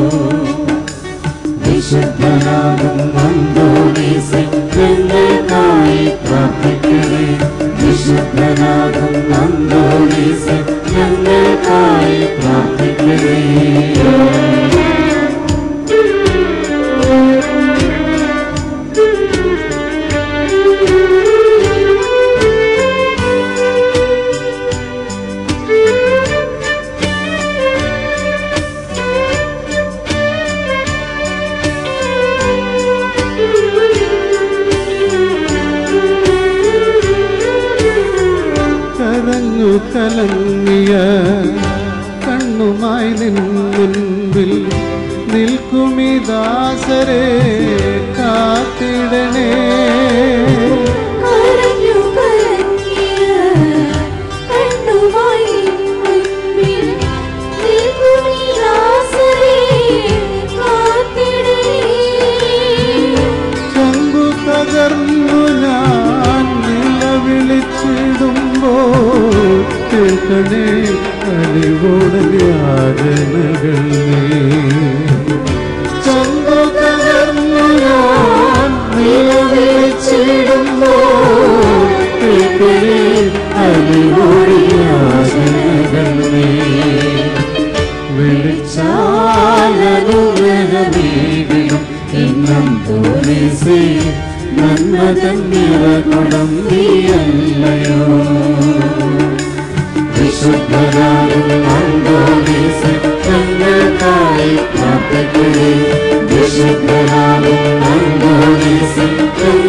S10: വിശുദ്ധനാകും അന്തോണീസേ ഞങ്ങൾക്കായി പ്രാർത്ഥിക്കണേ വിശുദ്ധനാകും അന്തോണീസേ ഞങ്ങൾക്കായി പ്രാർത്ഥിക്കണേ കരഞ്ഞു കലങ്ങിയ കണ്ണുമായി നിൻ മുൻപിൽ നിൽക്കുമി ദാസരെ കാത്തിടണേ
S7: കരഞ്ഞു കലങ്ങിയ കണ്ണുമായി മുൻപിൽ നിൽക്കുമീ ദാസരെ കാത്തിടണേ.
S10: ചങ്കു തകർന്നു ഞാൻ നിലവിളിച്ചിടുമ്പോൾ കേൾക്കണേ അലിവോട് യാചനകൾ നീ ചങ്കു തകർന്നു ഞാൻ നിലവിളിച്ചിടുമ്പോൾ കേൾക്കണേ അലിവോട് യാചനകൾ നീ വിളിച്ചാലനുഗ്രഹമേകിടും എന്നും തോന്നിസേ നന്മ തന്നിറകുടം നീയല്ലയോ വിശുദ്ധരാകും അന്തോണീസേ ഞങ്ങൾക്കായി പ്രാർത്ഥിക്കണേ വിശുദ്ധരാകും അന്തോണീസേ